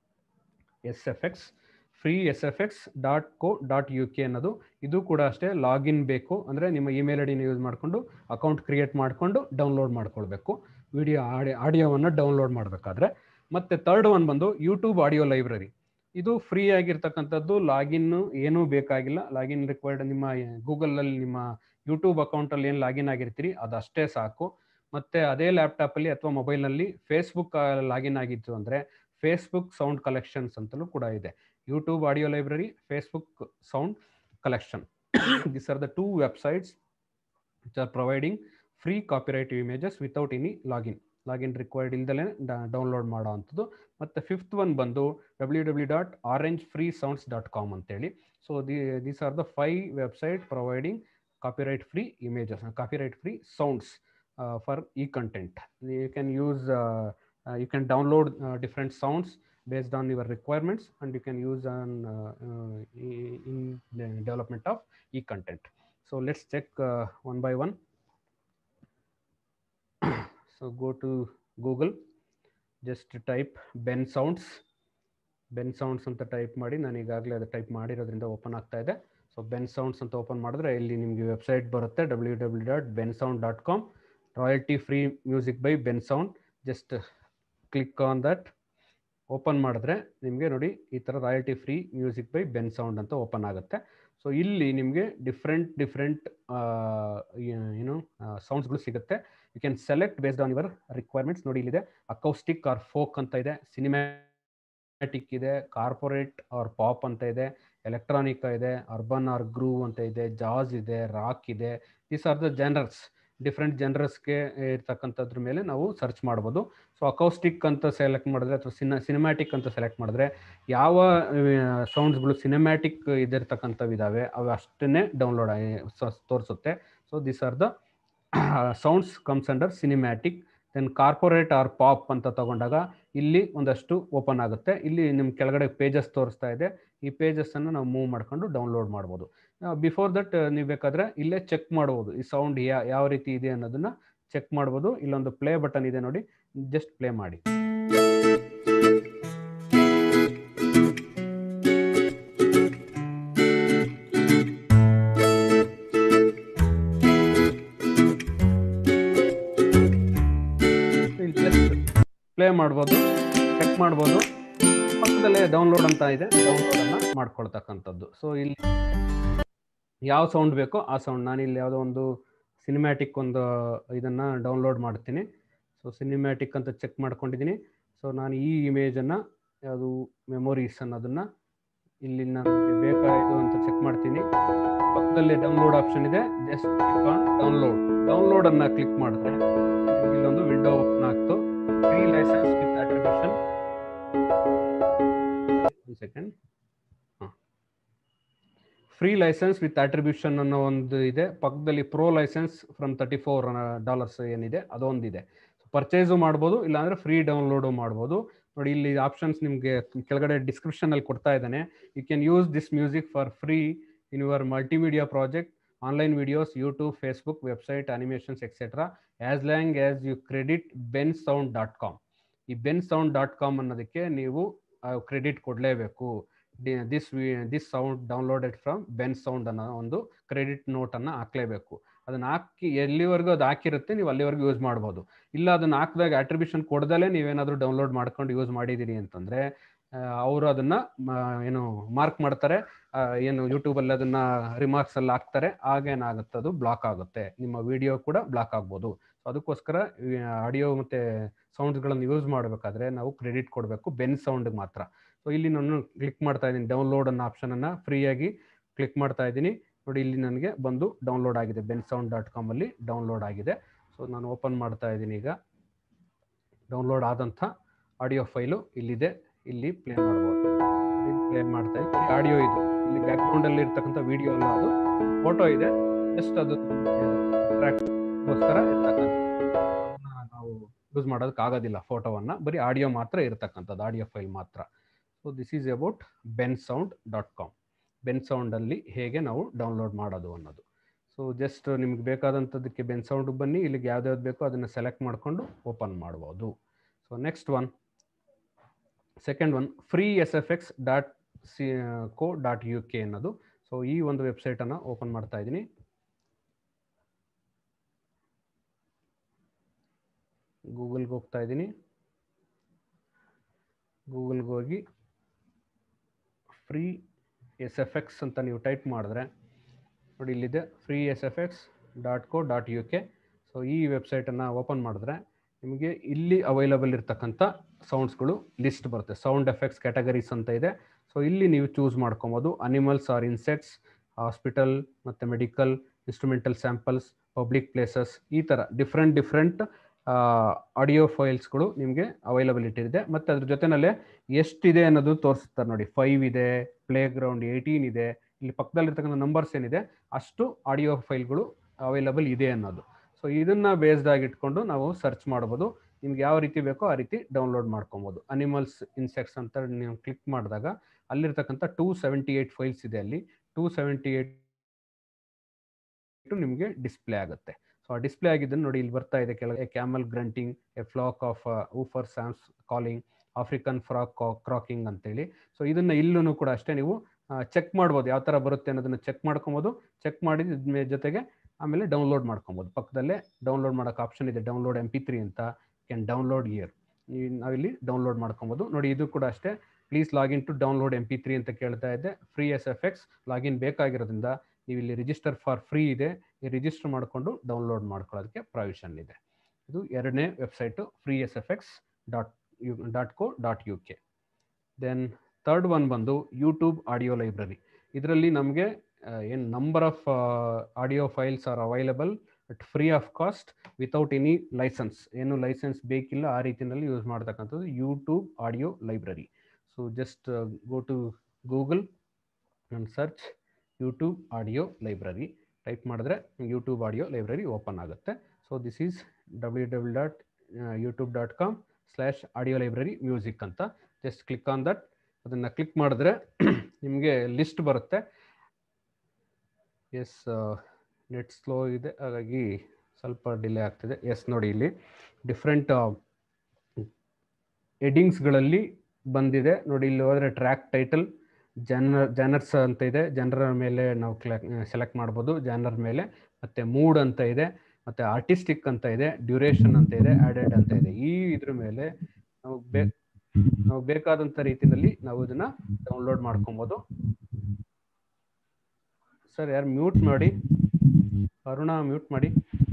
S3: S F X free S F X dot co dot U K ಅನ್ನೋದು ಇದು ಕೂಡ ಅಷ್ಟೇ login ಬೇಕು ಅಂದರೆ ನಿಮ್ಮ ಇಮೇಲ್ ಐ ಡಿನ ಯೂಸ್ ಮಾಡಿಕೊಂಡು ಅಕೌಂಟ್ ಕ್ರಿಯೇಟ್ ಮಾಡಿಕೊಂಡು ಡೌನ್ಲೋಡ್ ಮಾಡ್ಕೊಳ್ಬೇಕು ವಿಡಿಯೋ ಆಡಿ ಆಡಿಯೋವನ್ನು ಡೌನ್ಲೋಡ್ ಮಾಡಬೇಕಾದ್ರೆ ಮತ್ತು ತರ್ಡ್ ಒನ್ ಬಂದು ಯೂಟ್ಯೂಬ್ ಆಡಿಯೋ ಲೈಬ್ರರಿ ಇದು ಫ್ರೀ ಆಗಿರ್ತಕ್ಕಂಥದ್ದು ಲಾಗಿನ್ ಏನೂ ಬೇಕಾಗಿಲ್ಲ ಲಾಗಿನ್ ರಿಕ್ವೈರ್ಡ್ ನಿಮ್ಮ ಗೂಗಲಲ್ಲಿ ನಿಮ್ಮ ಯೂಟ್ಯೂಬ್ ಅಕೌಂಟಲ್ಲಿ ಏನು ಲಾಗಿನ್ ಆಗಿರ್ತೀರಿ ಅದಷ್ಟೇ ಸಾಕು ಮತ್ತು ಅದೇ ಲ್ಯಾಪ್ಟಾಪಲ್ಲಿ ಅಥವಾ ಮೊಬೈಲ್ನಲ್ಲಿ ಫೇಸ್ಬುಕ್ ಲಾಗಿನ್ ಆಗಿತ್ತು ಅಂದರೆ ಫೇಸ್ಬುಕ್ ಸೌಂಡ್ ಕಲೆಕ್ಷನ್ಸ್ ಅಂತಲೂ ಕೂಡ ಇದೆ YouTube audio library Facebook sound collection this are the two websites which are providing free copyrighted images without any login login required ಇಲ್ದಲೇ ಡೌನ್ಲೋಡ್ ಮಾಡೋ ಅಂಥದ್ದು ಮತ್ತು ಫಿಫ್ತ್ ಒನ್ ಬಂದು W W dot orange free sounds dot com ಅಂತೇಳಿ so the these are the five website providing copyright free images copyright free sounds for e content you can use you can download different sounds based on your requirements and you can use on uh, uh, in the development of e-content. So let's check uh, one by one. so go to Google, just type Ben Sounds. Ben sounds ಅಂತ type ಮಾಡಿ ನಾನು ಈಗಾಗಲೇ ಅದು type ಮಾಡಿರೋದ್ರಿಂದ open ಆಗ್ತಾ ಇದೆ so Ben sounds ಅಂತ open ಮಾಡಿದ್ರೆ ಇಲ್ಲಿ ನಿಮಗೆ ವೆಬ್ಸೈಟ್ ಬರುತ್ತೆ W W dot Ben sound dot com royalty free music by Ben sound just click on that open ಮಾಡಿದ್ರೆ ನಿಮಗೆ ನೋಡಿ ಈ ಥರ royalty free music by Ben sound ಅಂತ ಓಪನ್ ಆಗುತ್ತೆ ಸೊ ಇಲ್ಲಿ ನಿಮಗೆ ಡಿಫ್ರೆಂಟ್ ಡಿಫ್ರೆಂಟ್ ಏನು ಸೌಂಡ್ಸ್ಗಳು ಸಿಗುತ್ತೆ you can select based on your requirements ನೋಡಿ ಇಲ್ಲಿದೆ ಅಕೌಸ್ಟಿಕ್ ಆರ್ ಫೋಕ್ ಅಂತ ಇದೆ ಸಿನಿಮ್ಯಾಟಿಕ್ ಇದೆ ಕಾರ್ಪೊರೇಟ್ ಆರ್ ಪಾಪ್ ಅಂತ ಇದೆ ಎಲೆಕ್ಟ್ರಾನಿಕ್ ಇದೆ ಅರ್ಬನ್ ಆರ್ ಗ್ರೂವ್ ಅಂತ ಇದೆ ಜಾಸ್ ಇದೆ ರಾಕ್ ಇದೆ these are the generals different ಜನರಲ್ಸ್ಗೆ ಇರ್ತಕ್ಕಂಥದ್ರ ಮೇಲೆ ನಾವು ಸರ್ಚ್ ಮಾಡ್ಬೋದು ಸೊ ಅಕೌಸ್ಟಿಕ್ ಅಂತ ಸೆಲೆಕ್ಟ್ ಮಾಡಿದ್ರೆ ಅಥವಾ ಸಿನ ಸಿನಿಮ್ಯಾಟಿಕ್ ಅಂತ ಸೆಲೆಕ್ಟ್ ಮಾಡಿದ್ರೆ ಯಾವ ಸೌಂಡ್ಸ್ಗಳು ಸಿನಿಮ್ಯಾಟಿಕ್ ಇದಿರ್ತಕ್ಕಂಥವು ಇದ್ದಾವೆ ಅವು ಅಷ್ಟನ್ನೇ ಡೌನ್ಲೋಡ್ ಆಗಿ ತೋರಿಸುತ್ತೆ so this are the sounds comes under cinematic then corporate or pop ಅಂತ ತಗೊಂಡಾಗ ಇಲ್ಲಿ ಒಂದಷ್ಟು ಓಪನ್ ಆಗುತ್ತೆ ಇಲ್ಲಿ ನಿಮ್ಮ ಕೆಳಗಡೆ ಪೇಜಸ್ ತೋರಿಸ್ತಾ ಇದೆ ಈ ಪೇಜಸ್ಸನ್ನು ನಾವು ಮೂವ್ ಮಾಡ್ಕೊಂಡು ಡೌನ್ಲೋಡ್ ಮಾಡ್ಬೋದು ಬಿಫೋರ್ ದಟ್ ನೀವು ಬೇಕಾದರೆ ಇಲ್ಲೇ ಚೆಕ್ ಮಾಡ್ಬೋದು ಈ ಸೌಂಡ್ ಯಾ ಯಾವ ರೀತಿ ಇದೆ ಅನ್ನೋದನ್ನ ಚೆಕ್ ಮಾಡ್ಬೋದು ಇಲ್ಲೊಂದು ಪ್ಲೇ ಬಟನ್ ಇದೆ ನೋಡಿ ಜಸ್ಟ್ ಪ್ಲೇ ಮಾಡಿ ಪ್ಲೇ ಮಾಡ್ಬೋದು ಚೆಕ್ ಮಾಡ್ಬೋದು ಪಕ್ಕದಲ್ಲೇ ಡೌನ್ಲೋಡ್ ಅಂತ ಇದೆ ಡೌನ್ಲೋಡ್ ಅನ್ನ ಮಾಡ್ಕೊಳ್ತಕ್ಕಂಥದ್ದು ಸೊ ಇಲ್ಲಿ ಯಾವ ಸೌಂಡ್ ಬೇಕೋ ಆ ಸೌಂಡ್ ನಾನು ಇಲ್ಲಿ ಯಾವುದೋ ಒಂದು ಸಿನಿಮ್ಯಾಟಿಕ್ ಒಂದು ಇದನ್ನ ಡೌನ್ಲೋಡ್ ಮಾಡ್ತೀನಿ ಸೊ ಸಿನಿಮ್ಯಾಟಿಕ್ ಅಂತ ಚೆಕ್ ಮಾಡ್ಕೊಂಡಿದ್ದೀನಿ ಸೊ ನಾನು ಈ ಇಮೇಜನ್ನು ಯಾವುದು ಮೆಮೊರೀಸ್ ಅನ್ನೋದನ್ನ ಇಲ್ಲಿ ನಾನು ಬೇಕಾಯಿತು ಅಂತ ಚೆಕ್ ಮಾಡ್ತೀನಿ ಪಕ್ಕದಲ್ಲಿ ಡೌನ್ಲೋಡ್ ಆಪ್ಷನ್ ಇದೆ just click on download download ಅನ್ನ ಕ್ಲಿಕ್ ಮಾಡಿದ್ರೆ ಇಲ್ಲೊಂದು ವಿಂಡೋ ಓಪನ್ ಆಗ್ತು ಫ್ರೀ ಲೈಸೆನ್ಸ್ ವಿತ್ ಅಟ್ರಿಬ್ಯೂಷನ್ ಒಂದು second free license with attribution ಅನ್ನೋ ಒಂದು ಇದೆ ಪಕ್ಕದಲ್ಲಿ pro license from thirty four dollars ಏನಿದೆ ಅದೊಂದಿದೆ ಪರ್ಚೇಸು ಮಾಡ್ಬೋದು ಇಲ್ಲಾಂದ್ರೆ ಫ್ರೀ ಡೌನ್ಲೋಡು ಮಾಡ್ಬೋದು ನೋಡಿ ಇಲ್ಲಿ ಆಪ್ಷನ್ಸ್ ನಿಮಗೆ ಕೆಳಗಡೆ ಡಿಸ್ಕ್ರಿಪ್ಷನ್ ಅಲ್ಲಿ ಕೊಡ್ತಾ ಇದ್ದಾನೆ you can use this music for free in your multimedia project online videos YouTube Facebook website animations etcetera as long as you credit Ben sound dot com ಈ Ben sound dot com ಅನ್ನೋದಕ್ಕೆ ನೀವು credit ಕೊಡಲೇಬೇಕು this this sound downloaded from Ben sound ಅನ್ನೋ ಒಂದು credit ನೋಟನ್ನು ಹಾಕ್ಲೇಬೇಕು ಅದನ್ನ ಹಾಕಿ ಎಲ್ಲಿವರೆಗೂ ಅದು ಹಾಕಿರುತ್ತೆ ನೀವು ಅಲ್ಲಿವರೆಗೂ ಯೂಸ್ ಮಾಡ್ಬೋದು ಇಲ್ಲ ಅದನ್ನ ಹಾಕಿದಾಗ ಅಟ್ರಿಬ್ಯೂಷನ್ ಕೊಡ್ದಲೇ ನೀವೇನಾದರೂ ಡೌನ್ಲೋಡ್ ಮಾಡ್ಕೊಂಡು ಯೂಸ್ ಮಾಡಿದ್ದೀರಿ ಅಂತಂದರೆ ಅವರು ಅದನ್ನ ಏನು ಮಾರ್ಕ್ ಮಾಡ್ತಾರೆ ಏನು ಯೂಟ್ಯೂಬಲ್ಲಿ ಅದನ್ನ ರಿಮಾರ್ಕ್ಸ್ ಅಲ್ಲಿ ಹಾಕ್ತಾರೆ ಆಗೇನಾಗುತ್ತೆ ಅದು ಬ್ಲಾಕ್ ಆಗುತ್ತೆ ನಿಮ್ಮ ವಿಡಿಯೋ ಕೂಡ ಬ್ಲಾಕ್ ಆಗ್ಬೋದು ಸೊ ಅದಕ್ಕೋಸ್ಕರ ಆಡಿಯೋ ಮತ್ತೆ ಸೌಂಡ್ಸ್ಗಳನ್ನು ಯೂಸ್ ಮಾಡಬೇಕಾದ್ರೆ ನಾವು ಕ್ರೆಡಿಟ್ ಕೊಡಬೇಕು ಬೆನ್ ಸೌಂಡ್ ಮಾತ್ರ ಸೊ ಇಲ್ಲಿ ನಾನು ಕ್ಲಿಕ್ ಮಾಡ್ತಾ ಇದ್ದೀನಿ ಡೌನ್ಲೋಡ್ ಅನ್ನೋ ಆಪ್ಷನನ್ನು ಫ್ರೀಯಾಗಿ ಕ್ಲಿಕ್ ಮಾಡ್ತಾ ಇದ್ದೀನಿ ನೋಡಿ ಇಲ್ಲಿ ನನಗೆ ಬಂದು ಡೌನ್ಲೋಡ್ ಆಗಿದೆ ಬೆನ್ ಸೌಂಡ್ ಡಾಟ್ ಕಾಮಲ್ಲಿ ಡೌನ್ಲೋಡ್ ಆಗಿದೆ ಸೊ ನಾನು ಓಪನ್ ಮಾಡ್ತಾ ಇದ್ದೀನಿ ಈಗ ಡೌನ್ಲೋಡ್ ಆದಂಥ ಆಡಿಯೋ ಫೈಲು ಇಲ್ಲಿದೆ ಇಲ್ಲಿ ಪ್ಲೇ ಮಾಡ್ಬೋದು ಪ್ಲೇ ಮಾಡ್ತಾ ಇದ್ದೀನಿ ಆಡಿಯೋ ಇದು ಇಲ್ಲಿ ಬ್ಯಾಕ್ಗ್ರೌಂಡಲ್ಲಿ ಇರ್ತಕ್ಕಂಥ ವಿಡಿಯೋ ಅಲ್ಲ ಅದು ಫೋಟೋ ಇದೆ ಜಸ್ಟ್ ಅದು ಗೋಸ್ಕರ ಇರ್ತಕ್ಕಂಥ ನಾವು ಯೂಸ್ ಮಾಡೋದಕ್ಕೆ ಆಗೋದಿಲ್ಲ ಫೋಟೋವನ್ನು ಬರೀ ಆಡಿಯೋ ಮಾತ್ರ ಇರತಕ್ಕಂಥದ್ದು ಆಡಿಯೋ ಫೈಲ್ ಮಾತ್ರ so this is about Ben sound dot com Ben ಸೌಂಡಲ್ಲಿ ಹೇಗೆ ನಾವು ಡೌನ್ಲೋಡ್ ಮಾಡೋದು ಅನ್ನೋದು ಸೊ ಜಸ್ಟ್ ನಿಮ್ಗೆ ಬೇಕಾದಂಥದ್ದಕ್ಕೆ ಬೆನ್ ಸೌಂಡ್ ಬನ್ನಿ ಇಲ್ಲಿಗೆ ಯಾವ್ದ್ಯಾವ್ದು ಬೇಕೋ ಅದನ್ನು ಸೆಲೆಕ್ಟ್ ಮಾಡಿಕೊಂಡು ಓಪನ್ ಮಾಡ್ಬೋದು so next one second one free S F X dot C co dot U K ಅನ್ನೋದು ಸೊ ಈ ಒಂದು ವೆಬ್ಸೈಟನ್ನು ಓಪನ್ ಮಾಡ್ತಾ ಇದ್ದೀನಿ ಗೂಗಲ್ಗೆ ಹೋಗ್ತಾ ಇದ್ದೀನಿ ಗೂಗಲ್ಗೆ ಹೋಗಿ ಫ್ರೀ ಎಸ್ ಎಫ್ ಎಕ್ಸ್ ಅಂತ ನೀವು ಟೈಪ್ ಮಾಡಿದ್ರೆ ನೋಡಿ ಇಲ್ಲಿದೆ free S F X dot co dot U K so ಈ ವೆಬ್ಸೈಟನ್ನು ಓಪನ್ ಮಾಡಿದ್ರೆ ನಿಮಗೆ ಇಲ್ಲಿ ಅವೈಲಬಲ್ ಇರ್ತಕ್ಕಂಥ ಸೌಂಡ್ಸ್ಗಳು ಲಿಸ್ಟ್ ಬರುತ್ತೆ ಸೌಂಡ್ ಎಫೆಕ್ಟ್ಸ್ ಕ್ಯಾಟಗರೀಸ್ ಅಂತ ಇದೆ ಸೊ ಇಲ್ಲಿ ನೀವು ಚೂಸ್ ಮಾಡ್ಕೊಬೋದು ಅನಿಮಲ್ಸ್ ಆರ್ ಇನ್ಸೆಕ್ಟ್ಸ್ ಹಾಸ್ಪಿಟಲ್ ಮತ್ತು medical instrumental samples public places ಈ ಥರ ಡಿಫ್ರೆಂಟ್ ಡಿಫ್ರೆಂಟ್ ಆಡಿಯೋ ಫೈಲ್ಸ್ಗಳು ನಿಮಗೆ ಅವೈಲಬಿಲಿಟಿ ಇದೆ ಮತ್ತು ಅದ್ರ ಜೊತೆನಲ್ಲೇ ಎಷ್ಟಿದೆ ಅನ್ನೋದು ತೋರಿಸ್ತಾರೆ ನೋಡಿ ಫೈವ್ ಇದೆ ಪ್ಲೇ ಗ್ರೌಂಡ್ ಏಯ್ಟೀನ್ ಇದೆ ಇಲ್ಲಿ ಪಕ್ಕದಲ್ಲಿರ್ತಕ್ಕಂಥ ನಂಬರ್ಸ್ ಏನಿದೆ ಅಷ್ಟು ಆಡಿಯೋ ಫೈಲ್ಗಳು ಅವೈಲಬಲ್ ಇದೆ ಅನ್ನೋದು ಸೊ ಇದನ್ನ ಬೇಸ್ಡ್ ಆಗಿ ಇಟ್ಕೊಂಡು ನಾವು ಸರ್ಚ್ ಮಾಡ್ಬೋದು ನಿಮ್ಗೆ ಯಾವ ರೀತಿ ಬೇಕೋ ಆ ರೀತಿ ಡೌನ್ಲೋಡ್ ಮಾಡ್ಕೊಬೋದು ಅನಿಮಲ್ಸ್ ಇನ್ಸೆಕ್ಟ್ಸ್ ಅಂತ ನೀವು ಕ್ಲಿಕ್ ಮಾಡಿದಾಗ ಅಲ್ಲಿರ್ತಕ್ಕಂಥ ಟೂ ಸೆವೆಂಟಿ ಏಯ್ಟ್ ಫೈಲ್ಸ್ ಇದೆ ಅಲ್ಲಿ ಟೂ ಸೆವೆಂಟಿ ಏಯ್ಟ್ ನಿಮಗೆ ಡಿಸ್ಪ್ಲೇ ಆಗುತ್ತೆ ಸೊ ಆ ಡಿಸ್ಪ್ಲೇ ಆಗಿದ್ದನ್ನು ನೋಡಿ ಇಲ್ಲಿ ಬರ್ತಾ ಇದೆ ಕೆಳಗೆ camel grunting a flock of ಊಫರ್ ಸ್ಯಾಮ್ಸ್ ಕಾಲಿಂಗ್ ಆಫ್ರಿಕನ್ ಫ್ರಾಕ್ ಕ್ರಾಕಿಂಗ್ ಅಂತೇಳಿ ಸೊ ಇದನ್ನ ಇಲ್ಲೂ ಕೂಡ ಅಷ್ಟೇ ನೀವು ಚೆಕ್ ಮಾಡ್ಬೋದು ಯಾವ ಥರ ಬರುತ್ತೆ ಅನ್ನೋದನ್ನ ಚೆಕ್ ಮಾಡ್ಕೊಬೋದು ಚೆಕ್ ಮಾಡಿದ ಜೊತೆಗೆ ಆಮೇಲೆ ಡೌನ್ಲೋಡ್ ಮಾಡ್ಕೊಬೋದು ಪಕ್ಕದಲ್ಲೇ ಡೌನ್ಲೋಡ್ ಮಾಡೋಕೆ ಆಪ್ಷನ್ ಇದೆ ಡೌನ್ಲೋಡ್ ಎಮ್ ಪಿ ತ್ರೀ ಅಂತ ಕ್ಯಾನ್ ಡೌನ್ಲೋಡ್ ಇಯರ್ ನಾವಿಲ್ಲಿ ಡೌನ್ಲೋಡ್ ಮಾಡ್ಕೊಬೋದು ನೋಡಿ ಇದು ಕೂಡ ಅಷ್ಟೇ please login to download M P three ಅಂತ ಕೇಳ್ತಾ ಇದೆ free S F X login ಬೇಕಾಗಿರೋದ್ರಿಂದ ನೀವು ಇಲ್ಲಿ ರಿಜಿಸ್ಟರ್ ಫಾರ್ ಫ್ರೀ ಇದೆ ಈ ರಿಜಿಸ್ಟರ್ ಮಾಡಿಕೊಂಡು ಡೌನ್ಲೋಡ್ ಮಾಡ್ಕೊಳ್ಳೋದಕ್ಕೆ ಪ್ರಾವಿಷನ್ ಇದೆ ಇದು ಎರಡನೇ website free S F X dot U dot co dot U K then third one ಬಂದು ಯೂಟ್ಯೂಬ್ ಆಡಿಯೋ ಲೈಬ್ರರಿ ಇದರಲ್ಲಿ ನಮಗೆ ಏನು number of audio files are available at free of cost without any license ಏನು license ಬೇಕಿಲ್ಲ ಆ ರೀತಿಯಲ್ಲಿ use ಮಾಡ್ತಕ್ಕಂಥದ್ದು YouTube audio library so just go to Google and search YouTube audio library type ಮಾಡಿದ್ರೆ YouTube audio library open ಆಗುತ್ತೆ so this is W W dot YouTube dot com slash audio library music ಅಂತ just click on that ಅದನ್ನು click ಮಾಡಿದ್ರೆ ನಿಮಗೆ list ಬರುತ್ತೆ S net slow ಇದೆ ಹಾಗಾಗಿ ಸ್ವಲ್ಪ ಡಿಲೇ ಆಗ್ತಿದೆ ಎಸ್ ನೋಡಿ ಇಲ್ಲಿ ಡಿಫ್ರೆಂಟ್ ಎಡಿಂಗ್ಸ್ಗಳಲ್ಲಿ ಬಂದಿದೆ ನೋಡಿ ಇಲ್ಲಿ ಹೋದರೆ ಟ್ರ್ಯಾಕ್ ಟೈಟಲ್ ಜನರ್ ಜನರ್ಸ್ ಅಂತ ಇದೆ ಜನರ ಮೇಲೆ ನಾವು ಸೆಲೆಕ್ಟ್ ಮಾಡ್ಬೋದು ಜನರ್ ಮೇಲೆ ಮತ್ತು ಮೂಡ್ ಅಂತ ಇದೆ ಮತ್ತು ಆರ್ಟಿಸ್ಟಿಕ್ ಅಂತ ಇದೆ ಡ್ಯೂರೇಷನ್ ಅಂತ ಇದೆ ಆಡೆಡ್ ಅಂತ ಇದೆ ಈ ಇದ್ರ ಮೇಲೆ ನಾವು ಬೇ ನಾವು ಬೇಕಾದಂಥ ರೀತಿಯಲ್ಲಿ ನಾವು ಇದನ್ನ ಡೌನ್ಲೋಡ್ ಮಾಡ್ಕೊಬೋದು ಸರ್ ಯಾರು ಮ್ಯೂಟ್ ಮಾಡಿ ಅರುಣ ಮ್ಯೂಟ್ ಮಾಡಿ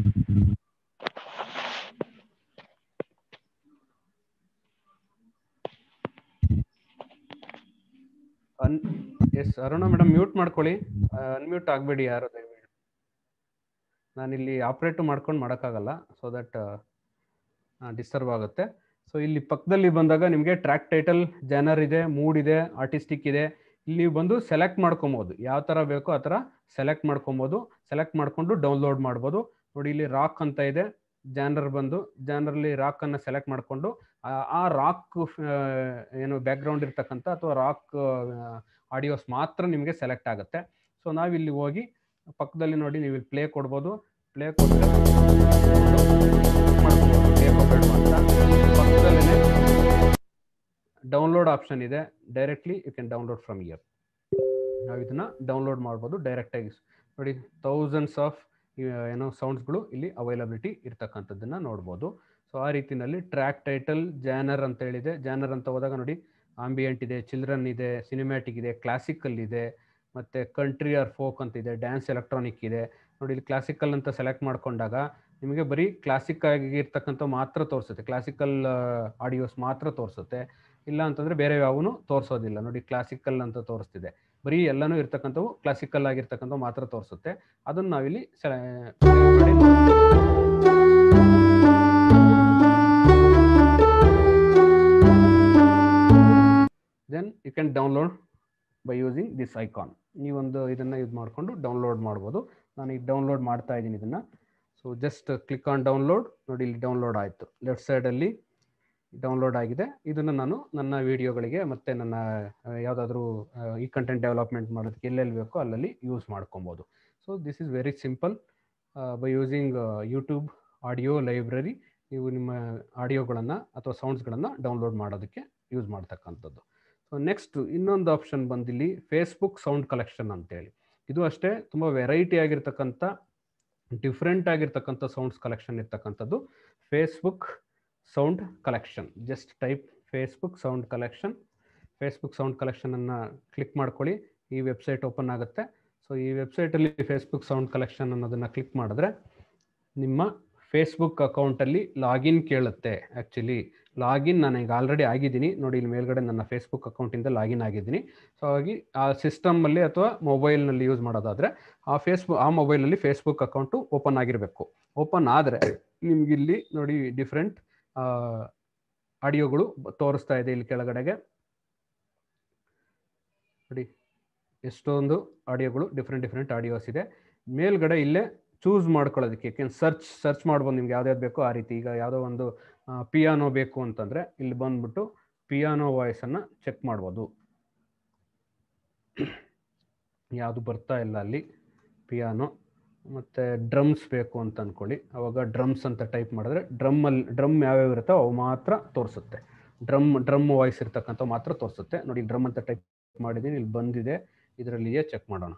S3: ಅನ್ ಎಸ್ ಅರುಣ ಮೇಡಮ್ ಮ್ಯೂಟ್ ಮಾಡ್ಕೊಳ್ಳಿ ಅನ್ಮ್ಯೂಟ್ ಆಗಬೇಡಿ ಯಾರು ದಯವಿಟ್ಟು ನಾನಿಲ್ಲಿ ಆಪ್ರೇಟ್ ಮಾಡ್ಕೊಂಡು ಮಾಡೋಕ್ಕಾಗಲ್ಲ ಸೊ ದಟ್ ಡಿಸ್ಟರ್ಬ್ ಆಗುತ್ತೆ ಸೊ ಇಲ್ಲಿ ಪಕ್ಕದಲ್ಲಿ ಬಂದಾಗ ನಿಮಗೆ ಟ್ರ್ಯಾಕ್ ಟೈಟಲ್ ಜನರ್ ಇದೆ ಮೂಡ್ ಇದೆ ಆರ್ಟಿಸ್ಟಿಕ್ ಇದೆ ಇಲ್ಲಿ ನೀವು ಬಂದು ಸೆಲೆಕ್ಟ್ ಮಾಡ್ಕೊಬೋದು ಯಾವ ಥರ ಬೇಕೋ ಆ ಥರ ಸೆಲೆಕ್ಟ್ ಮಾಡ್ಕೊಬೋದು ಸೆಲೆಕ್ಟ್ ಮಾಡಿಕೊಂಡು ಡೌನ್ಲೋಡ್ ಮಾಡ್ಬೋದು ನೋಡಿ ಇಲ್ಲಿ ರಾಕ್ ಅಂತ ಇದೆ ಜಾನರ್ ಬಂದು ಜಾನರಲ್ಲಿ ರಾಕನ್ನು ಸೆಲೆಕ್ಟ್ ಮಾಡಿಕೊಂಡು ಆ ರಾಕ್ ಏನು ಬ್ಯಾಕ್ಗ್ರೌಂಡ್ ಇರ್ತಕ್ಕಂಥ ಅಥವಾ ರಾಕ್ ಆಡಿಯೋಸ್ ಮಾತ್ರ ನಿಮಗೆ ಸೆಲೆಕ್ಟ್ ಆಗುತ್ತೆ ಸೊ ನಾವಿಲ್ಲಿ ಹೋಗಿ ಪಕ್ಕದಲ್ಲಿ ನೋಡಿ ನೀವು ಇಲ್ಲಿ ಪ್ಲೇ ಕೊಡ್ಬೋದು ಪ್ಲೇ ಕೊಟ್ಟರೆ ಪಕ್ಕದಲ್ಲೇ ಡೌನ್ಲೋಡ್ ಆಪ್ಷನ್ ಇದೆ directly you can download from here ನಾವು ಇದನ್ನ ಡೌನ್ಲೋಡ್ ಮಾಡ್ಬೋದು ಡೈರೆಕ್ಟಾಗಿ ನೋಡಿ ಥೌಸಂಡ್ಸ್ ಆಫ್ ಏನೋ ಸೌಂಡ್ಸ್ಗಳು ಇಲ್ಲಿ ಅವೈಲಬಿಲಿಟಿ ಇರ್ತಕ್ಕಂಥದ್ದನ್ನ ನೋಡ್ಬೋದು ಸೊ ಆ ರೀತಿನಲ್ಲಿ ಟ್ರ್ಯಾಕ್ ಟೈಟಲ್ ಜಾನರ್ ಅಂತ ಹೇಳಿದೆ ಜಾನರ್ ಅಂತ ಹೋದಾಗ ನೋಡಿ ಆಂಬಿಯಂಟ್ ಇದೆ ಚಿಲ್ಡ್ರನ್ ಇದೆ ಸಿನಿಮ್ಯಾಟಿಕ್ ಇದೆ ಕ್ಲಾಸಿಕಲ್ ಇದೆ ಮತ್ತು ಕಂಟ್ರಿ ಆರ್ ಫೋಕ್ ಅಂತ ಇದೆ ಡ್ಯಾನ್ಸ್ ಎಲೆಕ್ಟ್ರಾನಿಕ್ ಇದೆ ನೋಡಿ ಇಲ್ಲಿ ಕ್ಲಾಸಿಕಲ್ ಅಂತ ಸೆಲೆಕ್ಟ್ ಮಾಡ್ಕೊಂಡಾಗ ನಿಮಗೆ ಬರೀ ಕ್ಲಾಸಿಕ್ ಆಗಿರ್ತಕ್ಕಂಥ ಮಾತ್ರ ತೋರಿಸುತ್ತೆ ಕ್ಲಾಸಿಕಲ್ ಆಡಿಯೋಸ್ ಮಾತ್ರ ತೋರಿಸುತ್ತೆ ಇಲ್ಲ ಅಂತಂದರೆ ಬೇರೆ ಯಾವನು ತೋರಿಸೋದಿಲ್ಲ ನೋಡಿ ಕ್ಲಾಸಿಕಲ್ ಅಂತ ತೋರಿಸ್ತಿದೆ ಬರೀ ಎಲ್ಲನೂ ಇರ್ತಕ್ಕಂಥವು ಕ್ಲಾಸಿಕಲ್ ಆಗಿರ್ತಕ್ಕಂಥವು ಮಾತ್ರ ತೋರಿಸುತ್ತೆ ಅದನ್ನು ನಾವಿಲ್ಲಿ ಸೆಲೆ then you can download by using this icon ನೀವೊಂದು ಇದನ್ನು ಯೂಸ್ ಮಾಡಿಕೊಂಡು ಡೌನ್ಲೋಡ್ ಮಾಡ್ಬೋದು ನಾನು ಈಗ ಡೌನ್ಲೋಡ್ ಮಾಡ್ತಾ ಇದ್ದೀನಿ ಇದನ್ನು so just click on download ನೋಡಿ ಇಲ್ಲಿ ಡೌನ್ಲೋಡ್ ಆಯಿತು ಲೆಫ್ಟ್ ಸೈಡಲ್ಲಿ ಡೌನ್ಲೋಡ್ ಆಗಿದೆ ಇದನ್ನು ನಾನು ನನ್ನ ವಿಡಿಯೋಗಳಿಗೆ ಮತ್ತು ನನ್ನ ಯಾವುದಾದ್ರೂ ಈ ಕಂಟೆಂಟ್ ಡೆವಲಪ್ಮೆಂಟ್ ಮಾಡೋದಕ್ಕೆ ಎಲ್ಲೆಲ್ಲಿ ಬೇಕೋ ಅಲ್ಲಲ್ಲಿ ಯೂಸ್ ಮಾಡ್ಕೊಬೋದು so this is very simple by using YouTube audio library ನೀವು ನಿಮ್ಮ ಆಡಿಯೋಗಳನ್ನು ಅಥವಾ ಸೌಂಡ್ಸ್ಗಳನ್ನು ಡೌನ್ಲೋಡ್ ಮಾಡೋದಕ್ಕೆ ಯೂಸ್ ಮಾಡ್ತಕ್ಕಂಥದ್ದು ಸೊ ನೆಕ್ಸ್ಟ್ ಇನ್ನೊಂದು ಆಪ್ಷನ್ ಬಂದಿಲ್ಲಿ ಫೇಸ್ಬುಕ್ ಸೌಂಡ್ ಕಲೆಕ್ಷನ್ ಅಂತೇಳಿ ಇದು ಅಷ್ಟೇ ತುಂಬ ವೆರೈಟಿ ಆಗಿರ್ತಕ್ಕಂಥ ಡಿಫ್ರೆಂಟ್ ಆಗಿರ್ತಕ್ಕಂಥ ಸೌಂಡ್ಸ್ ಕಲೆಕ್ಷನ್ ಇರ್ತಕ್ಕಂಥದ್ದು Facebook sound collection just type Facebook sound collection Facebook sound ಕಲೆಕ್ಷನನ್ನು ಕ್ಲಿಕ್ ಮಾಡ್ಕೊಳ್ಳಿ ಈ ವೆಬ್ಸೈಟ್ ಓಪನ್ ಆಗುತ್ತೆ ಸೊ ಈ ವೆಬ್ಸೈಟಲ್ಲಿ ಫೇಸ್ಬುಕ್ ಸೌಂಡ್ ಕಲೆಕ್ಷನ್ ಅನ್ನೋದನ್ನು ಕ್ಲಿಕ್ ಮಾಡಿದ್ರೆ ನಿಮ್ಮ ಫೇಸ್ಬುಕ್ ಅಕೌಂಟಲ್ಲಿ ಲಾಗಿನ್ ಕೇಳುತ್ತೆ ಆ್ಯಕ್ಚುಲಿ ಲಾಗಿನ್ ನಾನು ಈಗ ಆಲ್ರೆಡಿ ಆಗಿದ್ದೀನಿ ನೋಡಿ ಇಲ್ಲಿ ಮೇಲ್ಗಡೆ ನನ್ನ ಫೇಸ್ಬುಕ್ ಅಕೌಂಟಿಂದ ಲಾಗಿನ್ ಆಗಿದ್ದೀನಿ ಸೊ ಹಾಗಾಗಿ ಆ ಸಿಸ್ಟಮಲ್ಲಿ ಅಥವಾ ಮೊಬೈಲ್ನಲ್ಲಿ ಯೂಸ್ ಮಾಡೋದಾದರೆ ಆ ಫೇಸ್ಬುಕ್ ಆ ಮೊಬೈಲಲ್ಲಿ ಫೇಸ್ಬುಕ್ ಅಕೌಂಟು ಓಪನ್ ಆಗಿರಬೇಕು ಓಪನ್ ಆದರೆ ನಿಮಗಿಲ್ಲಿ ನೋಡಿ ಡಿಫ್ರೆಂಟ್ ಆಡಿಯೋಗಳು ತೋರಿಸ್ತಾ ಇದೆ ಇಲ್ಲಿ ಕೆಳಗಡೆಗೆ ನೋಡಿ ಎಷ್ಟೊಂದು ಆಡಿಯೋಗಳು ಡಿಫ್ರೆಂಟ್ ಡಿಫ್ರೆಂಟ್ ಆಡಿಯೋಸ್ ಇದೆ ಮೇಲ್ಗಡೆ ಇಲ್ಲೇ ಚೂಸ್ ಮಾಡ್ಕೊಳ್ಳೋದಕ್ಕೆ ಯಾಕೆಂದ್ರೆ ಸರ್ಚ್ ಸರ್ಚ್ ಮಾಡ್ಬೋದು ನಿಮ್ಗೆ ಯಾವ್ದಾವ್ದು ಬೇಕೋ ಆ ರೀತಿ ಈಗ ಯಾವುದೋ ಒಂದು ಪಿಯಾನೋ ಬೇಕು ಅಂತಂದರೆ ಇಲ್ಲಿ ಬಂದ್ಬಿಟ್ಟು ಪಿಯಾನೋ ವಾಯ್ಸನ್ನು ಚೆಕ್ ಮಾಡ್ಬೋದು ಯಾವುದು ಬರ್ತಾ ಇಲ್ಲ ಅಲ್ಲಿ ಪಿಯಾನೋ ಮತ್ತು ಡ್ರಮ್ಸ್ ಬೇಕು ಅಂತ ಅಂದ್ಕೊಳ್ಳಿ ಅವಾಗ ಡ್ರಮ್ಸ್ ಅಂತ ಟೈಪ್ ಮಾಡಿದ್ರೆ ಡ್ರಮ್ಮಲ್ಲಿ ಡ್ರಮ್ ಯಾವ್ಯಾವ ಇರುತ್ತೋ ಅವು ಮಾತ್ರ ತೋರಿಸುತ್ತೆ ಡ್ರಮ್ ಡ್ರಮ್ ವಾಯ್ಸ್ ಇರ್ತಕ್ಕಂಥ ಮಾತ್ರ ತೋರಿಸುತ್ತೆ ನೋಡಿ ಡ್ರಮ್ ಅಂತ ಟೈಪ್ ಮಾಡಿದ್ದೀನಿ ಇಲ್ಲಿ ಬಂದಿದೆ ಇದರಲ್ಲಿಯೇ ಚೆಕ್ ಮಾಡೋಣ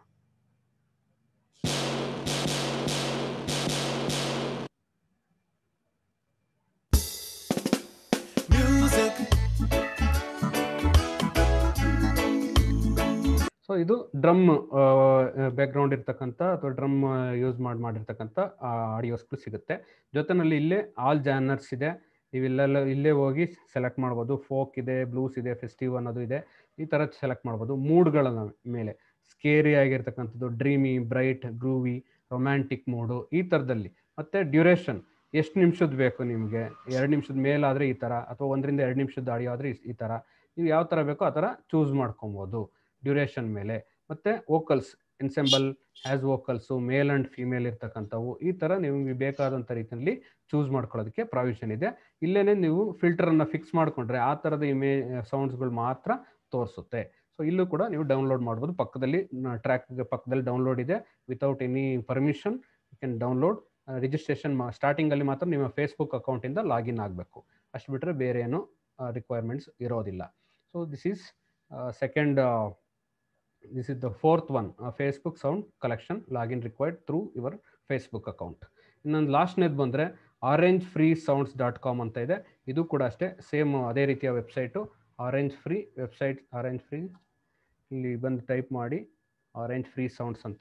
S3: ಸೊ ಇದು ಡ್ರಮ್ ಬ್ಯಾಕ್ಗ್ರೌಂಡ್ ಇರ್ತಕ್ಕಂಥ ಅಥವಾ ಡ್ರಮ್ ಯೂಸ್ ಮಾಡಿ ಮಾಡಿರ್ತಕ್ಕಂಥ ಆಡಿಯೋಸ್ಗಳು ಸಿಗುತ್ತೆ ಜೊತೆನಲ್ಲಿ ಇಲ್ಲೇ ಆಲ್ ಜಾನರ್ಸ್ ಇದೆ ನೀವಿಲ್ಲೆಲ್ಲ ಇಲ್ಲೇ ಹೋಗಿ ಸೆಲೆಕ್ಟ್ ಮಾಡ್ಬೋದು ಫೋಕ್ ಇದೆ ಬ್ಲೂಸ್ ಇದೆ ಫೆಸ್ಟಿವ್ ಅನ್ನೋದು ಇದೆ ಈ ಥರ ಸೆಲೆಕ್ಟ್ ಮಾಡ್ಬೋದು ಮೂಡ್ಗಳ ಮೇಲೆ ಸ್ಕೇರಿ ಆಗಿರ್ತಕ್ಕಂಥದ್ದು dreamy bright groovy romantic mood ಈ ಥರದಲ್ಲಿ ಮತ್ತು ಡ್ಯೂರೇಷನ್ ಎಷ್ಟು ನಿಮಿಷದ ಬೇಕು ನಿಮಗೆ ಎರಡು ನಿಮಿಷದ ಮೇಲಾದರೆ ಈ ಥರ ಅಥವಾ ಒಂದರಿಂದ ಎರಡು ನಿಮಿಷದ ಆಡಿಯೋ ಆದರೆ ಈ ಥರ ನೀವು ಯಾವ ಥರ ಬೇಕೋ ಆ ಥರ ಚೂಸ್ ಮಾಡ್ಕೊಬೋದು ಡ್ಯೂರೇಷನ್ ಮೇಲೆ ಮತ್ತು vocals ensemble has vocals male and female ಇರ್ತಕ್ಕಂಥವು ಈ ಥರ ನಿಮಗೆ ಬೇಕಾದಂಥ ರೀತಿಯಲ್ಲಿ ಚೂಸ್ ಮಾಡ್ಕೊಳ್ಳೋದಕ್ಕೆ ಪ್ರಾವಿಷನ್ ಇದೆ ಇಲ್ಲೇನೆ ನೀವು ಫಿಲ್ಟರನ್ನು ಫಿಕ್ಸ್ ಮಾಡಿಕೊಂಡ್ರೆ ಆ ಥರದ ಇಮೇ ಸೌಂಡ್ಸ್ಗಳು ಮಾತ್ರ ತೋರಿಸುತ್ತೆ ಸೊ ಇಲ್ಲೂ ಕೂಡ ನೀವು ಡೌನ್ಲೋಡ್ ಮಾಡ್ಬೋದು ಪಕ್ಕದಲ್ಲಿ ಟ್ರ್ಯಾಕ್ ಪಕ್ಕದಲ್ಲಿ ಡೌನ್ಲೋಡ್ ಇದೆ without any permission you can download registration ಮಾ ಸ್ಟಾರ್ಟಿಂಗಲ್ಲಿ ಮಾತ್ರ ನಿಮ್ಮ ಫೇಸ್ಬುಕ್ ಅಕೌಂಟಿಂದ ಲಾಗಿನ್ ಆಗಬೇಕು ಅಷ್ಟು ಬಿಟ್ಟರೆ ಬೇರೆ ಏನು ರಿಕ್ವೈರ್ಮೆಂಟ್ಸ್ ಇರೋದಿಲ್ಲ so this is second this is the fourth one Facebook sound collection login required through your Facebook account ಇನ್ನೊಂದು ಲಾಸ್ಟ್ನೇದು ಬಂದರೆ orange free sounds dot com ಅಂತ ಇದೆ ಇದು ಕೂಡ ಅಷ್ಟೇ ಸೇಮ್ ಅದೇ ರೀತಿಯ website orange free website orange free ಇಲ್ಲಿ ಬಂದು ಟೈಪ್ ಮಾಡಿ ಆರೆಂಜ್ ಫ್ರೀ ಸೌಂಡ್ಸ್ ಅಂತ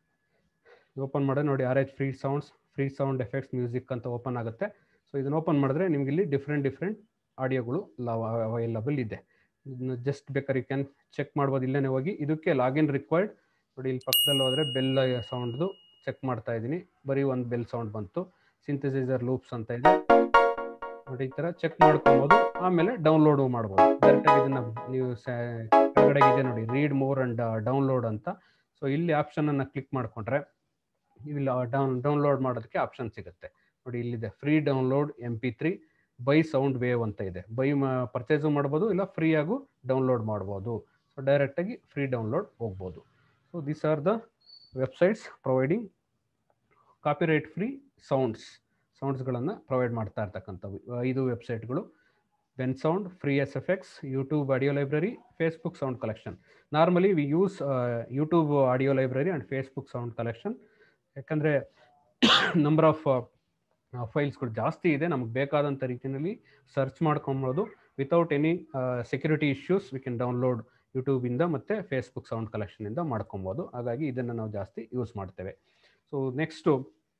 S3: ಓಪನ್ ಮಾಡಿದ್ರೆ ನೋಡಿ orange free sounds free sound effects music ಅಂತ ಓಪನ್ ಆಗುತ್ತೆ ಸೊ ಇದನ್ನು ಓಪನ್ ಮಾಡಿದ್ರೆ ನಿಮ್ಗೆ ಇಲ್ಲಿ ಡಿಫ್ರೆಂಟ್ ಡಿಫ್ರೆಂಟ್ ಆಡಿಯೋಗಳು ಅವೈಲಬಲ್ ಇದೆ ಇದನ್ನ ಜಸ್ಟ್ ಬೇಕಾದ್ರೆ ಯು ಕ್ಯಾನ್ ಚೆಕ್ ಮಾಡ್ಬೋದು ಇಲ್ಲೇ ಹೋಗಿ ಇದಕ್ಕೆ ಲಾಗಿನ್ ರಿಕ್ವೈರ್ಡ್ ನೋಡಿ ಇಲ್ಲಿ ಪಕ್ಕದಲ್ಲಿ ಹೋದರೆ ಬೆಲ್ ಸೌಂಡ್ದು ಚೆಕ್ ಮಾಡ್ತಾ ಇದ್ದೀನಿ ಬರೀ ಒಂದು ಬೆಲ್ ಸೌಂಡ್ ಬಂತು ಸಿಂಥಸೈಸರ್ ಲೂಪ್ಸ್ ಅಂತ ಇದೆ ನೋಡಿ ಈ ಥರ ಚೆಕ್ ಮಾಡ್ಕೊಬೋದು ಆಮೇಲೆ ಡೌನ್ಲೋಡು ಮಾಡ್ಬೋದು ಡೈರೆಕ್ಟಾಗಿ ಇದನ್ನ ನೀವು ಕೆಳಗಡೆಗೆ ಇದೆ ನೋಡಿ ರೀಡ್ ಮೋರ್ ಅಂಡ್ ಡೌನ್ಲೋಡ್ ಅಂತ ಸೊ ಇಲ್ಲಿ ಆಪ್ಷನನ್ನು ಕ್ಲಿಕ್ ಮಾಡಿಕೊಂಡ್ರೆ ಇಲ್ಲಿ ಡೌನ್ ಡೌನ್ಲೋಡ್ ಮಾಡೋದಕ್ಕೆ ಆಪ್ಷನ್ ಸಿಗುತ್ತೆ ನೋಡಿ ಇಲ್ಲಿದೆ free download M P three by sound wave ಅಂತ ಇದೆ ಬೈ ಪರ್ಚೇಸು ಮಾಡ್ಬೋದು ಇಲ್ಲ ಫ್ರೀಯಾಗೂ ಡೌನ್ಲೋಡ್ ಮಾಡ್ಬೋದು ಸೊ ಡೈರೆಕ್ಟಾಗಿ ಫ್ರೀ ಡೌನ್ಲೋಡ್ ಹೋಗ್ಬೋದು so these are the websites providing copyright free sounds ಸೌಂಡ್ಸ್ಗಳನ್ನು ಪ್ರೊವೈಡ್ ಮಾಡ್ತಾ ಇರ್ತಕ್ಕಂಥವು ಐದು ವೆಬ್ಸೈಟ್ಗಳು Ben sound free S F X YouTube audio library Facebook sound collection normally we use YouTube audio library and Facebook sound collection ಯಾಕಂದರೆ number of ಫೈಲ್ಸ್ಗಳು ಜಾಸ್ತಿ ಇದೆ ನಮಗೆ ಬೇಕಾದಂಥ ರೀತಿಯಲ್ಲಿ ಸರ್ಚ್ ಮಾಡ್ಕೊಬೋದು without any security issues we can download ಯೂಟ್ಯೂಬಿಂದ ಮತ್ತು ಫೇಸ್ಬುಕ್ ಸೌಂಡ್ ಕಲೆಕ್ಷನಿಂದ ಮಾಡ್ಕೊಬೋದು ಹಾಗಾಗಿ ಇದನ್ನು ನಾವು ಜಾಸ್ತಿ ಯೂಸ್ ಮಾಡ್ತೇವೆ so next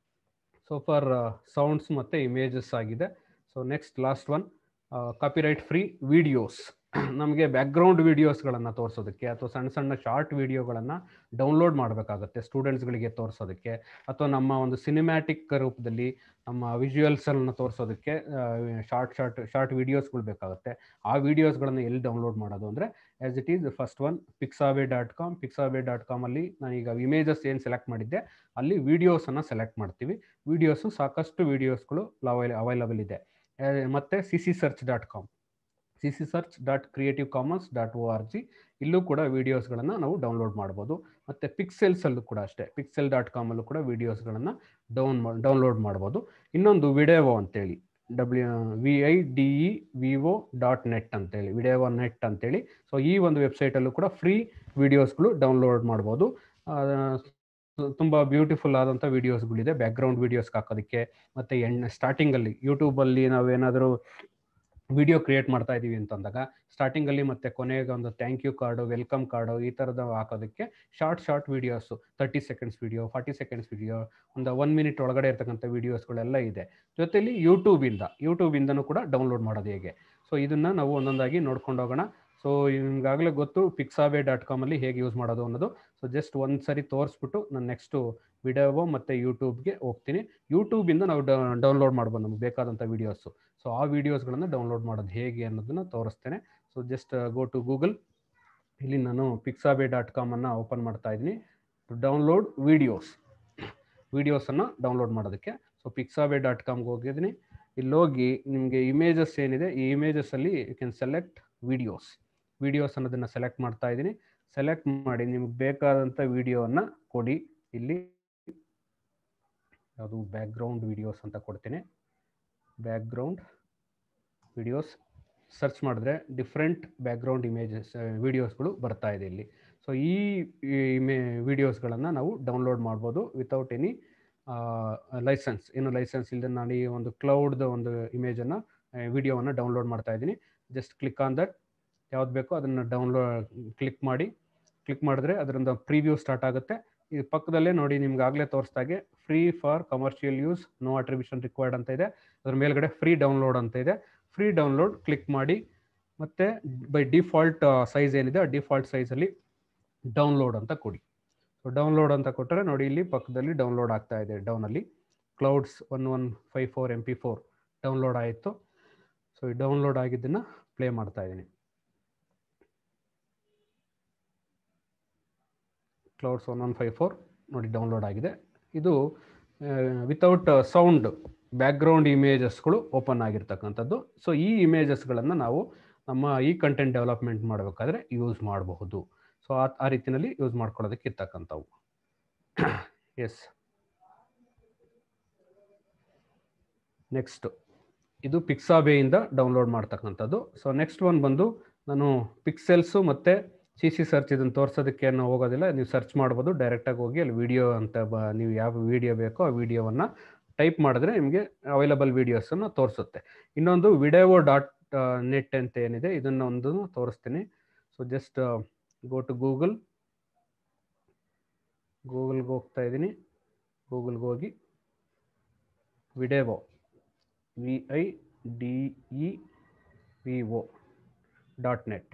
S3: so for sounds ಮತ್ತು ಇಮೇಜಸ್ ಆಗಿದೆ so next last one copyright free videos ನಮಗೆ ಬ್ಯಾಕ್ಗ್ರೌಂಡ್ ವೀಡಿಯೋಸ್ಗಳನ್ನು ತೋರಿಸೋದಕ್ಕೆ ಅಥವಾ ಸಣ್ಣ ಸಣ್ಣ ಶಾರ್ಟ್ ವೀಡಿಯೋಗಳನ್ನು ಡೌನ್ಲೋಡ್ ಮಾಡಬೇಕಾಗುತ್ತೆ ಸ್ಟೂಡೆಂಟ್ಸ್ಗಳಿಗೆ ತೋರಿಸೋದಕ್ಕೆ ಅಥವಾ ನಮ್ಮ ಒಂದು ಸಿನಿಮ್ಯಾಟಿಕ್ ರೂಪದಲ್ಲಿ ನಮ್ಮ ವಿಜುವಲ್ಸನ್ನು ತೋರಿಸೋದಕ್ಕೆ ಶಾರ್ಟ್ ಶಾರ್ಟ್ ಶಾರ್ಟ್ ವೀಡಿಯೋಸ್ಗಳು ಬೇಕಾಗುತ್ತೆ ಆ ವೀಡಿಯೋಸ್ಗಳನ್ನು ಎಲ್ಲಿ ಡೌನ್ಲೋಡ್ ಮಾಡೋದು ಅಂದರೆ as it is first one Pixabay dot com Pixabay dot ಕಾಮಲ್ಲಿ ನಾನೀಗ ಇಮೇಜಸ್ ಏನು ಸೆಲೆಕ್ಟ್ ಮಾಡಿದ್ದೆ ಅಲ್ಲಿ ವೀಡಿಯೋಸನ್ನು ಸೆಲೆಕ್ಟ್ ಮಾಡ್ತೀವಿ ವೀಡಿಯೋಸು ಸಾಕಷ್ಟು ವೀಡಿಯೋಸ್ಗಳು ಅವೈಲಬಲ್ ಇದೆ ಮತ್ತು C C search dot com C C search dot creative commons dot O R G ಇಲ್ಲೂ ಕೂಡ ವೀಡಿಯೋಸ್ಗಳನ್ನು ನಾವು ಡೌನ್ಲೋಡ್ ಮಾಡ್ಬೋದು ಮತ್ತು ಪಿಕ್ಸೆಲ್ಸಲ್ಲೂ ಕೂಡ ಅಷ್ಟೇ ಪಿಕ್ಸೆಲ್ ಡಾಟ್ ಕಾಮಲ್ಲೂ ಕೂಡ ವೀಡಿಯೋಸ್ಗಳನ್ನು ಡೌನ್ ಡೌನ್ಲೋಡ್ ಮಾಡ್ಬೋದು ಇನ್ನೊಂದು ವಿಡಿಯೋವೋ ಅಂತೇಳಿ W V I D E vivo dot net ಅಂತೇಳಿ ವಿಡಿಯೋವೋ ನೆಟ್ ಅಂತೇಳಿ ಸೊ ಈ ಒಂದು ವೆಬ್ಸೈಟಲ್ಲೂ ಕೂಡ ಫ್ರೀ ವೀಡಿಯೋಸ್ಗಳು ಡೌನ್ಲೋಡ್ ಮಾಡ್ಬೋದು ತುಂಬ ಬ್ಯೂಟಿಫುಲ್ ಆದಂಥ ವೀಡಿಯೋಸ್ಗಳಿದೆ ಬ್ಯಾಕ್ಗ್ರೌಂಡ್ ವೀಡಿಯೋಸ್ಗೆ ಹಾಕೋದಕ್ಕೆ ಮತ್ತು ಎಣ್ಣೆ ಸ್ಟಾರ್ಟಿಂಗಲ್ಲಿ ಯೂಟ್ಯೂಬಲ್ಲಿ ನಾವೇನಾದರೂ ವಿಡಿಯೋ ಕ್ರಿಯೇಟ್ ಮಾಡ್ತಾ ಇದ್ದೀವಿ ಅಂತಂದಾಗ ಸ್ಟಾರ್ಟಿಂಗಲ್ಲಿ ಮತ್ತು ಕೊನೆಗೆ ಒಂದು thank you card welcome card ಈ ಥರದ ಹಾಕೋದಕ್ಕೆ short short videos thirty seconds video forty seconds video ಒಂದು ಒನ್ ಮಿನಿಟ್ ಒಳಗಡೆ ಇರ್ತಕ್ಕಂಥ ವೀಡಿಯೋಸ್ಗಳೆಲ್ಲ ಇದೆ ಜೊತೆಲಿ ಯೂಟ್ಯೂಬಿಂದ ಯೂಟ್ಯೂಬಿಂದನೂ ಕೂಡ ಡೌನ್ಲೋಡ್ ಮಾಡೋದು ಹೇಗೆ ಸೊ ಇದನ್ನು ನಾವು ಒಂದೊಂದಾಗಿ ನೋಡ್ಕೊಂಡು ಹೋಗೋಣ ಸೊ ನಿಮ್ಗಾಗಲೇ ಗೊತ್ತು ಪಿಕ್ಸಾಬೆ ಡಾಟ್ ಕಾಮಲ್ಲಿ ಹೇಗೆ ಯೂಸ್ ಮಾಡೋದು ಅನ್ನೋದು ಸೊ ಜಸ್ಟ್ ಒಂದು ಸರಿ ತೋರಿಸ್ಬಿಟ್ಟು ನಾನು ನೆಕ್ಸ್ಟು ವಿಡಿಯೋವೋ ಮತ್ತು ಯೂಟ್ಯೂಬ್ಗೆ ಹೋಗ್ತೀನಿ ಯೂಟ್ಯೂಬಿಂದ ನಾವು ಡೌನ್ಲೋಡ್ ಮಾಡ್ಬೋದು ನಮ್ಗೆ ಬೇಕಾದಂಥ ವೀಡಿಯೋಸು ಸೊ ಆ ವೀಡಿಯೋಸ್ಗಳನ್ನು ಡೌನ್ಲೋಡ್ ಮಾಡೋದು ಹೇಗೆ ಅನ್ನೋದನ್ನು ತೋರಿಸ್ತೇನೆ so just go to Google ಇಲ್ಲಿ ನಾನು ಪಿಕ್ಸಾಬೆ ಡಾಟ್ ಕಾಮನ್ನು ಓಪನ್ ಮಾಡ್ತಾ ಇದ್ದೀನಿ ಟು ಡೌನ್ಲೋಡ್ ವೀಡಿಯೋಸ್ ವೀಡಿಯೋಸನ್ನು ಡೌನ್ಲೋಡ್ ಮಾಡೋದಕ್ಕೆ ಸೊ ಪಿಕ್ಸಾಬೆ ಡಾಟ್ ಕಾಮ್ಗೆ ಹೋಗಿದ್ದೀನಿ ಇಲ್ಲಿ ಹೋಗಿ ನಿಮಗೆ ಇಮೇಜಸ್ ಏನಿದೆ ಈ ಇಮೇಜಸಲ್ಲಿ you can select videos videos ಅನ್ನೋದನ್ನು ಸೆಲೆಕ್ಟ್ ಮಾಡ್ತಾ ಇದ್ದೀನಿ ಸೆಲೆಕ್ಟ್ ಮಾಡಿ ನಿಮ್ಗೆ ಬೇಕಾದಂಥ ವಿಡಿಯೋವನ್ನು ಕೊಡಿ ಇಲ್ಲಿ ಯಾವುದು ಬ್ಯಾಕ್ಗ್ರೌಂಡ್ ವಿಡಿಯೋಸ್ ಅಂತ ಕೊಡ್ತೀನಿ ಬ್ಯಾಕ್ಗ್ರೌಂಡ್ ವಿಡಿಯೋಸ್ ಸರ್ಚ್ ಮಾಡಿದ್ರೆ ಡಿಫ್ರೆಂಟ್ ಬ್ಯಾಕ್ಗ್ರೌಂಡ್ ಇಮೇಜಸ್ ವಿಡಿಯೋಸ್ಗಳು ಬರ್ತಾ ಇದೆ ಇಲ್ಲಿ ಸೊ ಈ ಇಮೇ ವಿಡಿಯೋಸ್ಗಳನ್ನು ನಾವು ಡೌನ್ಲೋಡ್ ಮಾಡ್ಬೋದು ವಿತೌಟ್ ಎನಿ ಲೈಸೆನ್ಸ್ ಏನು ಲೈಸೆನ್ಸ್ ಇಲ್ಲದೆ ನಾನು ಈ ಒಂದು ಕ್ಲೌಡ್ದ ಒಂದು ಇಮೇಜನ್ನು ವಿಡಿಯೋವನ್ನು ಡೌನ್ಲೋಡ್ ಮಾಡ್ತಾ ಇದ್ದೀನಿ ಜಸ್ಟ್ ಕ್ಲಿಕ್ ಆನ್ ದಟ್ ಯಾವ್ದು ಬೇಕೋ ಅದನ್ನು ಡೌನ್ಲೋಡ್ ಕ್ಲಿಕ್ ಮಾಡಿ ಕ್ಲಿಕ್ ಮಾಡಿದ್ರೆ ಅದರಿಂದ ಪ್ರಿವ್ಯೂ ಸ್ಟಾರ್ಟ್ ಆಗುತ್ತೆ ಈ ಪಕ್ಕದಲ್ಲೇ ನೋಡಿ ನಿಮ್ಗೆ ಆಗಲೇ ತೋರಿಸ್ದಾಗೆ free for commercial use no attribution required ಅಂತ ಇದೆ ಅದ್ರ ಮೇಲ್ಗಡೆ ಫ್ರೀ ಡೌನ್ಲೋಡ್ ಅಂತ ಇದೆ ಫ್ರೀ ಡೌನ್ಲೋಡ್ ಕ್ಲಿಕ್ ಮಾಡಿ ಮತ್ತು ಬೈ ಡಿಫಾಲ್ಟ್ ಸೈಜ್ ಏನಿದೆ ಆ ಡಿಫಾಲ್ಟ್ ಸೈಜಲ್ಲಿ ಡೌನ್ಲೋಡ್ ಅಂತ ಕೊಡಿ ಸೊ ಡೌನ್ಲೋಡ್ ಅಂತ ಕೊಟ್ಟರೆ ನೋಡಿ ಇಲ್ಲಿ ಪಕ್ಕದಲ್ಲಿ ಡೌನ್ಲೋಡ್ ಆಗ್ತಾ ಇದೆ ಡೌನಲ್ಲಿ clouds one one five four M P four download ಆಯಿತು ಸೊ ಈ ಡೌನ್ಲೋಡ್ ಆಗಿದ್ದನ್ನು ಪ್ಲೇ ಮಾಡ್ತಾ ಇದ್ದೀನಿ clouds one one five four ನೋಡಿ ಡೌನ್ಲೋಡ್ ಆಗಿದೆ ಇದು ವಿತೌಟ್ ಸೌಂಡ್ ಬ್ಯಾಕ್ಗ್ರೌಂಡ್ ಇಮೇಜಸ್ಗಳು ಓಪನ್ ಆಗಿರ್ತಕ್ಕಂಥದ್ದು ಸೊ ಈ ಇಮೇಜಸ್ಗಳನ್ನು ನಾವು ನಮ್ಮ ಈ ಕಂಟೆಂಟ್ ಡೆವಲಪ್ಮೆಂಟ್ ಮಾಡಬೇಕಾದ್ರೆ ಯೂಸ್ ಮಾಡಬಹುದು ಸೊ ಆ ಆ ರೀತಿಯಲ್ಲಿ ಯೂಸ್ ಮಾಡ್ಕೊಳ್ಳೋದಕ್ಕೆ ಇರ್ತಕ್ಕಂಥವು ಎಸ್ ನೆಕ್ಸ್ಟ್ ಇದು ಪಿಕ್ಸಾಬೇಯಿಂದ ಡೌನ್ಲೋಡ್ ಮಾಡ್ತಕ್ಕಂಥದ್ದು ಸೊ ನೆಕ್ಸ್ಟ್ ಒನ್ ಬಂದು ನಾನು ಪಿಕ್ಸೆಲ್ಸು ಮತ್ತು ಸಿ ಸಿ ಸರ್ಚ್ ಇದನ್ನು ತೋರಿಸೋದಕ್ಕೆ ಏನು ಹೋಗೋದಿಲ್ಲ ನೀವು ಸರ್ಚ್ ಮಾಡ್ಬೋದು ಡೈರೆಕ್ಟಾಗಿ ಹೋಗಿ ಅಲ್ಲಿ ವಿಡಿಯೋ ಅಂತ ಬ ನೀವು ಯಾವ ವಿಡಿಯೋ ಬೇಕೋ ಆ ವಿಡಿಯೋವನ್ನು ಟೈಪ್ ಮಾಡಿದ್ರೆ ನಿಮಗೆ ಅವೈಲಬಲ್ ವೀಡಿಯೋಸನ್ನು ತೋರಿಸುತ್ತೆ ಇನ್ನೊಂದು ವಿಡಿಯೋ ಡಾಟ್ ನೆಟ್ ಅಂತ ಏನಿದೆ ಇದನ್ನು ಒಂದು ತೋರಿಸ್ತೀನಿ so just go to Google ಗೂಗಲ್ಗೆ ಹೋಗ್ತಾ ಇದ್ದೀನಿ ಗೂಗಲ್ಗೆ ಹೋಗಿ video V I D E V O dot net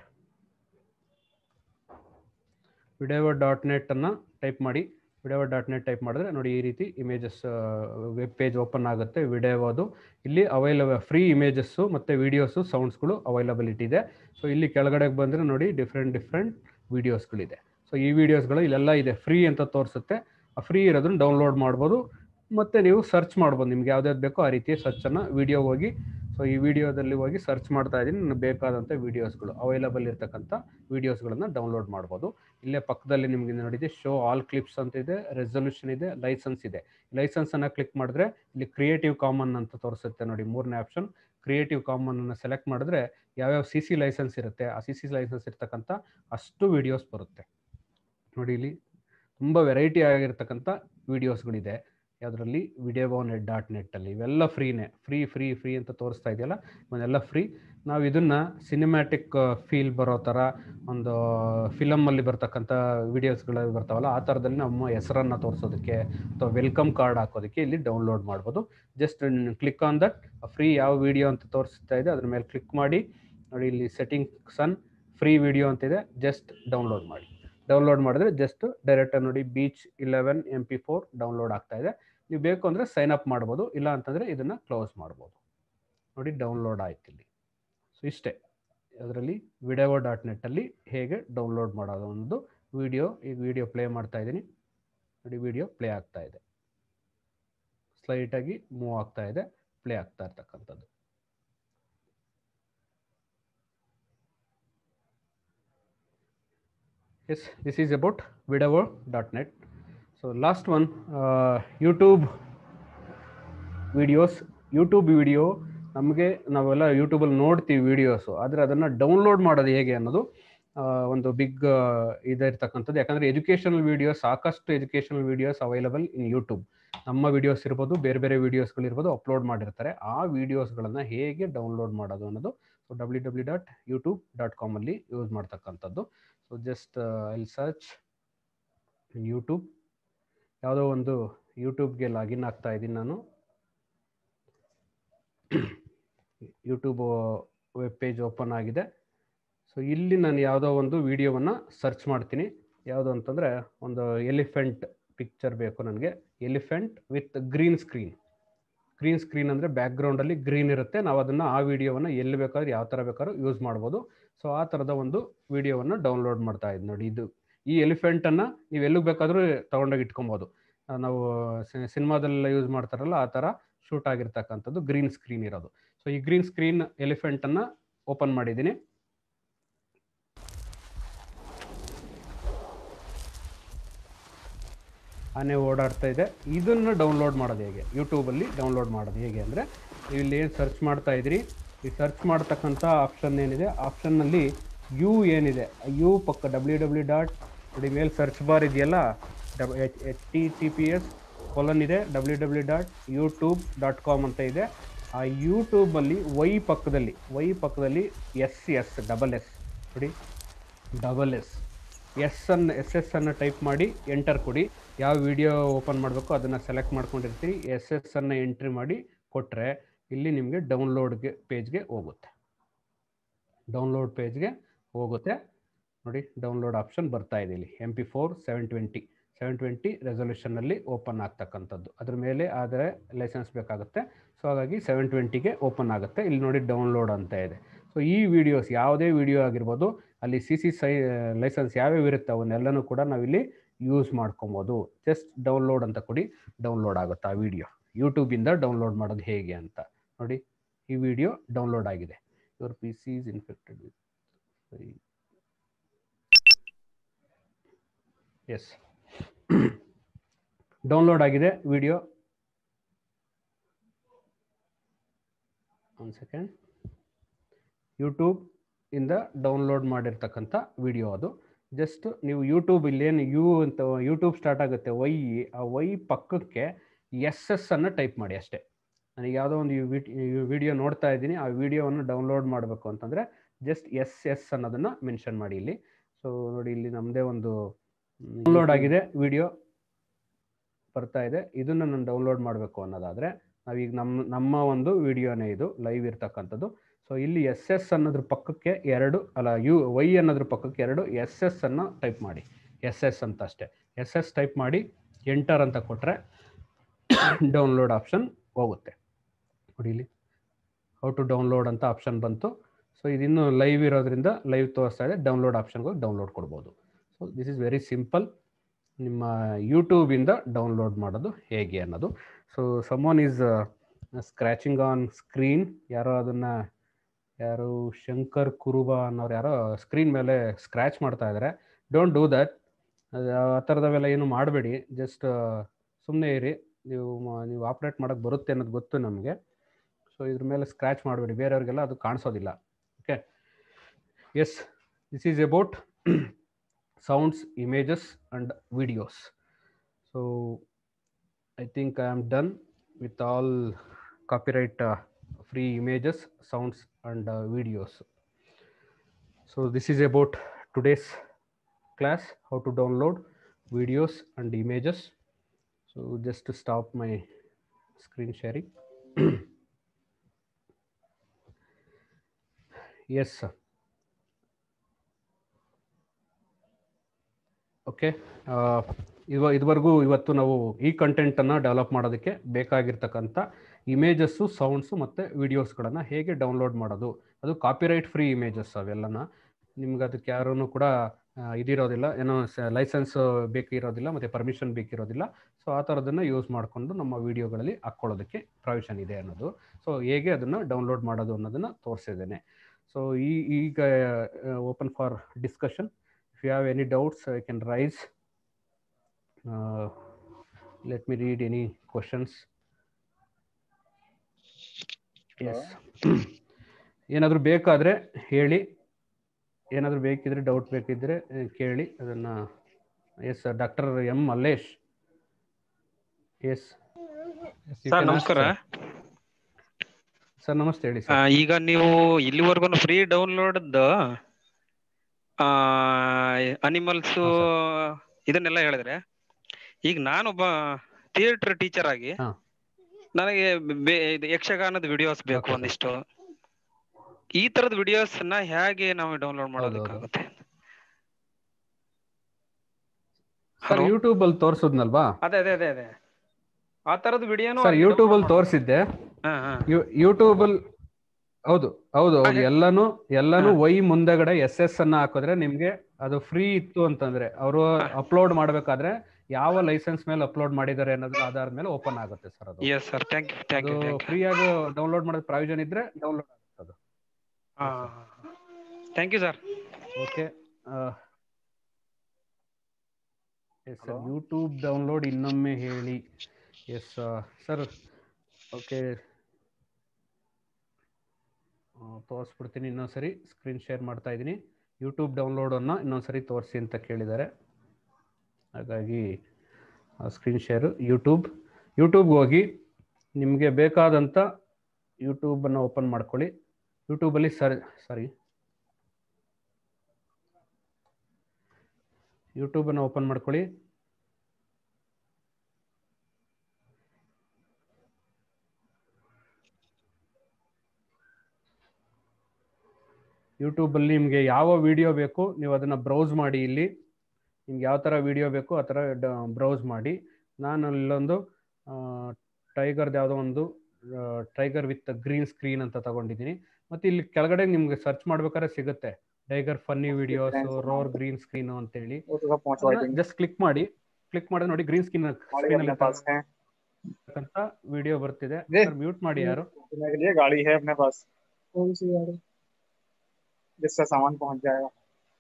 S3: video dot ನೆಟ್ಟನ್ನು ಟೈಪ್ ಮಾಡಿ ವಿಡಿಯೋ ಡಾಟ್ ನೆಟ್ ಟೈಪ್ ಮಾಡಿದ್ರೆ ನೋಡಿ ಈ ರೀತಿ ಇಮೇಜಸ್ ವೆಬ್ ಪೇಜ್ ಓಪನ್ ಆಗುತ್ತೆ ವಿಡಿಯೋದು ಇಲ್ಲಿ ಅವೈಲಬಲ್ ಫ್ರೀ ಇಮೇಜಸ್ಸು ಮತ್ತು ವೀಡಿಯೋಸು ಸೌಂಡ್ಸ್ಗಳು ಅವೈಲಬಿಲಿಟಿ ಇದೆ ಸೊ ಇಲ್ಲಿ ಕೆಳಗಡೆಗೆ ಬಂದರೆ ನೋಡಿ ಡಿಫ್ರೆಂಟ್ ಡಿಫ್ರೆಂಟ್ ವೀಡಿಯೋಸ್ಗಳಿದೆ ಸೊ ಈ ವಿಡಿಯೋಸ್ಗಳು ಇಲ್ಲೆಲ್ಲ ಇದೆ ಫ್ರೀ ಅಂತ ತೋರಿಸುತ್ತೆ ಆ ಫ್ರೀ ಇರೋದನ್ನ ಡೌನ್ಲೋಡ್ ಮಾಡ್ಬೋದು ಮತ್ತು ನೀವು ಸರ್ಚ್ ಮಾಡ್ಬೋದು ನಿಮ್ಗೆ ಯಾವ್ದಾವ್ದು ಬೇಕೋ ಆ ರೀತಿ ಸರ್ಚನ್ನು ವಿಡಿಯೋ ಹೋಗಿ ಸೊ ಈ ವಿಡಿಯೋದಲ್ಲಿ ಹೋಗಿ ಸರ್ಚ್ ಮಾಡ್ತಾ ಇದ್ದೀನಿ ನನಗೆ ಬೇಕಾದಂಥ ವೀಡಿಯೋಸ್ಗಳು ಅವೈಲಬಲ್ ಇರ್ತಕ್ಕಂಥ ವೀಡಿಯೋಸ್ಗಳನ್ನು ಡೌನ್ಲೋಡ್ ಮಾಡ್ಬೋದು ಇಲ್ಲೇ ಪಕ್ಕದಲ್ಲಿ ನಿಮಗೆ ನೋಡಿದೆ ಶೋ ಆಲ್ ಕ್ಲಿಪ್ಸ್ ಅಂತ ಇದೆ ರೆಸೊಲ್ಯೂಷನ್ ಇದೆ ಲೈಸೆನ್ಸ್ ಇದೆ ಲೈಸೆನ್ಸನ್ನು ಕ್ಲಿಕ್ ಮಾಡಿದ್ರೆ ಇಲ್ಲಿ ಕ್ರಿಯೇಟಿವ್ ಕಾಮನ್ ಅಂತ ತೋರಿಸುತ್ತೆ ನೋಡಿ ಮೂರನೇ ಆಪ್ಷನ್ ಕ್ರಿಯೇಟಿವ್ ಕಾಮನ್ ಅನ್ನು ಸೆಲೆಕ್ಟ್ ಮಾಡಿದ್ರೆ ಯಾವ್ಯಾವ ಸಿ ಸಿ ಲೈಸೆನ್ಸ್ ಇರುತ್ತೆ ಆ ಸಿ ಸಿ ಲೈಸೆನ್ಸ್ ಇರ್ತಕ್ಕಂಥ ಅಷ್ಟು ವೀಡಿಯೋಸ್ ಬರುತ್ತೆ ನೋಡಿ ಇಲ್ಲಿ ತುಂಬ ವೆರೈಟಿ ಆಗಿರ್ತಕ್ಕಂಥ ವೀಡಿಯೋಸ್ಗಳಿದೆ ಯಾವುದರಲ್ಲಿ ವಿಡಿಯೋ ನೆಟ್ ಡಾಟ್ ನೆಟ್ಟಲ್ಲಿ ಇವೆಲ್ಲ ಫ್ರೀನೇ ಫ್ರೀ ಫ್ರೀ ಫ್ರೀ ಅಂತ ತೋರಿಸ್ತಾ ಇದೆಯಲ್ಲ ಇವನ್ನೆಲ್ಲ ಫ್ರೀ ನಾವು ಇದನ್ನು ಸಿನಿಮ್ಯಾಟಿಕ್ ಫೀಲ್ ಬರೋ ಥರ ಒಂದು ಫಿಲಮಲ್ಲಿ ಬರ್ತಕ್ಕಂಥ ವೀಡಿಯೋಸ್ಗಳು ಬರ್ತಾವಲ್ಲ ಆ ಥರದಲ್ಲಿ ನಮ್ಮ ಹೆಸರನ್ನು ತೋರಿಸೋದಕ್ಕೆ ಅಥವಾ ವೆಲ್ಕಮ್ ಕಾರ್ಡ್ ಹಾಕೋದಕ್ಕೆ ಇಲ್ಲಿ ಡೌನ್ಲೋಡ್ ಮಾಡ್ಬೋದು just click on that free ಯಾವ ವಿಡಿಯೋ ಅಂತ ತೋರಿಸ್ತಾ ಇದೆ ಅದ್ರ ಮೇಲೆ ಕ್ಲಿಕ್ ಮಾಡಿ ನೋಡಿ ಇಲ್ಲಿ ಸೆಟ್ಟಿಂಗ್ಸ್ ಅನ್ ಫ್ರೀ ವಿಡಿಯೋ ಅಂತಿದೆ ಜಸ್ಟ್ ಡೌನ್ಲೋಡ್ ಮಾಡಿ ಡೌನ್ಲೋಡ್ ಮಾಡಿದ್ರೆ ಜಸ್ಟ್ ಡೈರೆಕ್ಟ್ ನೋಡಿ beach eleven M P four download ಆಗ್ತಾ ಇದೆ ನೀವು ಬೇಕು ಅಂದರೆ ಸೈನ್ ಅಪ್ ಮಾಡ್ಬೋದು ಇಲ್ಲ ಅಂತಂದರೆ ಇದನ್ನು ಕ್ಲೋಸ್ ಮಾಡ್ಬೋದು ನೋಡಿ ಡೌನ್ಲೋಡ್ ಆಯ್ತು ಇಲ್ಲಿ ಸೊ ಇಷ್ಟೇ ಅದರಲ್ಲಿ ವಿಡಿಯೋ ಡಾಟ್ ನೆಟ್ಟಲ್ಲಿ ಹೇಗೆ ಡೌನ್ಲೋಡ್ ಮಾಡೋದು ಅನ್ನೋದು ವಿಡಿಯೋ ಈಗ ವಿಡಿಯೋ ಪ್ಲೇ ಮಾಡ್ತಾ ಇದ್ದೀನಿ ನೋಡಿ ವಿಡಿಯೋ ಪ್ಲೇ ಆಗ್ತಾ ಇದೆ ಸ್ಲೈಟಾಗಿ ಮೂವ್ ಆಗ್ತಾ ಇದೆ ಪ್ಲೇ ಆಗ್ತಾ ಇರ್ತಕ್ಕಂಥದ್ದು yes this is about video.net so last one uh, youtube videos YouTube video ನಮಗೆ ನಾವೆಲ್ಲ ಯೂಟ್ಯೂಬಲ್ಲಿ ನೋಡ್ತೀವಿ ವೀಡಿಯೋಸು ಆದರೆ ಅದನ್ನು ಡೌನ್ಲೋಡ್ ಮಾಡೋದು ಹೇಗೆ ಅನ್ನೋದು ಆ, ಒಂದು ಬಿಗ್ ಇದಿರ್ತಕ್ಕಂಥದ್ದು ಯಾಕಂದರೆ ಎಜುಕೇಷನಲ್ ವೀಡಿಯೋಸ್ ಸಾಕಷ್ಟು educational videos available in YouTube ನಮ್ಮ ವೀಡಿಯೋಸ್ ಇರ್ಬೋದು ಬೇರೆ ಬೇರೆ ವೀಡಿಯೋಸ್ಗಳಿರ್ಬೋದು ಅಪ್ಲೋಡ್ ಮಾಡಿರ್ತಾರೆ ಆ ವೀಡಿಯೋಸ್ಗಳನ್ನು ಹೇಗೆ ಡೌನ್ಲೋಡ್ ಮಾಡೋದು ಅನ್ನೋದು so W W dot YouTube dot ಕಾಮಲ್ಲಿ ಯೂಸ್ ಮಾಡ್ತಕ್ಕಂಥದ್ದು so just I'll search YouTube ಯಾವುದೋ ಒಂದು ಯೂಟ್ಯೂಬ್ಗೆ ಲಾಗಿನ್ ಆಗ್ತಾ ಇದ್ದೀನಿ ನಾನು ಯೂಟ್ಯೂಬ್ ವೆಬ್ ಪೇಜ್ ಓಪನ್ ಆಗಿದೆ ಸೊ ಇಲ್ಲಿ ನಾನು ಯಾವುದೋ ಒಂದು ವಿಡಿಯೋವನ್ನು ಸರ್ಚ್ ಮಾಡ್ತೀನಿ ಯಾವುದು ಅಂತಂದರೆ ಒಂದು ಎಲಿಫೆಂಟ್ ಪಿಕ್ಚರ್ ಬೇಕು ನನಗೆ elephant with green screen green screen ಅಂದರೆ ಬ್ಯಾಕ್ಗ್ರೌಂಡಲ್ಲಿ ಗ್ರೀನ್ ಇರುತ್ತೆ ನಾವು ಅದನ್ನು ಆ ವಿಡಿಯೋವನ್ನು ಎಲ್ಲಿ ಬೇಕಾದ್ರೂ ಯಾವ ಥರ ಬೇಕಾದ್ರೂ ಯೂಸ್ ಮಾಡ್ಬೋದು ಸೊ ಆ ಥರದ ಒಂದು ವಿಡಿಯೋವನ್ನು ಡೌನ್ಲೋಡ್ ಮಾಡ್ತಾ ಇದ್ದು ನೋಡಿ ಇದು ಈ ಎಲಿಫೆಂಟನ್ನು ನೀವು ಎಲ್ಲಿಗೆ ಬೇಕಾದರೂ ತೊಗೊಂಡೋಗಿ ಇಟ್ಕೊಬೋದು ಆ, ನಾವು ಸಿನಿಮಾದಲ್ಲೆಲ್ಲ ಯೂಸ್ ಮಾಡ್ತಾರಲ್ಲ ಆ ಥರ ಶೂಟ್ ಆಗಿರ್ತಕ್ಕಂಥದ್ದು ಗ್ರೀನ್ ಸ್ಕ್ರೀನ್ ಇರೋದು ಸೊ ಈ ಗ್ರೀನ್ ಸ್ಕ್ರೀನ್ ಎಲಿಫೆಂಟನ್ನು ಓಪನ್ ಮಾಡಿದ್ದೀನಿ ಆನೆ ಓಡಾಡ್ತಾ ಇದೆ ಇದನ್ನು ಡೌನ್ಲೋಡ್ ಮಾಡೋದು ಹೇಗೆ ಯೂಟ್ಯೂಬಲ್ಲಿ ಡೌನ್ಲೋಡ್ ಮಾಡೋದು ಹೇಗೆ ಅಂದರೆ ನೀವು ಇಲ್ಲಿ ಏನು ಸರ್ಚ್ ಮಾಡ್ತಾ ಇದ್ದೀರಿ ಈ ಸರ್ಚ್ ಮಾಡ್ತಕ್ಕಂಥ ಆಪ್ಷನ್ ಏನಿದೆ ಆಪ್ಷನ್ನಲ್ಲಿ ಯು ಏನಿದೆ ಯು ಪಕ್ಕ ಡಬ್ಲ್ಯೂ ಡಬ್ಲ್ಯೂ ಡಾಟ್ ನೋಡಿ ಮೇಲೆ ಸರ್ಚ್ ಬಾರ್ ಇದೆಯಲ್ಲ ಡಬ್ H H T T P S colon ಇದೆ W W dot YouTube dot com ಅಂತ ಇದೆ ಆ ಯೂಟ್ಯೂಬಲ್ಲಿ ವೈ ಪಕ್ಕದಲ್ಲಿ ವೈ ಪಕ್ಕದಲ್ಲಿ ಎಸ್ ಎಸ್ ಡಬಲ್ ಎಸ್ ನೋಡಿ ಡಬಲ್ ಎಸ್ ಎಸ್ ಅನ್ನು ಎಸ್ ಎಸ್ ಅನ್ನು ಟೈಪ್ ಮಾಡಿ ಎಂಟರ್ ಕೊಡಿ ಯಾವ ವಿಡಿಯೋ ಓಪನ್ ಮಾಡಬೇಕು ಅದನ್ನು ಸೆಲೆಕ್ಟ್ ಮಾಡ್ಕೊಂಡಿರ್ತೀರಿ ಎಸ್ ಎಸ್ ಅನ್ನು ಎಂಟ್ರಿ ಮಾಡಿ ಕೊಟ್ಟರೆ ಇಲ್ಲಿ ನಿಮಗೆ ಡೌನ್ಲೋಡ್ಗೆ ಪೇಜ್ಗೆ ಹೋಗುತ್ತೆ ಡೌನ್ಲೋಡ್ ಪೇಜ್ಗೆ ಹೋಗುತ್ತೆ ನೋಡಿ ಡೌನ್ಲೋಡ್ ಆಪ್ಷನ್ ಬರ್ತಾ ಇದೆ ಇಲ್ಲಿ M P four seven twenty seven twenty ರೆಸೊಲ್ಯೂಷನಲ್ಲಿ ಓಪನ್ ಆಗ್ತಕ್ಕಂಥದ್ದು ಅದ್ರ ಮೇಲೆ ಆದರೆ ಲೈಸೆನ್ಸ್ ಬೇಕಾಗುತ್ತೆ ಸೊ ಹಾಗಾಗಿ ಸೆವೆನ್ ಟ್ವೆಂಟಿಗೆ ಓಪನ್ ಆಗುತ್ತೆ ಇಲ್ಲಿ ನೋಡಿ ಡೌನ್ಲೋಡ್ ಅಂತ ಇದೆ ಸೊ ಈ ವಿಡಿಯೋಸ್ ಯಾವುದೇ ವಿಡಿಯೋ ಆಗಿರ್ಬೋದು ಅಲ್ಲಿ ಸಿ ಸಿ ಸೈ ಲೈಸೆನ್ಸ್ ಯಾವ್ಯಾವ ಇರುತ್ತೆ ಅವನ್ನೆಲ್ಲನೂ ಕೂಡ ನಾವಿಲ್ಲಿ ಯೂಸ್ ಮಾಡ್ಕೊಬೋದು ಜಸ್ಟ್ ಡೌನ್ಲೋಡ್ ಅಂತ ಕೊಡಿ ಡೌನ್ಲೋಡ್ ಆಗುತ್ತೆ ಆ ವಿಡಿಯೋ ಯೂಟ್ಯೂಬಿಂದ ಡೌನ್ಲೋಡ್ ಮಾಡೋದು ಹೇಗೆ ಅಂತ ನೋಡಿ ಈ ವಿಡಿಯೋ ಡೌನ್ಲೋಡ್ ಆಗಿದೆ your P C is infected with yes download ಆಗಿದೆ ವಿಡಿಯೋ ಒಂದು ಸೆಕೆಂಡ್ ಯೂಟ್ಯೂಬ್ ಇಂದ ಡೌನ್ಲೋಡ್ ಮಾಡಿರ್ತಕ್ಕಂಥ ವಿಡಿಯೋ ಅದು ಜಸ್ಟ್ ನೀವು ಯೂಟ್ಯೂಬ್ ಇಲ್ಲೇನು ಯು ಅಂತ ಯೂಟ್ಯೂಬ್ ಸ್ಟಾರ್ಟ್ ಆಗುತ್ತೆ ವೈ ಆ ವೈ ಪಕ್ಕಕ್ಕೆ ಎಸ್ ಎಸ್ ಅನ್ನು ಟೈಪ್ ಮಾಡಿ ಅಷ್ಟೇ ನನಗೆ ಯಾವುದೋ ಒಂದು ವಿಡಿಯೋ ನೋಡ್ತಾ ಇದ್ದೀನಿ ಆ ವಿಡಿಯೋವನ್ನು ಡೌನ್ಲೋಡ್ ಮಾಡಬೇಕು ಅಂತಂದರೆ ಜಸ್ಟ್ ಎಸ್ ಎಸ್ ಅನ್ನೋದನ್ನು ಮೆನ್ಷನ್ ಮಾಡಿ ಇಲ್ಲಿ ಸೊ ನೋಡಿ ಇಲ್ಲಿ ನಮ್ಮದೇ ಒಂದು ಡೌನ್ಲೋಡ್ ಆಗಿದೆ ವಿಡಿಯೋ ಬರ್ತಾ ಇದೆ ಇದನ್ನು ನಾನು ಡೌನ್ಲೋಡ್ ಮಾಡಬೇಕು ಅನ್ನೋದಾದರೆ ನಾವೀಗ ನಮ್ಮ ನಮ್ಮ ಒಂದು ವಿಡಿಯೋನೇ ಇದು ಲೈವ್ ಇರ್ತಕ್ಕಂಥದ್ದು ಸೊ ಇಲ್ಲಿ ಎಸ್ ಎಸ್ ಅನ್ನೋದ್ರ ಪಕ್ಕಕ್ಕೆ ಎರಡು ಅಲ್ಲ ಯು ವೈ ಅನ್ನೋದ್ರ ಪಕ್ಕಕ್ಕೆ ಎರಡು ಎಸ್ ಎಸ್ ಅನ್ನು ಟೈಪ್ ಮಾಡಿ ಎಸ್ ಎಸ್ ಅಂತ ಅಷ್ಟೇ ಎಸ್ ಎಸ್ ಟೈಪ್ ಮಾಡಿ ಎಂಟರ್ ಅಂತ ಕೊಟ್ಟರೆ ಡೌನ್ಲೋಡ್ ಆಪ್ಷನ್ ಹೋಗುತ್ತೆ ನೋಡಿ ಇಲ್ಲಿ ಹೌ ಟು ಡೌನ್ಲೋಡ್ ಅಂತ ಆಪ್ಷನ್ ಬಂತು ಸೊ ಇದಿನ್ನು ಲೈವ್ ಇರೋದ್ರಿಂದ ಲೈವ್ ತೋರಿಸ್ತಾ ಇದೆ ಡೌನ್ಲೋಡ್ ಆಪ್ಷನ್ಗೆ ಹೋಗಿ ಡೌನ್ಲೋಡ್ ಕೊಡ್ಬೋದು so this is very simple ನಿಮ್ಮ ಯೂಟ್ಯೂಬಿಂದ ಡೌನ್ಲೋಡ್ ಮಾಡೋದು ಹೇಗೆ ಅನ್ನೋದು so someone is scratching on screen ಯಾರೋ ಅದನ್ನು ಯಾರು ಶಂಕರ್ ಕುರುಬಾ ಅನ್ನೋರು ಯಾರೋ ಸ್ಕ್ರೀನ್ ಮೇಲೆ ಸ್ಕ್ರ್ಯಾಚ್ ಮಾಡ್ತಾ ಇದ್ದಾರೆ ಡೋಂಟ್ ಡೂ ದಟ್ ಆ ಥರದವೆಲ್ಲ ಏನು ಮಾಡಬೇಡಿ ಜಸ್ಟ್ ಸುಮ್ಮನೆ ಇರಿ ನೀವು ಮ- ನೀವು ಆಪ್ರೇಟ್ ಮಾಡೋಕ್ಕೆ ಬರುತ್ತೆ ಅನ್ನೋದು ಗೊತ್ತು ನಮಗೆ ಸೊ ಇದ್ರ ಮೇಲೆ ಸ್ಕ್ರ್ಯಾಚ್ ಮಾಡಬೇಡಿ ಬೇರೆಯವ್ರಿಗೆಲ್ಲ ಅದು ಕಾಣಿಸೋದಿಲ್ಲ okay yes this is about sounds images and videos so I think I am done with all copyright uh, free images sounds and uh, videos so this is about today's class how to download videos and images so just to stop my screen sharing yes sir okay ಇವ ಇದುವರೆಗೂ ಇವತ್ತು ನಾವು ಈ ಕಂಟೆಂಟನ್ನು develop ಮಾಡೋದಕ್ಕೆ ಬೇಕಾಗಿರ್ತಕ್ಕಂಥ images sounds ಮತ್ತು ವಿಡಿಯೋಸ್ಗಳನ್ನು ಹೇಗೆ download ಮಾಡೋದು ಅದು ಕಾಪಿರೈಟ್ ಫ್ರೀ ಇಮೇಜಸ್ ಅವೆಲ್ಲನ ನಿಮ್ಗೆ ಅದಕ್ಕೆ ಯಾರೂ ಕೂಡ ಆ, ಇದಿರೋದಿಲ್ಲ ಏನೋ ಲೈಸೆನ್ಸ್ ಬೇಕಿರೋದಿಲ್ಲ ಮತ್ತು ಪರ್ಮಿಷನ್ ಬೇಕಿರೋದಿಲ್ಲ ಸೊ ಆ ಥರದನ್ನು ಯೂಸ್ ಮಾಡಿಕೊಂಡು ನಮ್ಮ ವಿಡಿಯೋಗಳಲ್ಲಿ ಹಾಕ್ಕೊಳ್ಳೋದಕ್ಕೆ ಪ್ರಾವಿಷನ್ ಇದೆ ಅನ್ನೋದು ಸೊ ಹೇಗೆ ಅದನ್ನು ಡೌನ್ಲೋಡ್ ಮಾಡೋದು ಅನ್ನೋದನ್ನು ತೋರಿಸಿದ್ದೇನೆ ಸೊ ಈ ಈಗ open for discussion if you have any doubts i can raise uh, let me read any questions yes ಏನಾದರೂ ಬೇಕಾದರೆ ಹೇಳಿ ಏನಾದರೂ ಬೇಕಿದ್ರೆ ಡೌಟ್ ಬೇಕಿದ್ರೆ ಆ, ಕೇಳಿ ಅದನ್ನು yes doctor M Mallesh yes
S5: sir ನಮಸ್ಕಾರ
S3: ಸರ್ ನಮಸ್ತೆ ಹೇಳಿ
S5: ಆ,
S3: ಸರ್
S5: ಈಗ ನೀವು ಇಲ್ಲಿವರೆಗೂ ಫ್ರೀ ಡೌನ್ಲೋಡ್ ಅನಿಮಲ್ಸ್ ಇದನ್ನೆಲ್ಲ ಹೇಳಿದ್ರೆ ಈಗ ನಾನೊಬ್ಬ ಥಿಯೇಟರ್ ಟೀಚರ್ ಆಗಿ
S3: ಹಾ.
S5: ನನಗೆ ಬೇ- ಇದು ಯಕ್ಷಗಾನದ ವಿಡಿಯೋಸ್ ಬೇಕು
S3: Okay, sir.
S5: ಒಂದಿಷ್ಟು ಈ ತರದ ವಿಡಿಯೋಸ್ ನ ಹೇಗೆ ನಾವು ಡೌನ್ಲೋಡ್ ಮಾಡೋದಕ್ಕಾಗುತ್ತೆ
S3: ಸರ್
S5: Hello?
S3: ಯೂಟ್ಯೂಬ್ ಅಲ್ಲಿ ತೋರಿಸೋದ್ನಲ್ವಾ
S5: ಅದೇ ಅದೇ ಅದೇ ಅದೇ ಆ ತರದ ವಿಡಿಯೋನು
S3: ಸರ್ ಯೂಟ್ಯೂಬ್ ಅಲ್ಲಿ ತೋರಿಸಿದ್ದೆ
S5: ಹಾ ಹಾ
S3: ಯೂಟ್ಯೂಬ್ ಅಲ್ಲಿ ಹೌದು ಹೌದು ಹೌದು
S5: ಹಾಗೆ-
S3: ಎಲ್ಲಾನು ಎಲ್ಲಾನು
S5: ಹಾ.
S3: ವೈ ಮುಂದೆಗಡೆ ಎಸ್ ಎಸ್ ಅನ್ನ ಹಾಕಿದ್ರೆ ನಿಮ್ಗೆ ಅದು ಫ್ರೀ ಇತ್ತು ಅಂತಂದ್ರೆ ಅವರು
S5: ಹಾ.
S3: ಅಪ್ಲೋಡ್ ಮಾಡ್ಬೇಕಾದ್ರೆ ಯಾವ ಲೈಸೆನ್ಸ್ ಮೇಲೆ ಅಪ್ಲೋಡ್ ಮಾಡಿದ್ದಾರೆ ಅನ್ನೋದ್ರ ಆಧಾರದ ಮೇಲೆ ಓಪನ್ ಆಗುತ್ತೆ ಸರ್ ಅದು
S5: yes sir thank you thank
S3: ಅದು
S5: ಯು ಥ್ಯಾಂಕ್ ಯು
S3: ಫ್ರೀ ಆಗಿ ಡೌನ್ಲೋಡ್ ಮಾಡೋದು ಪ್ರಾವಿಷನ್ ಇದ್ರೆ ಡೌನ್ಲೋಡ್ ಆಗುತ್ತೆ ಅದು
S5: ಹಾ thank you sir
S3: okay yes sir
S1: Hello?
S3: YouTube download ಇನ್ನೊಮ್ಮೆ ಹೇಳಿ ಎಸ್ ಸರ್ ಓಕೆ ತೋರಿಸ್ಬಿಡ್ತೀನಿ ಇನ್ನೊಂದ್ಸರಿ ಸ್ಕ್ರೀನ್ ಶೇರ್ ಮಾಡ್ತಾ ಇದ್ದೀನಿ ಯೂಟ್ಯೂಬ್ ಡೌನ್ಲೋಡನ್ನು ಇನ್ನೊಂದ್ಸರಿ ತೋರಿಸಿ ಅಂತ ಕೇಳಿದ್ದಾರೆ ಹಾಗಾಗಿ ಸ್ಕ್ರೀನ್ ಶೇರು ಯೂಟ್ಯೂಬ್ ಯೂಟ್ಯೂಬ್ಗೆ ಹೋಗಿ ನಿಮಗೆ ಬೇಕಾದಂಥ ಯೂಟ್ಯೂಬನ್ನು ಓಪನ್ ಮಾಡ್ಕೊಳ್ಳಿ ಯೂಟ್ಯೂಬಲ್ಲಿ ಸರ್ ಸಾರಿ ಯೂಟ್ಯೂಬನ್ನು ಓಪನ್ ಮಾಡ್ಕೊಳ್ಳಿ ಯೂಟ್ಯೂಬಲ್ಲಿ ನಿಮಗೆ ಯಾವ ವಿಡಿಯೋ ಬೇಕು ನೀವು ಅದನ್ನು ಬ್ರೌಸ್ ಮಾಡಿ ಇಲ್ಲಿ ನಿಮ್ಗೆ ಯಾವ ಥರ ವಿಡಿಯೋ ಬೇಕು ಆ ಥರ ಬ್ರೌಸ್ ಮಾಡಿ ನಾನು ಇಲ್ಲೊಂದು ಟೈಗರ್ದು ಯಾವುದೋ ಒಂದು ಟೈಗರ್ ವಿತ್ ಗ್ರೀನ್ ಸ್ಕ್ರೀನ್ ಅಂತ ತಗೊಂಡಿದ್ದೀನಿ ಮತ್ತು ಇಲ್ಲಿ ಕೆಳಗಡೆ ನಿಮ್ಗೆ ಸರ್ಚ್ ಮಾಡ್ಬೇಕಾದ್ರೆ ಸಿಗುತ್ತೆ tiger funny videos roar green screen ಅಂತೇಳಿ
S6: वो तो सब पहुंचवा देंगे
S3: ಜಸ್ಟ್ ಕ್ಲಿಕ್ ಮಾಡಿ ಕ್ಲಿಕ್ ಮಾಡಿದ್ರೆ ನೋಡಿ ಗ್ರೀನ್ ಸ್ಕ್ರೀನ್
S6: गाड़ी अपने पास है
S3: ಅಂತ ವಿಡಿಯೋ ಬರ್ತಿದೆ
S6: जी।
S3: ಮ್ಯೂಟ್ ಮಾಡಿ ಯಾರು
S6: घूमने के लिए गाड़ी है अपने पास कौन सी गाड़ी जिससे सामान पहुंच जाएगा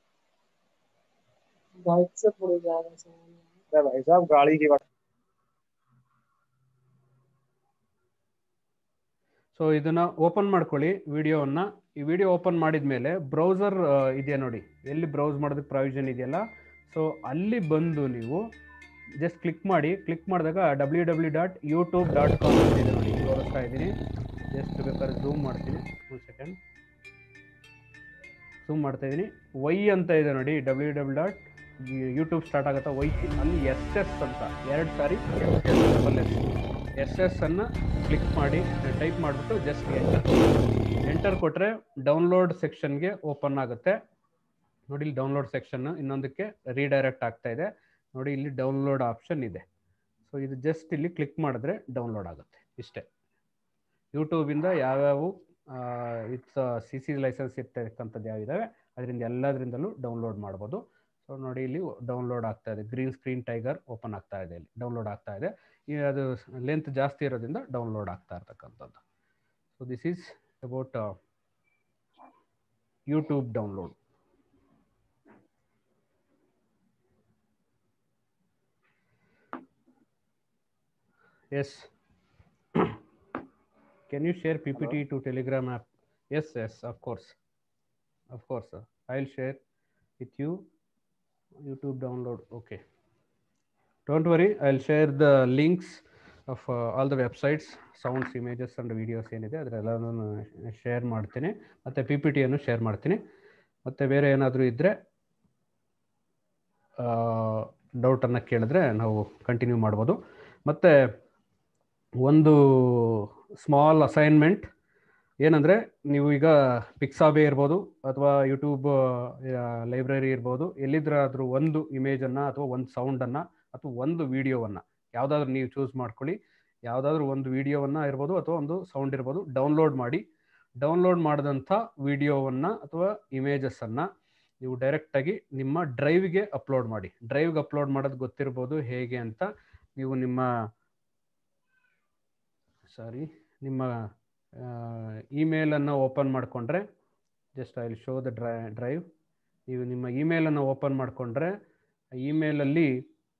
S6: बाइक से थोड़ी जाएगा सामान भाई साहब गाड़ी की बात
S3: ಸೊ ಇದನ್ನ ಓಪನ್ ಮಾಡ್ಕೊಳ್ಳಿ ವಿಡಿಯೋವನ್ನ ಈ ವಿಡಿಯೋ ಓಪನ್ ಮಾಡಿದ ಮೇಲೆ ಬ್ರೌಸರ್ ಇದೆಯಾ ನೋಡಿ ಎಲ್ಲಿ ಬ್ರೌಸ್ ಮಾಡೋದಕ್ಕೆ ಪ್ರಾವಿಷನ್ ಇದೆಯಲ್ಲ ಸೊ ಅಲ್ಲಿ ಬಂದು ನೀವು ಜಸ್ಟ್ ಕ್ಲಿಕ್ ಮಾಡಿ ಕ್ಲಿಕ್ ಮಾಡಿದಾಗ W W dot YouTube dot com ಅಂತ ಇದೆ ನೋಡಿ ತೋರಿಸ್ತಾ ಇದ್ದೀನಿ ಜಸ್ಟ್ ಬೇಕಾದ್ರೆ ಝೂಮ್ ಮಾಡ್ತೀನಿ ಒಂದು ಸೆಕೆಂಡ್ ಝೂಮ್ ಮಾಡ್ತಾ ಇದ್ದೀನಿ ವೈ ಅಂತ ಇದೆ ನೋಡಿ W W dot YouTube start ಆಗುತ್ತಾ ವೈ ಅಲ್ಲಿ ಎಸ್ ಎಸ್ ಅಂತ ಎರಡು ಸಾರಿ ಡಬಲ್ ಎಸ್ ಎಸ್ ಎಸ್ ಅನ್ನು ಕ್ಲಿಕ್ ಮಾಡಿ ಟೈಪ್ ಮಾಡಿಬಿಟ್ಟು ಜಸ್ಟ್ ಎಂಟರ್ ಎಂಟರ್ ಕೊಟ್ಟರೆ ಡೌನ್ಲೋಡ್ ಸೆಕ್ಷನ್ಗೆ ಓಪನ್ ಆಗುತ್ತೆ ನೋಡಿ ಇಲ್ಲಿ ಡೌನ್ಲೋಡ್ ಸೆಕ್ಷನ್ ಇನ್ನೊಂದಕ್ಕೆ ರೀಡೈರೆಕ್ಟ್ ಆಗ್ತಾ ಇದೆ ನೋಡಿ ಇಲ್ಲಿ ಡೌನ್ಲೋಡ್ ಆಪ್ಷನ್ ಇದೆ ಸೊ ಇದು ಜಸ್ಟ್ ಇಲ್ಲಿ ಕ್ಲಿಕ್ ಮಾಡಿದ್ರೆ ಡೌನ್ಲೋಡ್ ಆಗುತ್ತೆ ಇಷ್ಟೇ ಯೂಟ್ಯೂಬಿಂದ ಯಾವ್ಯಾವ ವಿತ್ ಸಿ ಸಿ ಲೈಸೆನ್ಸ್ ಇರ್ತಕ್ಕಂಥದ್ದು ಯಾವಿದಾವೆ ಅದರಿಂದ ಎಲ್ಲದರಿಂದಲೂ ಡೌನ್ಲೋಡ್ ಮಾಡ್ಬೋದು ಸೊ ನೋಡಿ ಇಲ್ಲಿ ಡೌನ್ಲೋಡ್ ಆಗ್ತಾ ಇದೆ ಗ್ರೀನ್ ಸ್ಕ್ರೀನ್ ಟೈಗರ್ ಓಪನ್ ಆಗ್ತಾ ಇದೆ ಇಲ್ಲಿ ಡೌನ್ಲೋಡ್ ಆಗ್ತಾ ಇದೆ ಈ ಅದು ಲೆಂತ್ ಜಾಸ್ತಿ ಇರೋದ್ರಿಂದ ಡೌನ್ಲೋಡ್ ಆಗ್ತಾ ಇರ್ತಕ್ಕಂಥದ್ದು so this is about YouTube download yes can you share ppt to telegram app yes yes of course of course sir. i'll share with you youtube download okay don't worry i'll share the links of uh, all the websites sounds images and videos ಏನಿದೆ ಅದರೆಲ್ಲನೂ share ಮಾಡ್ತೀನಿ ಮತ್ತು P P ಟಿಯನ್ನು share ಮಾಡ್ತೀನಿ ಮತ್ತು ಬೇರೆ ಏನಾದರೂ ಇದ್ದರೆ ಡೌಟನ್ನು ಕೇಳಿದ್ರೆ ನಾವು ಕಂಟಿನ್ಯೂ ಮಾಡ್ಬೋದು ಮತ್ತು ಒಂದು ಸ್ಮಾಲ್ ಅಸೈನ್ಮೆಂಟ್ ಏನಂದರೆ ನೀವು ಈಗ ಪಿಕ್ಸಾಬೆ ಇರ್ಬೋದು ಅಥವಾ ಯೂಟ್ಯೂಬ್ ಲೈಬ್ರರಿ ಇರ್ಬೋದು ಎಲ್ಲಿದ್ರಾದ್ರೂ ಒಂದು ಇಮೇಜನ್ನು ಅಥವಾ ಒಂದು ಸೌಂಡನ್ನು ಅಥವಾ ಒಂದು ವಿಡಿಯೋವನ್ನು ಯಾವುದಾದ್ರೂ ನೀವು ಚೂಸ್ ಮಾಡ್ಕೊಳ್ಳಿ ಯಾವುದಾದ್ರೂ ಒಂದು ವಿಡಿಯೋವನ್ನು ಇರ್ಬೋದು ಅಥವಾ ಒಂದು ಸೌಂಡ್ ಇರ್ಬೋದು ಡೌನ್ಲೋಡ್ ಮಾಡಿ ಡೌನ್ಲೋಡ್ ಮಾಡಿದಂಥ ವಿಡಿಯೋವನ್ನು ಅಥವಾ ಇಮೇಜಸ್ಸನ್ನು ನೀವು ಡೈರೆಕ್ಟಾಗಿ ನಿಮ್ಮ ಡ್ರೈವ್ಗೆ ಅಪ್ಲೋಡ್ ಮಾಡಿ ಡ್ರೈವ್ಗೆ ಅಪ್ಲೋಡ್ ಮಾಡೋದು ಗೊತ್ತಿರ್ಬೋದು ಹೇಗೆ ಅಂತ ನೀವು ನಿಮ್ಮ ಸಾರಿ ನಿಮ್ಮ ಇಮೇಲನ್ನು ಓಪನ್ ಮಾಡಿಕೊಂಡ್ರೆ just I will show the dry drive ನೀವು ನಿಮ್ಮ ಇಮೇಲನ್ನು ಓಪನ್ ಮಾಡಿಕೊಂಡ್ರೆ ಇಮೇಲಲ್ಲಿ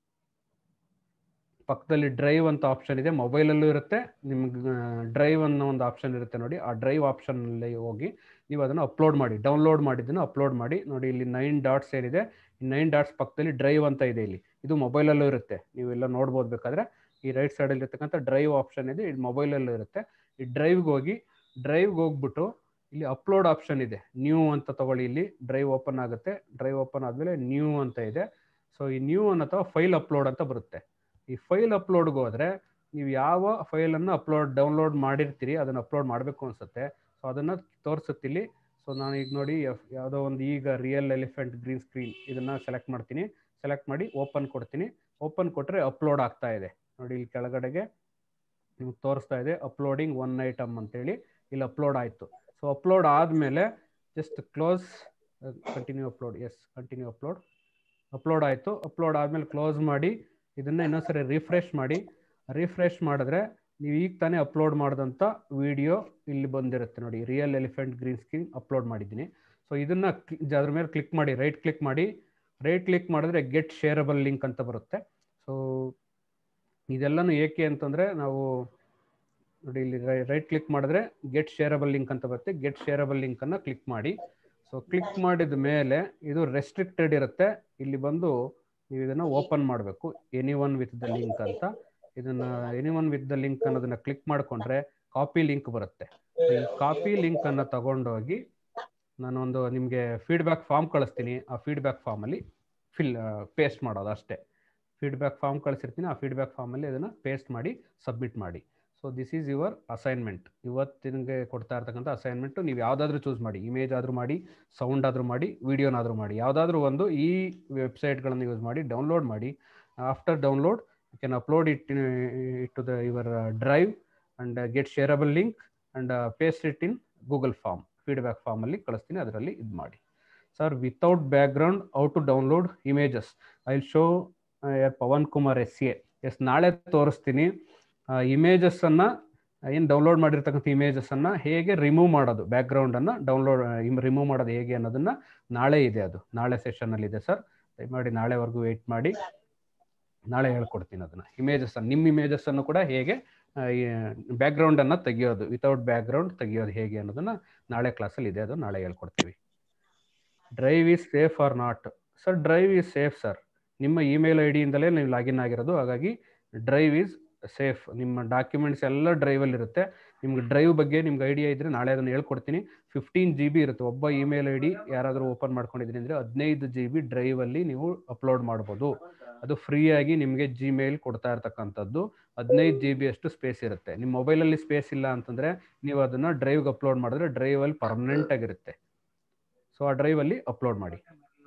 S3: ಪಕ್ಕದಲ್ಲಿ ಡ್ರೈವ್ ಅಂತ ಆಪ್ಷನ್ ಇದೆ ಮೊಬೈಲಲ್ಲೂ ಇರುತ್ತೆ ನಿಮ್ಗೆ ಡ್ರೈವ್ ಅನ್ನೋ ಒಂದು ಆಪ್ಷನ್ ಇರುತ್ತೆ ನೋಡಿ ಆ ಡ್ರೈವ್ ಆಪ್ಷನ್ನಲ್ಲಿ ಹೋಗಿ ನೀವು ಅದನ್ನು ಅಪ್ಲೋಡ್ ಮಾಡಿ ಡೌನ್ಲೋಡ್ ಮಾಡಿದ್ದನ್ನು ಅಪ್ಲೋಡ್ ಮಾಡಿ ನೋಡಿ ಇಲ್ಲಿ ನೈನ್ ಡಾಟ್ಸ್ ಏನಿದೆ ಈ ನೈನ್ ಡಾಟ್ಸ್ ಪಕ್ಕದಲ್ಲಿ ಡ್ರೈವ್ ಅಂತ ಇದೆ ಇಲ್ಲಿ ಇದು ಮೊಬೈಲಲ್ಲೂ ಇರುತ್ತೆ ನೀವೆಲ್ಲ ನೋಡ್ಬೋದು ಬೇಕಾದ್ರೆ ಈ ರೈಟ್ ಸೈಡಲ್ಲಿ ಇರ್ತಕ್ಕಂಥ ಡ್ರೈವ್ ಆಪ್ಷನ್ ಇದೆ ಇದು ಮೊಬೈಲಲ್ಲೂ ಇರುತ್ತೆ ಈ ಡ್ರೈವ್ಗೆ ಹೋಗಿ ಡ್ರೈವ್ಗೆ ಹೋಗ್ಬಿಟ್ಟು ಇಲ್ಲಿ ಅಪ್ಲೋಡ್ ಆಪ್ಷನ್ ಇದೆ ನ್ಯೂ ಅಂತ ತಗೊಳ್ಳಿ ಇಲ್ಲಿ ಡ್ರೈವ್ ಓಪನ್ ಆಗುತ್ತೆ ಡ್ರೈವ್ ಓಪನ್ ಆದಮೇಲೆ ನ್ಯೂ ಅಂತ ಇದೆ ಸೊ ಈ ನ್ಯೂ ಅನ್ನ ಅಥವಾ ಫೈಲ್ ಅಪ್ಲೋಡ್ ಅಂತ ಬರುತ್ತೆ ಈ ಫೈಲ್ ಅಪ್ಲೋಡ್ಗೆ ಹೋದರೆ ನೀವು ಯಾವ ಫೈಲನ್ನು ಅಪ್ಲೋಡ್ ಡೌನ್ಲೋಡ್ ಮಾಡಿರ್ತೀರಿ ಅದನ್ನು ಅಪ್ಲೋಡ್ ಮಾಡಬೇಕು ಅನಿಸುತ್ತೆ ಸೊ ಅದನ್ನು ತೋರಿಸುತ್ತಿಲ್ಲಿ ಸೊ ನಾನು ಈಗ ನೋಡಿ ಯಾವುದೋ ಒಂದು ಈಗ ರಿಯಲ್ ಎಲಿಫೆಂಟ್ ಗ್ರೀನ್ ಸ್ಕ್ರೀನ್ ಇದನ್ನು ಸೆಲೆಕ್ಟ್ ಮಾಡ್ತೀನಿ ಸೆಲೆಕ್ಟ್ ಮಾಡಿ ಓಪನ್ ಕೊಡ್ತೀನಿ ಓಪನ್ ಕೊಟ್ಟರೆ ಅಪ್ಲೋಡ್ ಆಗ್ತಾ ಇದೆ ನೋಡಿ ಇಲ್ಲಿ ಕೆಳಗಡೆಗೆ ನಿಮ್ಗೆ ತೋರಿಸ್ತಾ ಇದೆ ಅಪ್ಲೋಡಿಂಗ್ ಒನ್ ಐಟಮ್ ಅಂತೇಳಿ ಇಲ್ಲಿ ಅಪ್ಲೋಡ್ ಆಯಿತು ಸೊ ಅಪ್ಲೋಡ್ ಆದಮೇಲೆ just close continue upload yes continue upload upload ಆಯಿತು ಅಪ್ಲೋಡ್ ಆದಮೇಲೆ ಕ್ಲೋಸ್ ಮಾಡಿ ಇದನ್ನು ಇನ್ನೊಂದ್ಸರಿ ರಿಫ್ರೆಶ್ ಮಾಡಿ ರಿಫ್ರೆಶ್ ಮಾಡಿದ್ರೆ ನೀವು ಈಗ ತಾನೇ ಅಪ್ಲೋಡ್ ಮಾಡಿದಂಥ ವಿಡಿಯೋ ಇಲ್ಲಿ ಬಂದಿರುತ್ತೆ ನೋಡಿ real elephant green screen upload ಮಾಡಿದ್ದೀನಿ ಸೊ ಇದನ್ನು ಅದ್ರ ಮೇಲೆ ಕ್ಲಿಕ್ ಮಾಡಿ ರೈಟ್ ಕ್ಲಿಕ್ ಮಾಡಿ ರೈಟ್ ಕ್ಲಿಕ್ ಮಾಡಿದ್ರೆ ಗೆಟ್ ಶೇರಬಲ್ ಲಿಂಕ್ ಅಂತ ಬರುತ್ತೆ ಸೊ ಇದೆಲ್ಲನೂ ಏಕೆ ಅಂತಂದರೆ ನಾವು ನೋಡಿ ಇಲ್ಲಿ ರೈಟ್ ಕ್ಲಿಕ್ ಮಾಡಿದ್ರೆ ಗೆಟ್ ಶೇರಬಲ್ ಲಿಂಕ್ ಅಂತ ಬರುತ್ತೆ ಗೆಟ್ ಶೇರಬಲ್ ಲಿಂಕನ್ನು ಕ್ಲಿಕ್ ಮಾಡಿ ಸೊ ಕ್ಲಿಕ್ ಮಾಡಿದ ಮೇಲೆ ಇದು ರೆಸ್ಟ್ರಿಕ್ಟೆಡ್ ಇರುತ್ತೆ ಇಲ್ಲಿ ಬಂದು ನೀವು ಇದನ್ನು ಓಪನ್ ಮಾಡಬೇಕು anyone with the link ಅಂತ ಇದನ್ನ anyone with the link ಅನ್ನೋದನ್ನ ಕ್ಲಿಕ್ ಮಾಡಿಕೊಂಡ್ರೆ ಕಾಪಿ ಲಿಂಕ್ ಬರುತ್ತೆ ಈ ಕಾಪಿ ಲಿಂಕ್ ಅನ್ನ ತಗೊಂಡೋಗಿ ನಾನೊಂದು ನಿಮಗೆ ಫೀಡ್ಬ್ಯಾಕ್ ಫಾರ್ಮ್ ಕಳಿಸ್ತೀನಿ ಆ ಫೀಡ್ಬ್ಯಾಕ್ ಫಾರ್ಮಲ್ಲಿ ಫಿಲ್ ಪೇಸ್ಟ್ ಮಾಡೋದು ಅಷ್ಟೇ ಫೀಡ್ಬ್ಯಾಕ್ ಫಾರ್ಮ್ ಕಳಿಸಿರ್ತೀನಿ ಆ ಫೀಡ್ಬ್ಯಾಕ್ ಫಾರ್ಮಲ್ಲಿ ಅದನ್ನು ಪೇಸ್ಟ್ ಮಾಡಿ ಸಬ್ಮಿಟ್ ಮಾಡಿ so this is your assignment ಇವತ್ತಿನಗೆ ಕೊಡ್ತಾ ಇರ್ತಕ್ಕಂಥ ಅಸೈನ್ಮೆಂಟು ನೀವು ಯಾವುದಾದ್ರೂ ಚೂಸ್ ಮಾಡಿ ಇಮೇಜ್ ಆದರೂ ಮಾಡಿ ಸೌಂಡ್ ಆದರೂ ಮಾಡಿ ವಿಡಿಯೋನಾದರೂ ಮಾಡಿ ಯಾವುದಾದ್ರೂ ಒಂದು ಈ ವೆಬ್ಸೈಟ್ಗಳನ್ನು ಯೂಸ್ ಮಾಡಿ ಡೌನ್ಲೋಡ್ ಮಾಡಿ after download you can upload it it to the your drive and get shareable link and paste it in Google form feedback ಫಾರ್ಮಲ್ಲಿ ಕಳಿಸ್ತೀನಿ ಅದರಲ್ಲಿ ಇದು ಮಾಡಿ sir without background how to download images I will show Pavan Kumar yes uh yes ನಾಳೆ ತೋರಿಸ್ತೀನಿ ಇಮೇಜಸ್ಸನ್ನು ಏನು download ಮಾಡಿರ್ತಕ್ಕಂಥ ಇಮೇಜಸ್ಸನ್ನು ಹೇಗೆ ರಿಮೂವ್ ಮಾಡೋದು ಬ್ಯಾಕ್ಗ್ರೌಂಡನ್ನು ಡೌನ್ಲೋಡ್ ರಿಮೂವ್ ಮಾಡೋದು ಹೇಗೆ ಅನ್ನೋದನ್ನು ನಾಳೆ ಇದೆ ಅದು ನಾಳೆ ಸೆಷನಲ್ಲಿ ಇದೆ ಸರ್ ದಯಮಾಡಿ ನಾಳೆವರೆಗೂ ವೆಯ್ಟ್ ಮಾಡಿ ನಾಳೆ ಹೇಳ್ಕೊಡ್ತೀನಿ ಅದನ್ನು ಇಮೇಜಸ್ಸನ್ನು ನಿಮ್ಮ ಇಮೇಜಸ್ಸನ್ನು ಕೂಡ ಹೇಗೆ ಬ್ಯಾಕ್ಗ್ರೌಂಡನ್ನು ತೆಗಿಯೋದು ವಿತೌಟ್ ಬ್ಯಾಕ್ಗ್ರೌಂಡ್ ತೆಗಿಯೋದು ಹೇಗೆ ಅನ್ನೋದನ್ನು ನಾಳೆ ಕ್ಲಾಸಲ್ಲಿ ಇದೆ ಅದು ನಾಳೆ ಹೇಳ್ಕೊಡ್ತೀವಿ drive is safe or not sir drive is safe sir ನಿಮ್ಮ ಇಮೇಲ್ ಐ ಡಿಯಿಂದಲೇ ನೀವು ಲಾಗಿನ್ ಆಗಿರೋದು ಹಾಗಾಗಿ ಡ್ರೈವ್ ಈಸ್ ಸೇಫ್ ನಿಮ್ಮ ಡಾಕ್ಯುಮೆಂಟ್ಸ್ ಎಲ್ಲ ಡ್ರೈವಲ್ಲಿ ಇರುತ್ತೆ ನಿಮ್ಗೆ ಡ್ರೈವ್ ಬಗ್ಗೆ ನಿಮ್ಗೆ ಐಡಿಯಾ ಇದ್ದರೆ ನಾಳೆ ಅದನ್ನು ಹೇಳ್ಕೊಡ್ತೀನಿ ಫಿಫ್ಟೀನ್ ಜಿ ಬಿ ಇರುತ್ತೆ ಒಬ್ಬ ಇಮೇಲ್ ಐ ಡಿ ಯಾರಾದರೂ ಓಪನ್ ಮಾಡ್ಕೊಂಡಿದ್ರಿ ಅಂದರೆ ಹದಿನೈದು ಜಿ ಬಿ ಡ್ರೈವಲ್ಲಿ ನೀವು ಅಪ್ಲೋಡ್ ಮಾಡ್ಬೋದು ಅದು ಫ್ರೀಯಾಗಿ ನಿಮಗೆ ಜಿಮೇಲ್ ಕೊಡ್ತಾ ಇರ್ತಕ್ಕಂಥದ್ದು ಹದಿನೈದು ಜಿ ಬಿ ಅಷ್ಟು ಸ್ಪೇಸ್ ಇರುತ್ತೆ ನಿಮ್ಮ ಮೊಬೈಲಲ್ಲಿ ಸ್ಪೇಸ್ ಇಲ್ಲ ಅಂತಂದರೆ ನೀವು ಅದನ್ನು ಡ್ರೈವ್ಗೆ ಅಪ್ಲೋಡ್ ಮಾಡಿದ್ರೆ ಡ್ರೈವಲ್ಲಿ ಪರ್ಮನೆಂಟ್ ಆಗಿರುತ್ತೆ ಸೊ ಆ ಡ್ರೈವಲ್ಲಿ ಅಪ್ಲೋಡ್ ಮಾಡಿ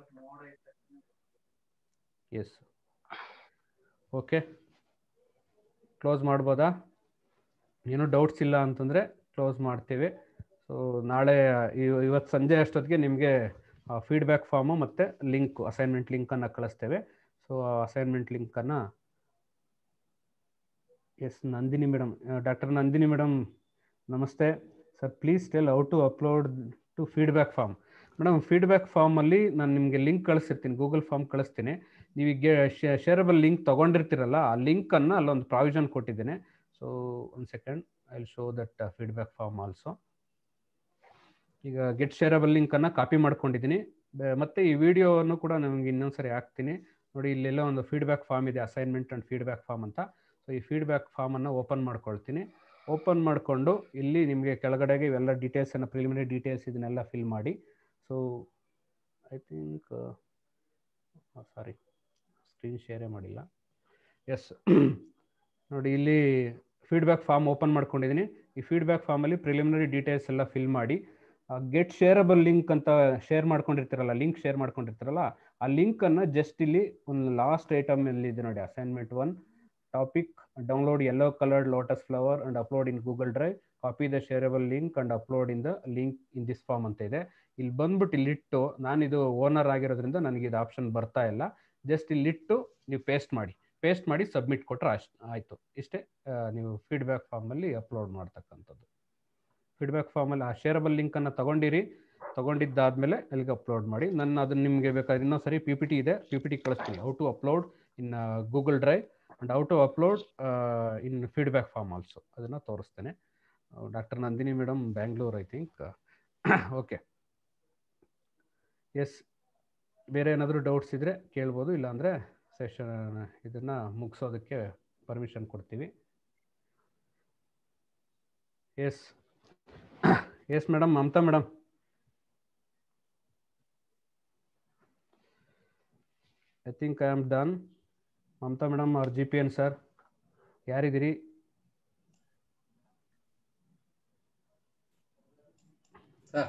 S3: ಎಸ್ ಓಕೆ ಕ್ಲೋಸ್ ಮಾಡ್ಬೋದಾ ಏನೂ ಡೌಟ್ಸ್ ಇಲ್ಲ ಅಂತಂದರೆ ಕ್ಲೋಸ್ ಮಾಡ್ತೀವಿ ಸೊ ನಾಳೆ ಇವತ್ತು ಸಂಜೆ ಅಷ್ಟೊತ್ತಿಗೆ ನಿಮಗೆ ಫೀಡ್ಬ್ಯಾಕ್ ಫಾರ್ಮು ಮತ್ತು ಲಿಂಕ್ ಅಸೈನ್ಮೆಂಟ್ ಲಿಂಕನ್ನು ಕಳಿಸ್ತೇವೆ ಸೊ ಆ ಅಸೈನ್ಮೆಂಟ್ ಲಿಂಕನ್ನು yes Nandini madam doctor Nandini madam ನಮಸ್ತೆ sir please tell how to upload to feedback form madam feedback ಫಾರ್ಮಲ್ಲಿ ನಾನು ನಿಮಗೆ ಲಿಂಕ್ ಕಳಿಸಿರ್ತೀನಿ ಗೂಗಲ್ ಫಾರ್ಮ್ ಕಳಿಸ್ತೀನಿ ನೀವೀಗ ಶೇರಬಲ್ ಲಿಂಕ್ ತೊಗೊಂಡಿರ್ತೀರಲ್ಲ ಆ ಲಿಂಕನ್ನು ಅಲ್ಲೊಂದು ಪ್ರಾವಿಷನ್ ಕೊಟ್ಟಿದ್ದೇನೆ ಸೊ ಒಂದು second I will show that feedback form also ಈಗ ಗೆಟ್ ಶೇರಬಲ್ ಲಿಂಕನ್ನು ಕಾಪಿ ಮಾಡ್ಕೊಂಡಿದ್ದೀನಿ ಮತ್ತು ಈ ವಿಡಿಯೋವನ್ನು ಕೂಡ ನಮಗೆ ಇನ್ನೊಂದ್ಸರಿ ಹಾಕ್ತೀನಿ ನೋಡಿ ಇಲ್ಲೆಲ್ಲ ಒಂದು ಫೀಡ್ಬ್ಯಾಕ್ ಫಾರ್ಮ್ ಇದೆ ಅಸೈನ್ಮೆಂಟ್ ಆ್ಯಂಡ್ ಫೀಡ್ಬ್ಯಾಕ್ ಫಾರ್ಮ್ ಅಂತ ಸೊ ಈ ಫೀಡ್ಬ್ಯಾಕ್ ಫಾರ್ಮನ್ನು ಓಪನ್ ಮಾಡ್ಕೊಳ್ತೀನಿ ಓಪನ್ ಮಾಡಿಕೊಂಡು ಇಲ್ಲಿ ನಿಮಗೆ ಕೆಳಗಡೆಗೆ ಇವೆಲ್ಲ ಡೀಟೇಲ್ಸನ್ನು ಪ್ರಿಲಿಮಿನರಿ ಡೀಟೇಲ್ಸ್ ಇದನ್ನೆಲ್ಲ ಫಿಲ್ ಮಾಡಿ so I think sorry screen ಶೇರೇ ಮಾಡಿಲ್ಲ ಎಸ್ ನೋಡಿ ಇಲ್ಲಿ ಫೀಡ್ಬ್ಯಾಕ್ ಫಾರ್ಮ್ ಓಪನ್ ಮಾಡ್ಕೊಂಡಿದ್ದೀನಿ ಈ ಫೀಡ್ಬ್ಯಾಕ್ ಫಾರ್ಮಲ್ಲಿ ಪ್ರಿಲಿಮಿನರಿ ಡೀಟೇಲ್ಸ್ ಎಲ್ಲ ಫಿಲ್ ಮಾಡಿ ಗೆಟ್ ಶೇರಬಲ್ ಲಿಂಕ್ ಅಂತ ಶೇರ್ ಮಾಡ್ಕೊಂಡಿರ್ತೀರಲ್ಲ ಲಿಂಕ್ ಶೇರ್ ಮಾಡ್ಕೊಂಡಿರ್ತೀರಲ್ಲ ಆ ಲಿಂಕನ್ನು ಜಸ್ಟ್ ಇಲ್ಲಿ ಒಂದು ಲಾಸ್ಟ್ ಐಟಮ್ ಅಲ್ಲಿ ಇದೆ ನೋಡಿ assignment one topic download yellow coloured lotus flower and upload in Google drive copy the shareable link and upload in the link in this form ಅಂತ ಇದೆ ಇಲ್ಲಿ ಬಂದ್ಬಿಟ್ಟು ಇಲ್ಲಿಟ್ಟು ನಾನಿದು ಓನರ್ ಆಗಿರೋದ್ರಿಂದ ನನಗೆ ಇದು ಆಪ್ಷನ್ ಬರ್ತಾ ಇಲ್ಲ ಜಸ್ಟ್ ಇಲ್ಲಿಟ್ಟು ನೀವು ಪೇಸ್ಟ್ ಮಾಡಿ ಪೇಸ್ಟ್ ಮಾಡಿ ಸಬ್ಮಿಟ್ ಕೊಟ್ಟರೆ ಅಷ್ಟು ಆಯಿತು ಇಷ್ಟೇ ನೀವು ಫೀಡ್ಬ್ಯಾಕ್ ಫಾರ್ಮಲ್ಲಿ ಅಪ್ಲೋಡ್ ಮಾಡ್ತಕ್ಕಂಥದ್ದು ಫೀಡ್ಬ್ಯಾಕ್ ಫಾರ್ಮಲ್ಲಿ ಆ ಶೇರಬಲ್ ಲಿಂಕನ್ನು ತಗೊಂಡಿರಿ ತಗೊಂಡಿದ್ದಾದ್ಮೇಲೆ ಅಲ್ಲಿಗೆ ಅಪ್ಲೋಡ್ ಮಾಡಿ ನನ್ನ ಅದನ್ನು ನಿಮಗೆ ಬೇಕಾದ್ರೆ ಇನ್ನೊಂದು ಸರಿ ಪಿ ಪಿ ಟಿ ಇದೆ ಪಿ ಪಿ ಟಿ ಕಳಿಸ್ತೀನಿ how to upload in Google drive and how to upload in feedback form also ಅದನ್ನು ತೋರಿಸ್ತೇನೆ doctor Nandini madam Bangalore I think okay yes ಬೇರೆ ಏನಾದರೂ ಡೌಟ್ಸ್ ಇದ್ದರೆ ಕೇಳ್ಬೋದು ಇಲ್ಲಾಂದರೆ ಸೆಷನ್ ಇದನ್ನು ಮುಗಿಸೋದಕ್ಕೆ ಪರ್ಮಿಷನ್ ಕೊಡ್ತೀವಿ yes yes madam Mamata madam I think I am done Mamata madam ಅವ್ರ ಜಿ ಪಿ ಎನ್ ಸರ್ ಯಾರಿದ್ದೀರಿ
S4: sir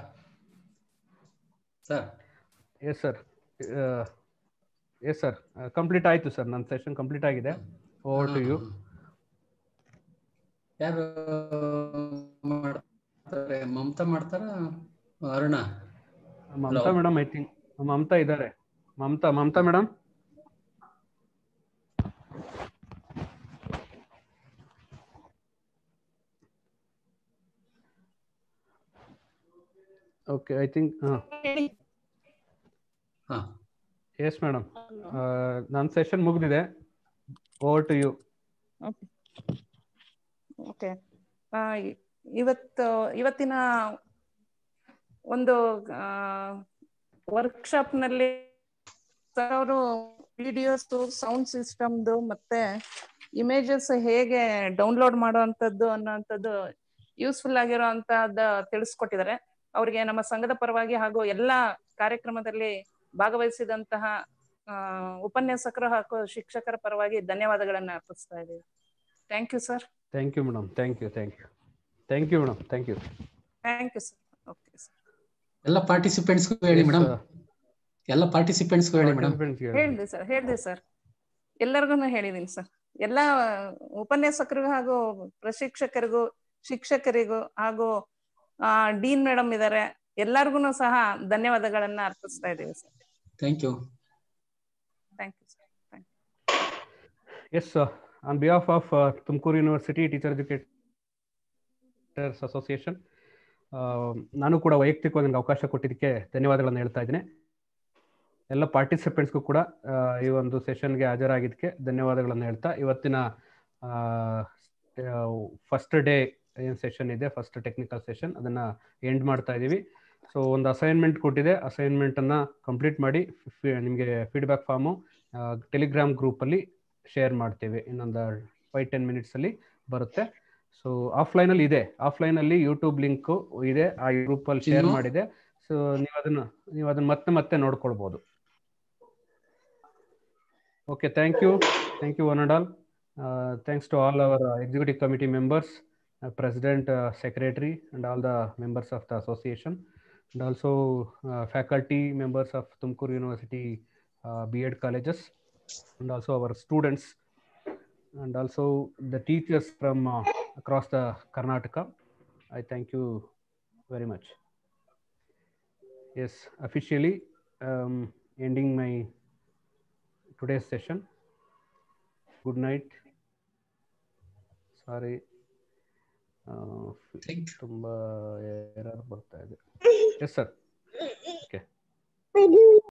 S4: sir
S3: yes sir yes sir complete ಆಯಿತು ಸರ್ ನನ್ನ ಸೆಷನ್ ಕಂಪ್ಲೀಟ್ ಆಗಿದೆ ಓವರ್ ಟು ಯು
S4: ಯಾರು ಮಾಡ್ತಾರೆ ಮಮತಾ ಮಾಡ್ತಾರ Aruna
S3: Mamata madam I think Mamata ಇದ್ದಾರೆ Mamata Mamata madam okay I think ಹಾಂ
S4: ಹಾ
S3: ಎಸ್ ಮೇಡಮ್ ನನ್ನ ಸೆಷನ್ ಮುಗಿದಿದೆ ಓವರ್ ಟು ಯು
S2: ಓಕೆ ಇವತ್ತು ಇವತ್ತಿನ ಒಂದು ವರ್ಕ್ಶಾಪ್ ನಲ್ಲಿ ಅವರು ವಿಡಿಯೋಸ್ ಸೌಂಡ್ ಸಿಸ್ಟಮ್ದು ಮತ್ತೆ ಇಮೇಜಸ್ ಹೇಗೆ ಡೌನ್ಲೋಡ್ ಮಾಡುವಂತದ್ದು ಅನ್ನೋಂಥದ್ದು ಯೂಸ್ಫುಲ್ ಆಗಿರೋ ಅಂತದ ತಿಳಿಸ್ಕೊಟ್ಟಿದ್ದಾರೆ ಅವರಿಗೆ ನಮ್ಮ ಸಂಘದ ಪರವಾಗಿ ಹಾಗೂ ಎಲ್ಲಾ ಕಾರ್ಯಕ್ರಮದಲ್ಲಿ ಭಾಗವಹಿಸಿದಂತಹ ಆ ಉಪನ್ಯಾಸಕರು ಹಾಗೂ ಶಿಕ್ಷಕರ ಪರವಾಗಿ ಧನ್ಯವಾದಗಳನ್ನ ಅರ್ಪಿಸ್ತಾ ಇದ್ದೀವಿ thank you sir
S3: thank you madam thank you thank you thank you madam thank you
S2: thank you sir okay sir
S4: ಎಲ್ಲ ಪಾರ್ಟಿಸಿಪೆಂಟ್ಸ್ಗೂ ಹೇಳಿ ಮೇಡಮ್ ಎಲ್ಲ ಪಾರ್ಟಿಸಿಪೆಂಟ್ಸ್ಗೂ ಹೇಳಿ ಮೇಡಮ್
S2: ಹೇಳಿದೆ ಸರ್ ಹೇಳಿದೆ ಸರ್ ಎಲ್ಲರಿಗೂ ಹೇಳಿದೀನಿ ಸರ್ ಎಲ್ಲ ಉಪನ್ಯಾಸಕರಿಗೂ ಹಾಗೂ ಪ್ರಶಿಕ್ಷಕರಿಗೂ ಶಿಕ್ಷಕರಿಗೂ ಹಾಗೂ ಡೀನ್ ಮೇಡಮ್ ಇದ್ದಾರೆ ಎಲ್ಲರಿಗೂ ಸಹ ಧನ್ಯವಾದಗಳನ್ನ ಅರ್ಪಿಸ್ತಾ ಇದ್ದೀವಿ sir
S4: thank you
S2: thank you sir
S3: Yes, uh, on behalf of uh, Tumkur University Teacher Educators Association, uh, ನಾನು ಕೂಡ ವೈಯಕ್ತಿಕವಾಗಿ ನನಗೆ ಅವಕಾಶ ಕೊಟ್ಟಿದ್ದಕ್ಕೆ ಧನ್ಯವಾದಗಳನ್ನು ಹೇಳ್ತಾ ಇದ್ದೀನಿ ಎಲ್ಲ ಪಾರ್ಟಿಸಿಪೆಂಟ್ಸ್ಗೂ ಕೂಡ ಆ, ಈ ಒಂದು ಸೆಷನ್ಗೆ ಹಾಜರಾಗಿದ್ದಕ್ಕೆ ಧನ್ಯವಾದಗಳನ್ನು ಹೇಳ್ತಾ ಇವತ್ತಿನ ಫಸ್ಟ್ ಡೇ ಏನು ಸೆಷನ್ ಇದೆ ಫಸ್ಟ್ ಟೆಕ್ನಿಕಲ್ ಸೆಷನ್ ಅದನ್ನು ಎಂಡ್ ಮಾಡ್ತಾ ಇದ್ದೀವಿ ಸೊ ಒಂದು ಅಸೈನ್ಮೆಂಟ್ ಕೊಟ್ಟಿದೆ ಅಸೈನ್ಮೆಂಟನ್ನು ಕಂಪ್ಲೀಟ್ ಮಾಡಿ ನಿಮಗೆ ಫೀಡ್ಬ್ಯಾಕ್ ಫಾರ್ಮು ಟೆಲಿಗ್ರಾಮ್ ಗ್ರೂಪಲ್ಲಿ ಶೇರ್ ಮಾಡ್ತೇವೆ ಇನ್ನೊಂದು ಫೈವ್ ಟೆನ್ ಮಿನಿಟ್ಸಲ್ಲಿ ಬರುತ್ತೆ ಸೊ ಆಫ್ಲೈನಲ್ಲಿ ಇದೆ ಆಫ್ಲೈನಲ್ಲಿ ಯೂಟ್ಯೂಬ್ ಲಿಂಕು ಇದೆ ಆ ಗ್ರೂಪಲ್ಲಿ ಶೇರ್
S4: ಇನ್ನು?
S3: ಮಾಡಿದೆ ಸೊ ನೀವು ಅದನ್ನ ನೀವು ಅದನ್ನ ಮತ್ತೆ ಮತ್ತೆ ನೋಡ್ಕೊಳ್ಬೋದು okay thank you thank you one and all thanks to all our executive committee members president, uh, secretary, and all the members of the association, and also uh, faculty members of Tumkur University uh, B.Ed colleges, and also our students, and also the teachers from uh, across the Karnataka. I thank you very much. Yes, officially um, ending my today's session. Good night. Sorry.
S4: Thank you.
S3: ತುಂಬ error ಬರ್ತಾ ಇದೆ yes sir okay